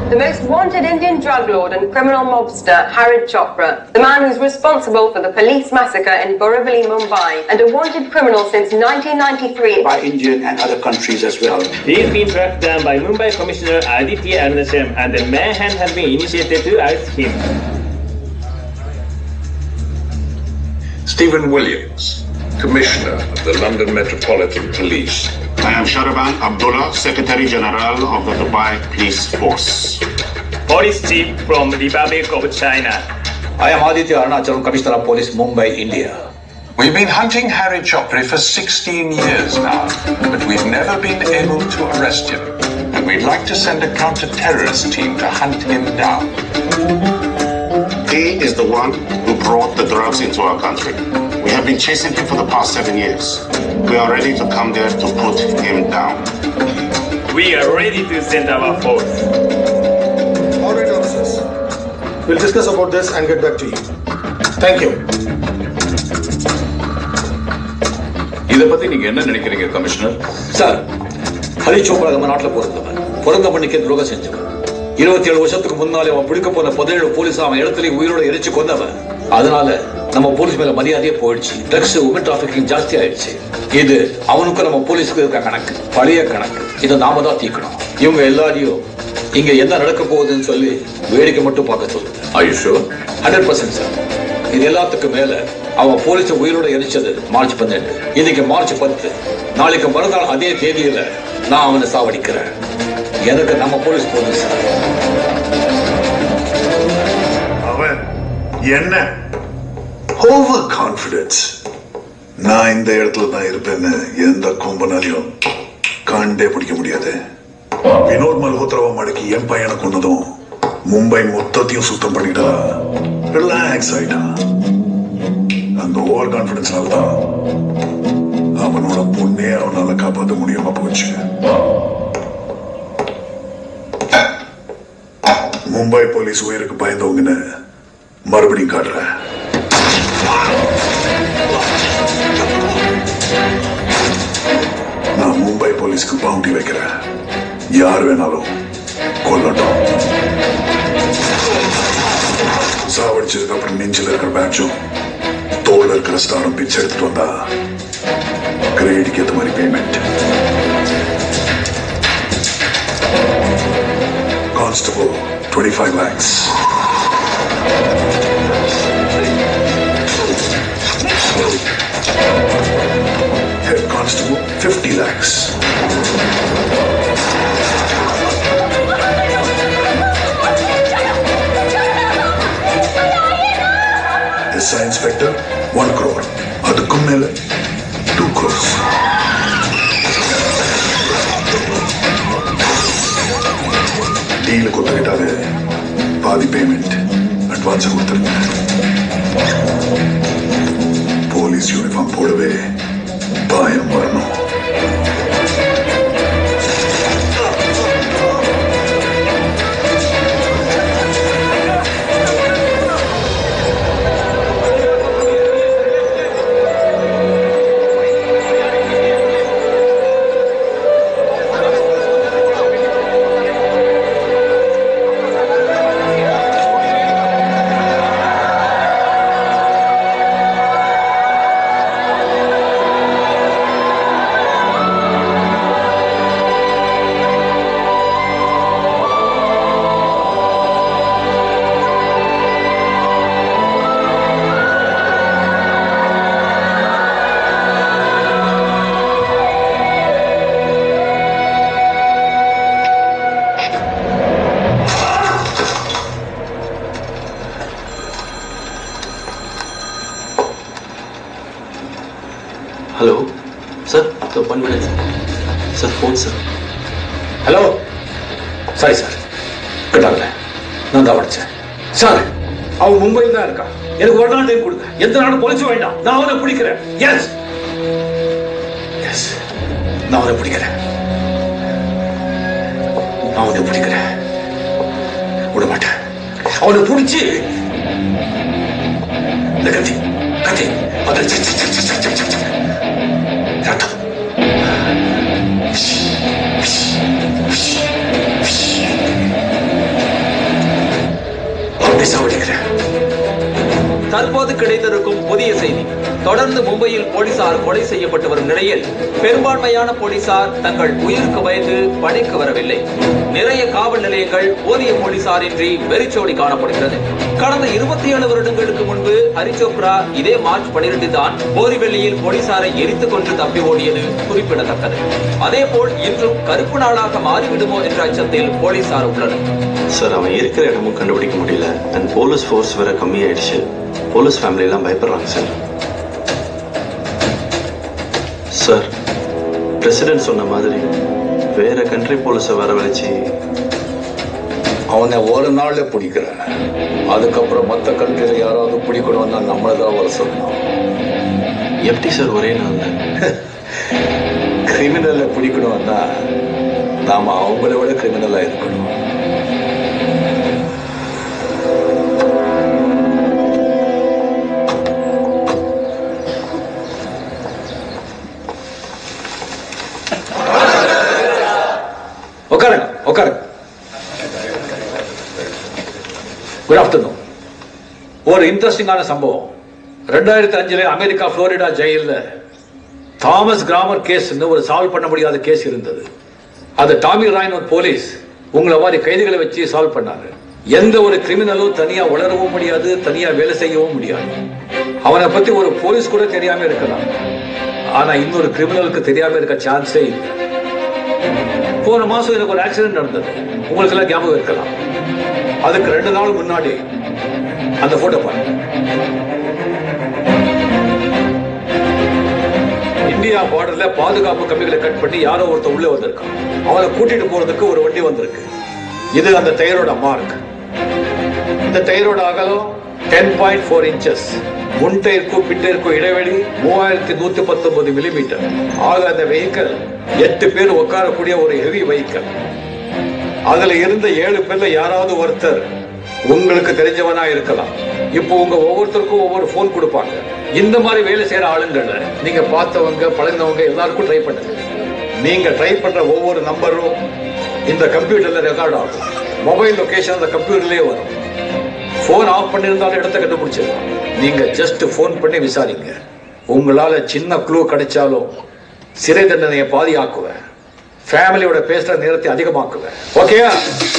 The most wanted Indian drug lord and criminal mobster, Harid Chopra, the man who's responsible for the police massacre in Borivali, Mumbai, and a wanted criminal since 1993. by Indian and other countries as well. He's been tracked down by Mumbai Commissioner Aditya Arunasam and the manhunt has been initiated to arrest him. Stephen Williams, Commissioner of the London Metropolitan Police. I am Sharaban Abdullah, Secretary General of the Dubai Police Force. Police chief from Republic of China. I am Aditya Arunachalam, Commissioner of Police, Mumbai, India. We've been hunting Harry Chopra for 16 years now, but we've never been able to arrest him. And we'd like to send a counter-terrorist team to hunt him down. He is the one who brought the drugs into our country. We have been chasing him for the past seven years. We are ready to come there to put him down. We are ready to send our force. All right, officers. We'll discuss about this and get back to you. Thank you. இத பத்தி நீங்க என்ன நினைக்கிறீங்க commissioner sir Hari Chopra நம்ம நாட்டில் பிறந்தவன் பிறந்த மண்ணுக்கே துரோகம் செஞ்சவன் இருபத்தி ஏழு வருஷத்துக்கு முன்னாலே அவன் பிடிக்க போன பதினேழு போலீஸ் அவன் இடத்துல உயிரோட எரிச்சு கொண்டவன் அதனால நம்ம போலீஸ் மேல மரியாதையே போயிடுச்சு ட்ரக்ஸ் உமன் டிராபிகிங் ஜாஸ்தி ஆயிடுச்சு இது அவனுக்கும் நம்ம போலீஸ்க்கு இருக்க கணக்கு பழைய கணக்கு இதை நாம தான் தீக்கணும் இவங்க எல்லாரையும் இங்க என்ன நடக்க போகுதுன்னு சொல்லி வேடிக்கை மட்டும் பார்க்க சொல்லுங்க ஆயுஷோ ஹண்ட்ரட் பர்சன்ட் சார் இது எல்லாத்துக்கும் மேல அவன் போலீஸ் உயிரோட எரிச்சது மார்ச் பன்னெண்டு இன்னைக்கு மார்ச் பத்து நாளைக்கு மறுநாள் அதே தேதியில நான் அவனை சாவடிக்கிறேன் எனக்கு நம்ம போலீஸ் போதும் சார் அவன் என்ன ஓவர் கான்பிடன்ஸ் நான் இந்த இடத்துல தான் இருப்பேன்னு எந்த கும்பனாலையும் கண்டே பிடிக்க முடியாது வினோத் மல்ஹோத்ராவை மடக்கி என் பையனை கொண்டதும் மும்பை மொத்தத்தையும் சுத்தம் பண்ணிட்டா ரிலாக்ஸ் ஆயிட்டான் அந்த ஓவர் கான்பிடன்ஸ்னால தான் அவனோட பொண்ணே அவனால காப்பாற்ற முடியாம போச்சு மும்பை போலீஸ் உயிருக்கு பயந்தவங்கன்னு மறுபடியும் காட்டுறேன் நான் மும்பை போலீஸ்க்கு பவுண்டி வைக்கிறேன் யார் வேணாலும் கொல்லட்டும் சாவடிச்சதுக்கு அப்புறம் நெஞ்சில் இருக்கிற பேட்சும் தோல்ல இருக்கிற ஸ்டாரும் பிச்சை எடுத்துட்டு வந்தா கிரேடுக்கு ஏற்ற மாதிரி payment constable twenty five lakhs Head Constable, 50 lakhs. SI Inspector, 1 crore. அதுக்கும் மேல 2 crores. டீலுக்கு ஒத்துக்கிட்டாலே பாதி பேமெண்ட் அட்வான்ஸ் கொடுத்துருங்க போலீஸ் யூனிஃபார்ம் போடவே பயம் வரணும் hello sir one minute sir sir phone sir hello sorry sir கட்டாங்கல நான் தான் உடைச்சேன் சார் அவன் மும்பையில் தான் இருக்கான் எனக்கு ஒரு நாள் டைம் கொடுங்க எந்த நாடும் பொழைச்சு வேண்டாம் நான் அவனை பிடிக்கிறேன் எஸ் எஸ் நான் அவனை பிடிக்கிறேன் நான் அவனை பிடிக்கிறேன் விட மாட்டேன் அவனை பிடிச்சி இந்த கத்தி கத்தி அதை சி, சி, சி, சி, சி, சி, சி. ரத்தம் கொண்டு சாவடிக்கிறேன் தற்போது கிடைத்திருக்கும் புதிய செய்தி தொடர்ந்து மும்பையில் போலீசார் கொலை செய்யப்பட்டு வரும் நிலையில் பெரும்பான்மையான போலீசார் தங்கள் உயிருக்கு பயந்து பணிக்கு வரவில்லை நிறைய காவல் நிலையங்கள் போதிய போலீசாரின்றி வெறிச்சோடி காணப்படுகிறது கடந்த இருபத்தி ஏழு வருடங்களுக்கு முன்பு ஹரிச்சோப்ரா இதே மார்ச் பனிரெண்டு தான் போரிவெளியில் போலீசாரை எரித்துக் கொண்டு தப்பி ஓடியது குறிப்பிடத்தக்கது அதேபோல் இன்றும் கருப்பு நாளாக மாறிவிடுமோ என்ற அச்சத்தில் போலீசார் உள்ளனர் சார் அவன் இருக்கிற இடமும் கண்டுபிடிக்க முடியல அண்ட் போலீஸ் ஃபோர்ஸ் வேற கம்மியாயிடுச்சு போலீஸ் ஃபேமிலி எல்லாம் பயப்படுறாங்க சார் சார் பிரசிடென்ட் சொன்ன மாதிரி வேற கண்ட்ரி போலீஸை வரவழைச்சு அவனை ஒரு நாள்ல பிடிக்கிறேன் அதுக்கப்புறம் மத்த கண்ட்ரியில யாராவது பிடிக்கணும்னா நம்மளை தான் வர சொல்லணும் எப்படி சார் ஒரே நாள்ல கிரிமினலை பிடிக்கணும்னா நாம அவங்கள விட கிரிமினலா இருக்கணும் உட்காருங்க உட்காருங்க குட் ஆஃப்டர்நூன் ஒரு இன்ட்ரெஸ்டிங்கான சம்பவம் ரெண்டாயிரத்தி அஞ்சுல அமெரிக்கா புளோரிடா ஜெயில்ல தாமஸ் கிராமர் கேஸ்னு ஒரு சால்வ் பண்ண முடியாத கேஸ் இருந்தது அது டாமி ராயின் ஒரு போலீஸ் உங்களை மாதிரி கைதிகளை வச்சு சால்வ் பண்ணாரு எந்த ஒரு கிரிமினலும் தனியா வளரவும் முடியாது தனியா வேலை செய்யவும் முடியாது அவனை பத்தி ஒரு போலீஸ் கூட தெரியாம இருக்கலாம் ஆனா இன்னொரு கிரிமினலுக்கு தெரியாம இருக்க சான்ஸே இல்லை போன மாசம் எனக்கு ஒரு ஆக்சிடென்ட் நடந்தது உங்களுக்கு எல்லாம் ஞாபகம் இருக்கலாம் அதுக்கு ரெண்டு நாள் முன்னாடி அந்த போட்டோ பாருங்க இந்தியா பார்டர்ல பாதுகாப்பு கம்பிகளை கட் பண்ணி யாரோ ஒருத்தர் உள்ள வந்திருக்கான் அவனை கூட்டிட்டு போறதுக்கு ஒரு வண்டி வந்திருக்கு இது அந்த டயரோட மார்க் இந்த டயரோட அகலம் டென் பாயிண்ட் ஃபோர் இன்ச்சஸ் முன் டயருக்கும் பின் டயருக்கும் இடைவெளி மூவாயிரத்தி நூத்தி பத்தொன்பது மில்லிமீட்டர் ஆக அந்த வெஹிக்கல் எட்டு பேர் உட்காரக்கூடிய ஒரு ஹெவி வெஹிக்கல் அதுல இருந்த ஏழு பேர்ல யாராவது ஒருத்தர் உங்களுக்கு தெரிஞ்சவனா இருக்கலாம் இப்போ உங்க ஒவ்வொருத்தருக்கும் ஒவ்வொரு போன் கொடுப்பாங்க இந்த மாதிரி வேலை செய்யற ஆளுங்கள நீங்க பார்த்தவங்க பழகினவங்க எல்லாருக்கும் ட்ரை பண்ணுங்க நீங்க ட்ரை பண்ற ஒவ்வொரு நம்பரும் இந்த கம்ப்யூட்டர்ல ரெக்கார்ட் ஆகும் மொபைல் லொகேஷன் அந்த கம்ப்யூட்டர்லயே வரும் போன் ஆஃப் பண்ணியிருந்தாலும் இடத்த கண்டுபிடிச்சிடலாம் நீங்க ஜஸ்ட் போன் பண்ணி விசாரிங்க உங்களால சின்ன க்ளூ கிடைச்சாலும் சிறை தண்டனையை பாதி ஆக்குவேன் ஃபேமிலியோட பேசுற நேரத்தை அதிகமாக்குவேன் ஓகேயா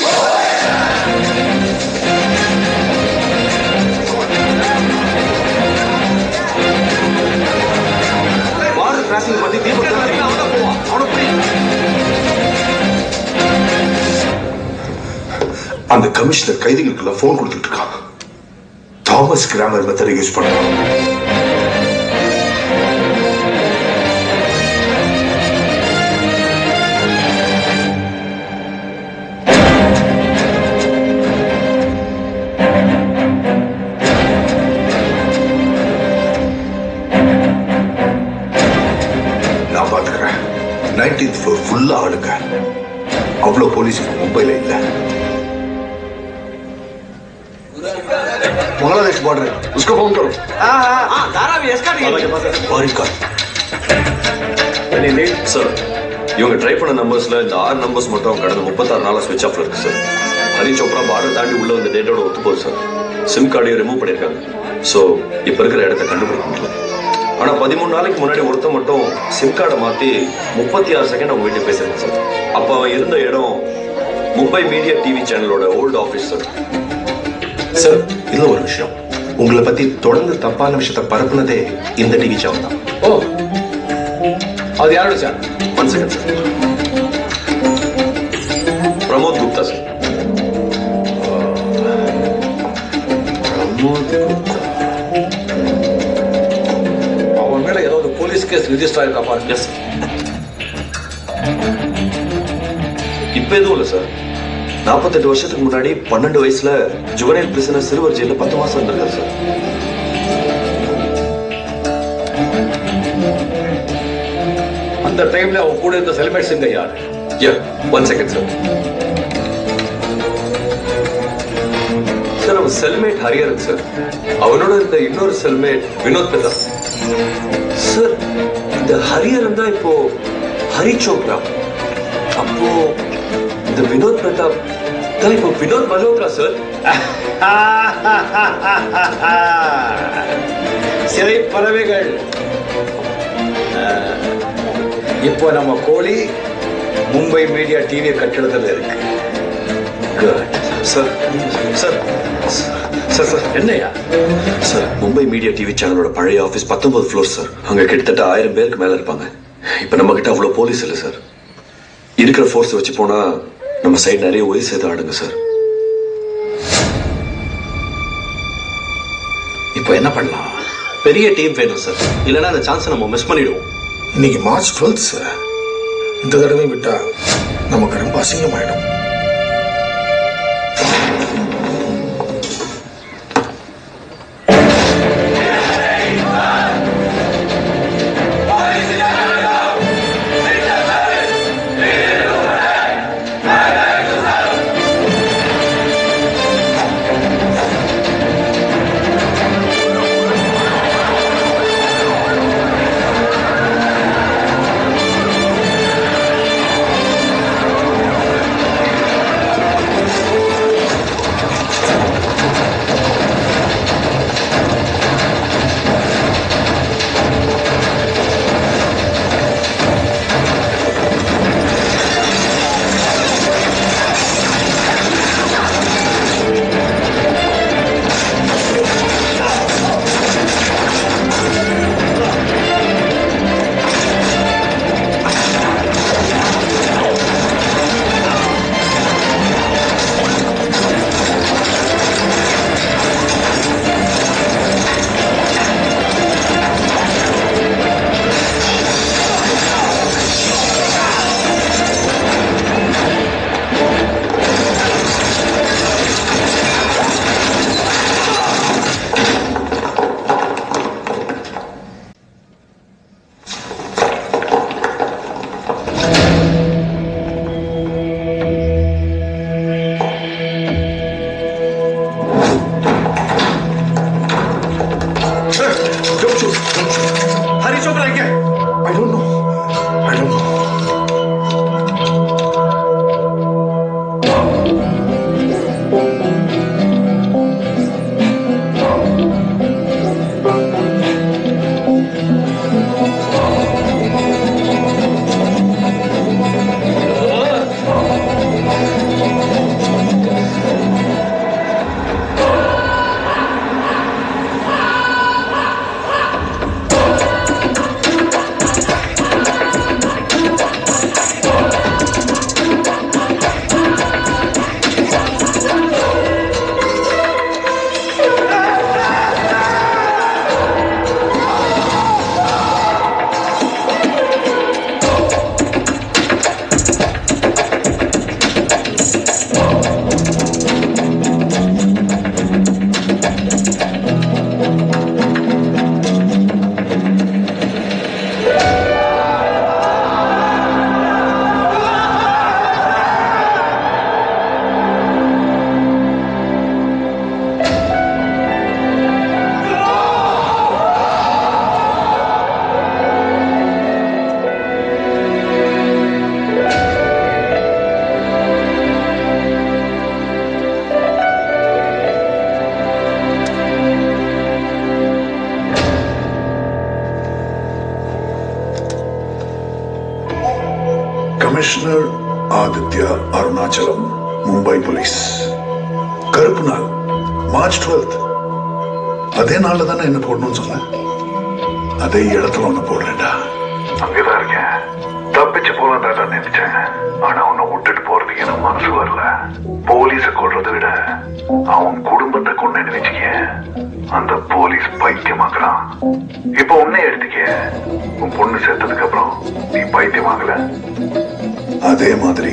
பார்டர் கிராசிங் பத்தி தீபக் தான் தெரியும். அவனை பிடி. அந்த கமிஷனர் கைதிகளுக்கெல்லாம் போன் கொடுத்துட்டு இருக்காங்க தாமஸ் கிராமர் மெத்தடை யூஸ் பண்றான் நான் பாத்துக்கிறேன் நைன்டீன்த் ஃப்ளோர் ஃபுல்லா ஆளுங்க அவ்வளவு போலீஸ் இப்ப மும்பைல இல்ல बांग्लादेश बॉर्डर है उसको फोन करो बारिकाट சார் இவங்க ட்ரை பண்ண நம்பர்ஸ்ல இந்த ஆறு நம்பர்ஸ் மட்டும் கடந்த முப்பத்தாறு நாளா ஸ்விட்ச் ஆஃப்ல இருக்கு சார் ஹரி சோப்ரா பார்டர் தாண்டி உள்ள வந்த டேட்டோட ஒத்து போகுது சார் சிம் கார்டையும் ரிமூவ் பண்ணிருக்காங்க ஸோ இப்ப இருக்கிற இடத்த கண்டுபிடிக்க முடியல ஆனா பதிமூணு நாளைக்கு முன்னாடி ஒருத்தன் மட்டும் சிம் கார்டை மாத்தி முப்பத்தி ஆறு செகண்ட் அவங்க வீட்டுக்கு பேசிருக்கேன் சார் அப்ப அவன் இருந்த இடம் மும்பை மீடியா டிவி சேனலோட ஓல்டு ஆஃபீஸ் சார் சார் இதுல ஒரு விஷயம் உங்களை பத்தி தொடர்ந்து தப்பான விஷயத்த பரப்புனதே இந்த டிவி சேனல் தான் ஓ அது யாரோட channel one second sir Pramod Gupta sir Pramod Gupta அவன் மேல ஏதாவது போலீஸ் கேஸ் ரிஜிஸ்டர் ஆயிருக்கா பாருங்க எஸ் இப்ப எதுவும் இல்ல சார் நாற்பத்தெட்டு வருஷத்துக்கு முன்னாடி பன்னெண்டு வயசுல ஜுவனைல் பிரிசனர் சிறுவர் ஜெயில பத்து மாசம் இருந்திருக்காரு சார் அந்த டைம்ல அவன் கூட இருந்த செலிமேட் சிங்க யாரு யா ஒன் செகண்ட் சார் சார் அவன் செல்மேட் ஹரியரன் சார் அவனோட இருந்த இன்னொரு செல்மேட் வினோத் பிரதாப் சார் இந்த ஹரியரன் தான் இப்போ ஹரி சோப்ரா அப்போ இந்த வினோத் பிரதாப் தான் இப்போ வினோத் மல்ஹோத்ரா சார் சிறை பறவைகள் அஹ், இப்போ நம்ம கோழி மும்பை மீடியா டிவி கட்டிடத்தில் இருக்கு good sir sir sir sir என்னையா சார் மும்பை மீடியா டிவி சேனலோட பழைய ஆபீஸ் பத்தொன்பது ஃப்ளோர் சார் அங்க கிட்டத்தட்ட ஆயிரம் பேருக்கு மேல இருப்பாங்க இப்ப நம்ம கிட்ட அவ்வளவு போலீஸ் இல்லை சார் இருக்கிற ஃபோர்ஸ் வச்சு போனா நம்ம சைடு நிறைய உயிர் சேதம் ஆடுங்க சார் இப்போ என்ன பண்ணலாம் பெரிய டீம் வேணும் சார் இல்லைன்னா அந்த சான்ஸை நம்ம மிஸ் பண்ணிடுவோம் இன்னைக்கு மார்ச் டுவெல்த் சார் இந்த தடவை விட்டா நமக்கு ரொம்ப அசிங்கமாயிடும் हरी चोपड़ा है क्या I don't know. I don't know. Commissioner Aditya Arunachalam Mumbai police கருப்பு நாள் மார்ச் டுவெல்த் அதே நாள்ல தானே என்ன போடணும்னு சொன்ன அதே இடத்துல ஒண்ணு போடுறேன்டா அங்கதான் இருக்கேன் தப்பிச்சு போலாம் தான் நினைச்சேன் ஆனா உன்னை விட்டுட்டு போறதுக்கு எனக்கு மனசு வரல போலீஸ கொள்றதை விட அவன் குடும்பத்தை கொண்டு வச்சுக்க அந்த போலீஸ் பைத்தியமாக்குறான் இப்ப உன்னை எடுத்துக்க உன் பொண்ணு செத்ததுக்கு அப்புறம் நீ பைத்தியமாகல அதே மாதிரி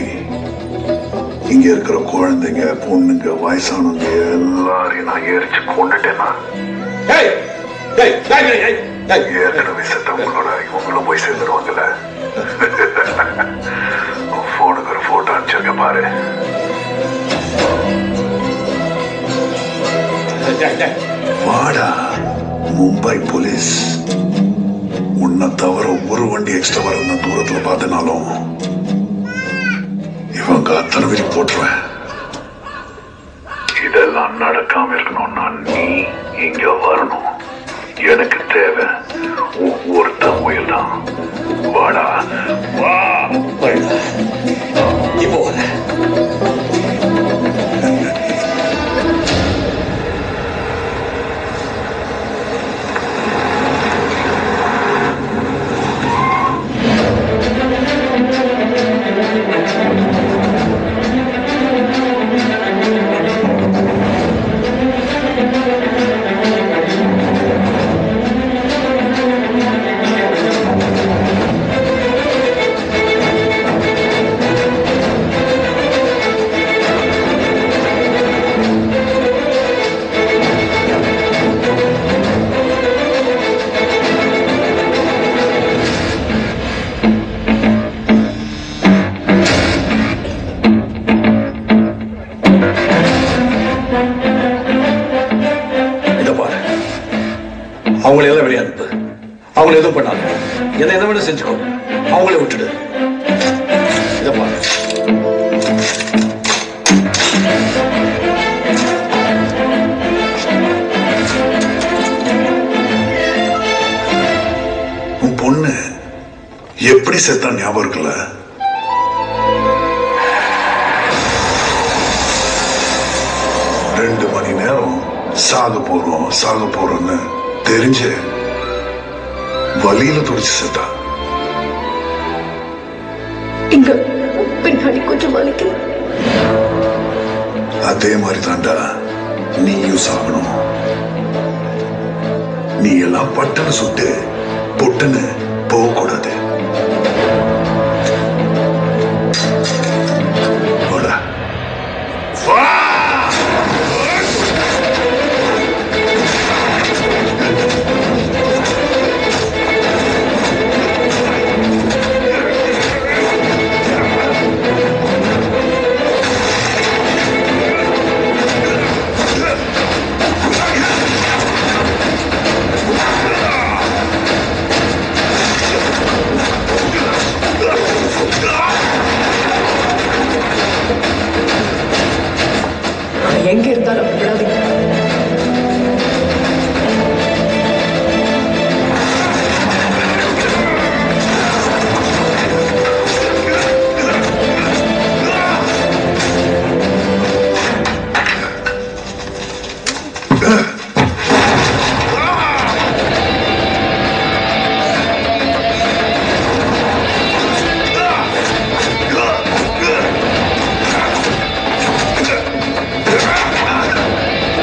இங்க இருக்கிற குழந்தைங்க பொண்ணுங்க வயசானவங்க எல்லாரையும் நான் எரிச்சு கொண்டுட்டேன்னா ஏற்கனவே செத்தவங்களோட இவங்களும் போய் சேர்ந்துருவாங்கல்ல போனுக்கு ஒரு போட்டோ அனுப்பிச்சிருக்க பாரு வாடா மும்பை போலீஸ் உன்னை தவிர ஒரு வண்டி எக்ஸ்ட்ரா வர தூரத்துல பார்த்தனாலும் இவங்க அத்தனை பேரும் போட்டுருவேன் இதெல்லாம் நடக்காம இருக்கணும்னா நீ இங்க வரணும் எனக்கு தேவை உன் ஒருத்த முயல் தான் வாடா வா இப்போ வரேன் இத பாரு அவங்களை எல்லாம் வெளியே அனுப்பு அவங்களை எதுவும் பண்ணாத எதை எதை வேணும் செஞ்சுக்கோ அவங்களே விட்டுடு இத பாரு உன் பொண்ணு எப்படி செத்தா ஞாபகம் இருக்குல்ல ரெண்டு மணி நேரம் சாக போறோம் சாக போறோம்னு தெரிஞ்சு வலியில துடிச்சு செத்தா இங்க பின்னாடி கொஞ்சம் வலிக்குது அதே மாதிரி தாண்டா நீயும் சாகணும் நீ எல்லாம் பட்டுன்னு சுட்டு பொட்டுன்னு போகக்கூடாது போடா. நான் எங்க இருந்தாலும் விடாதீங்க Ah!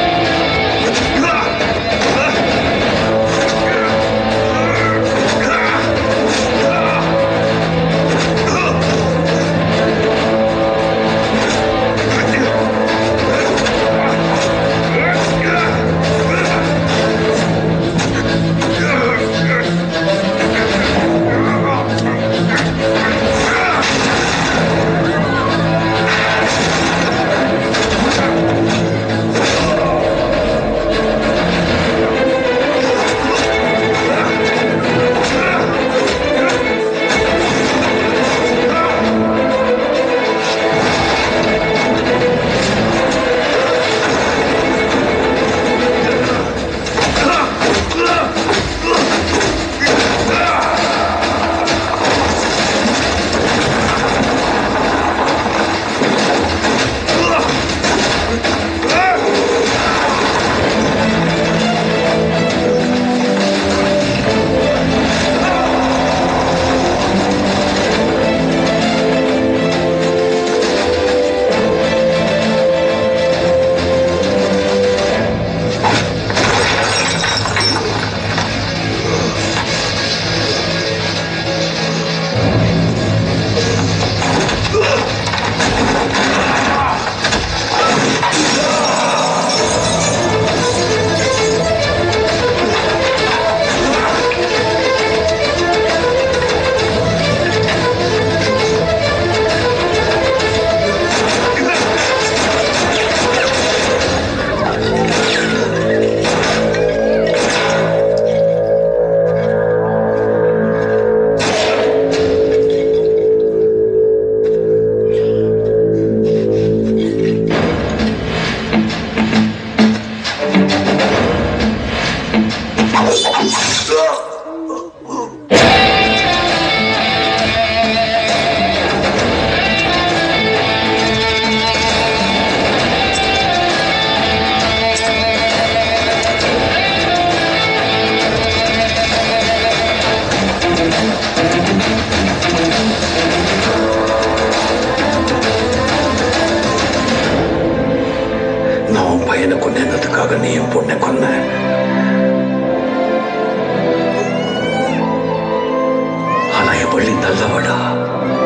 பையனை கொன்னதுக்காக நீ என் பொண்ணை கொன்ன ஆனா என் வள்ளி நல்லவடா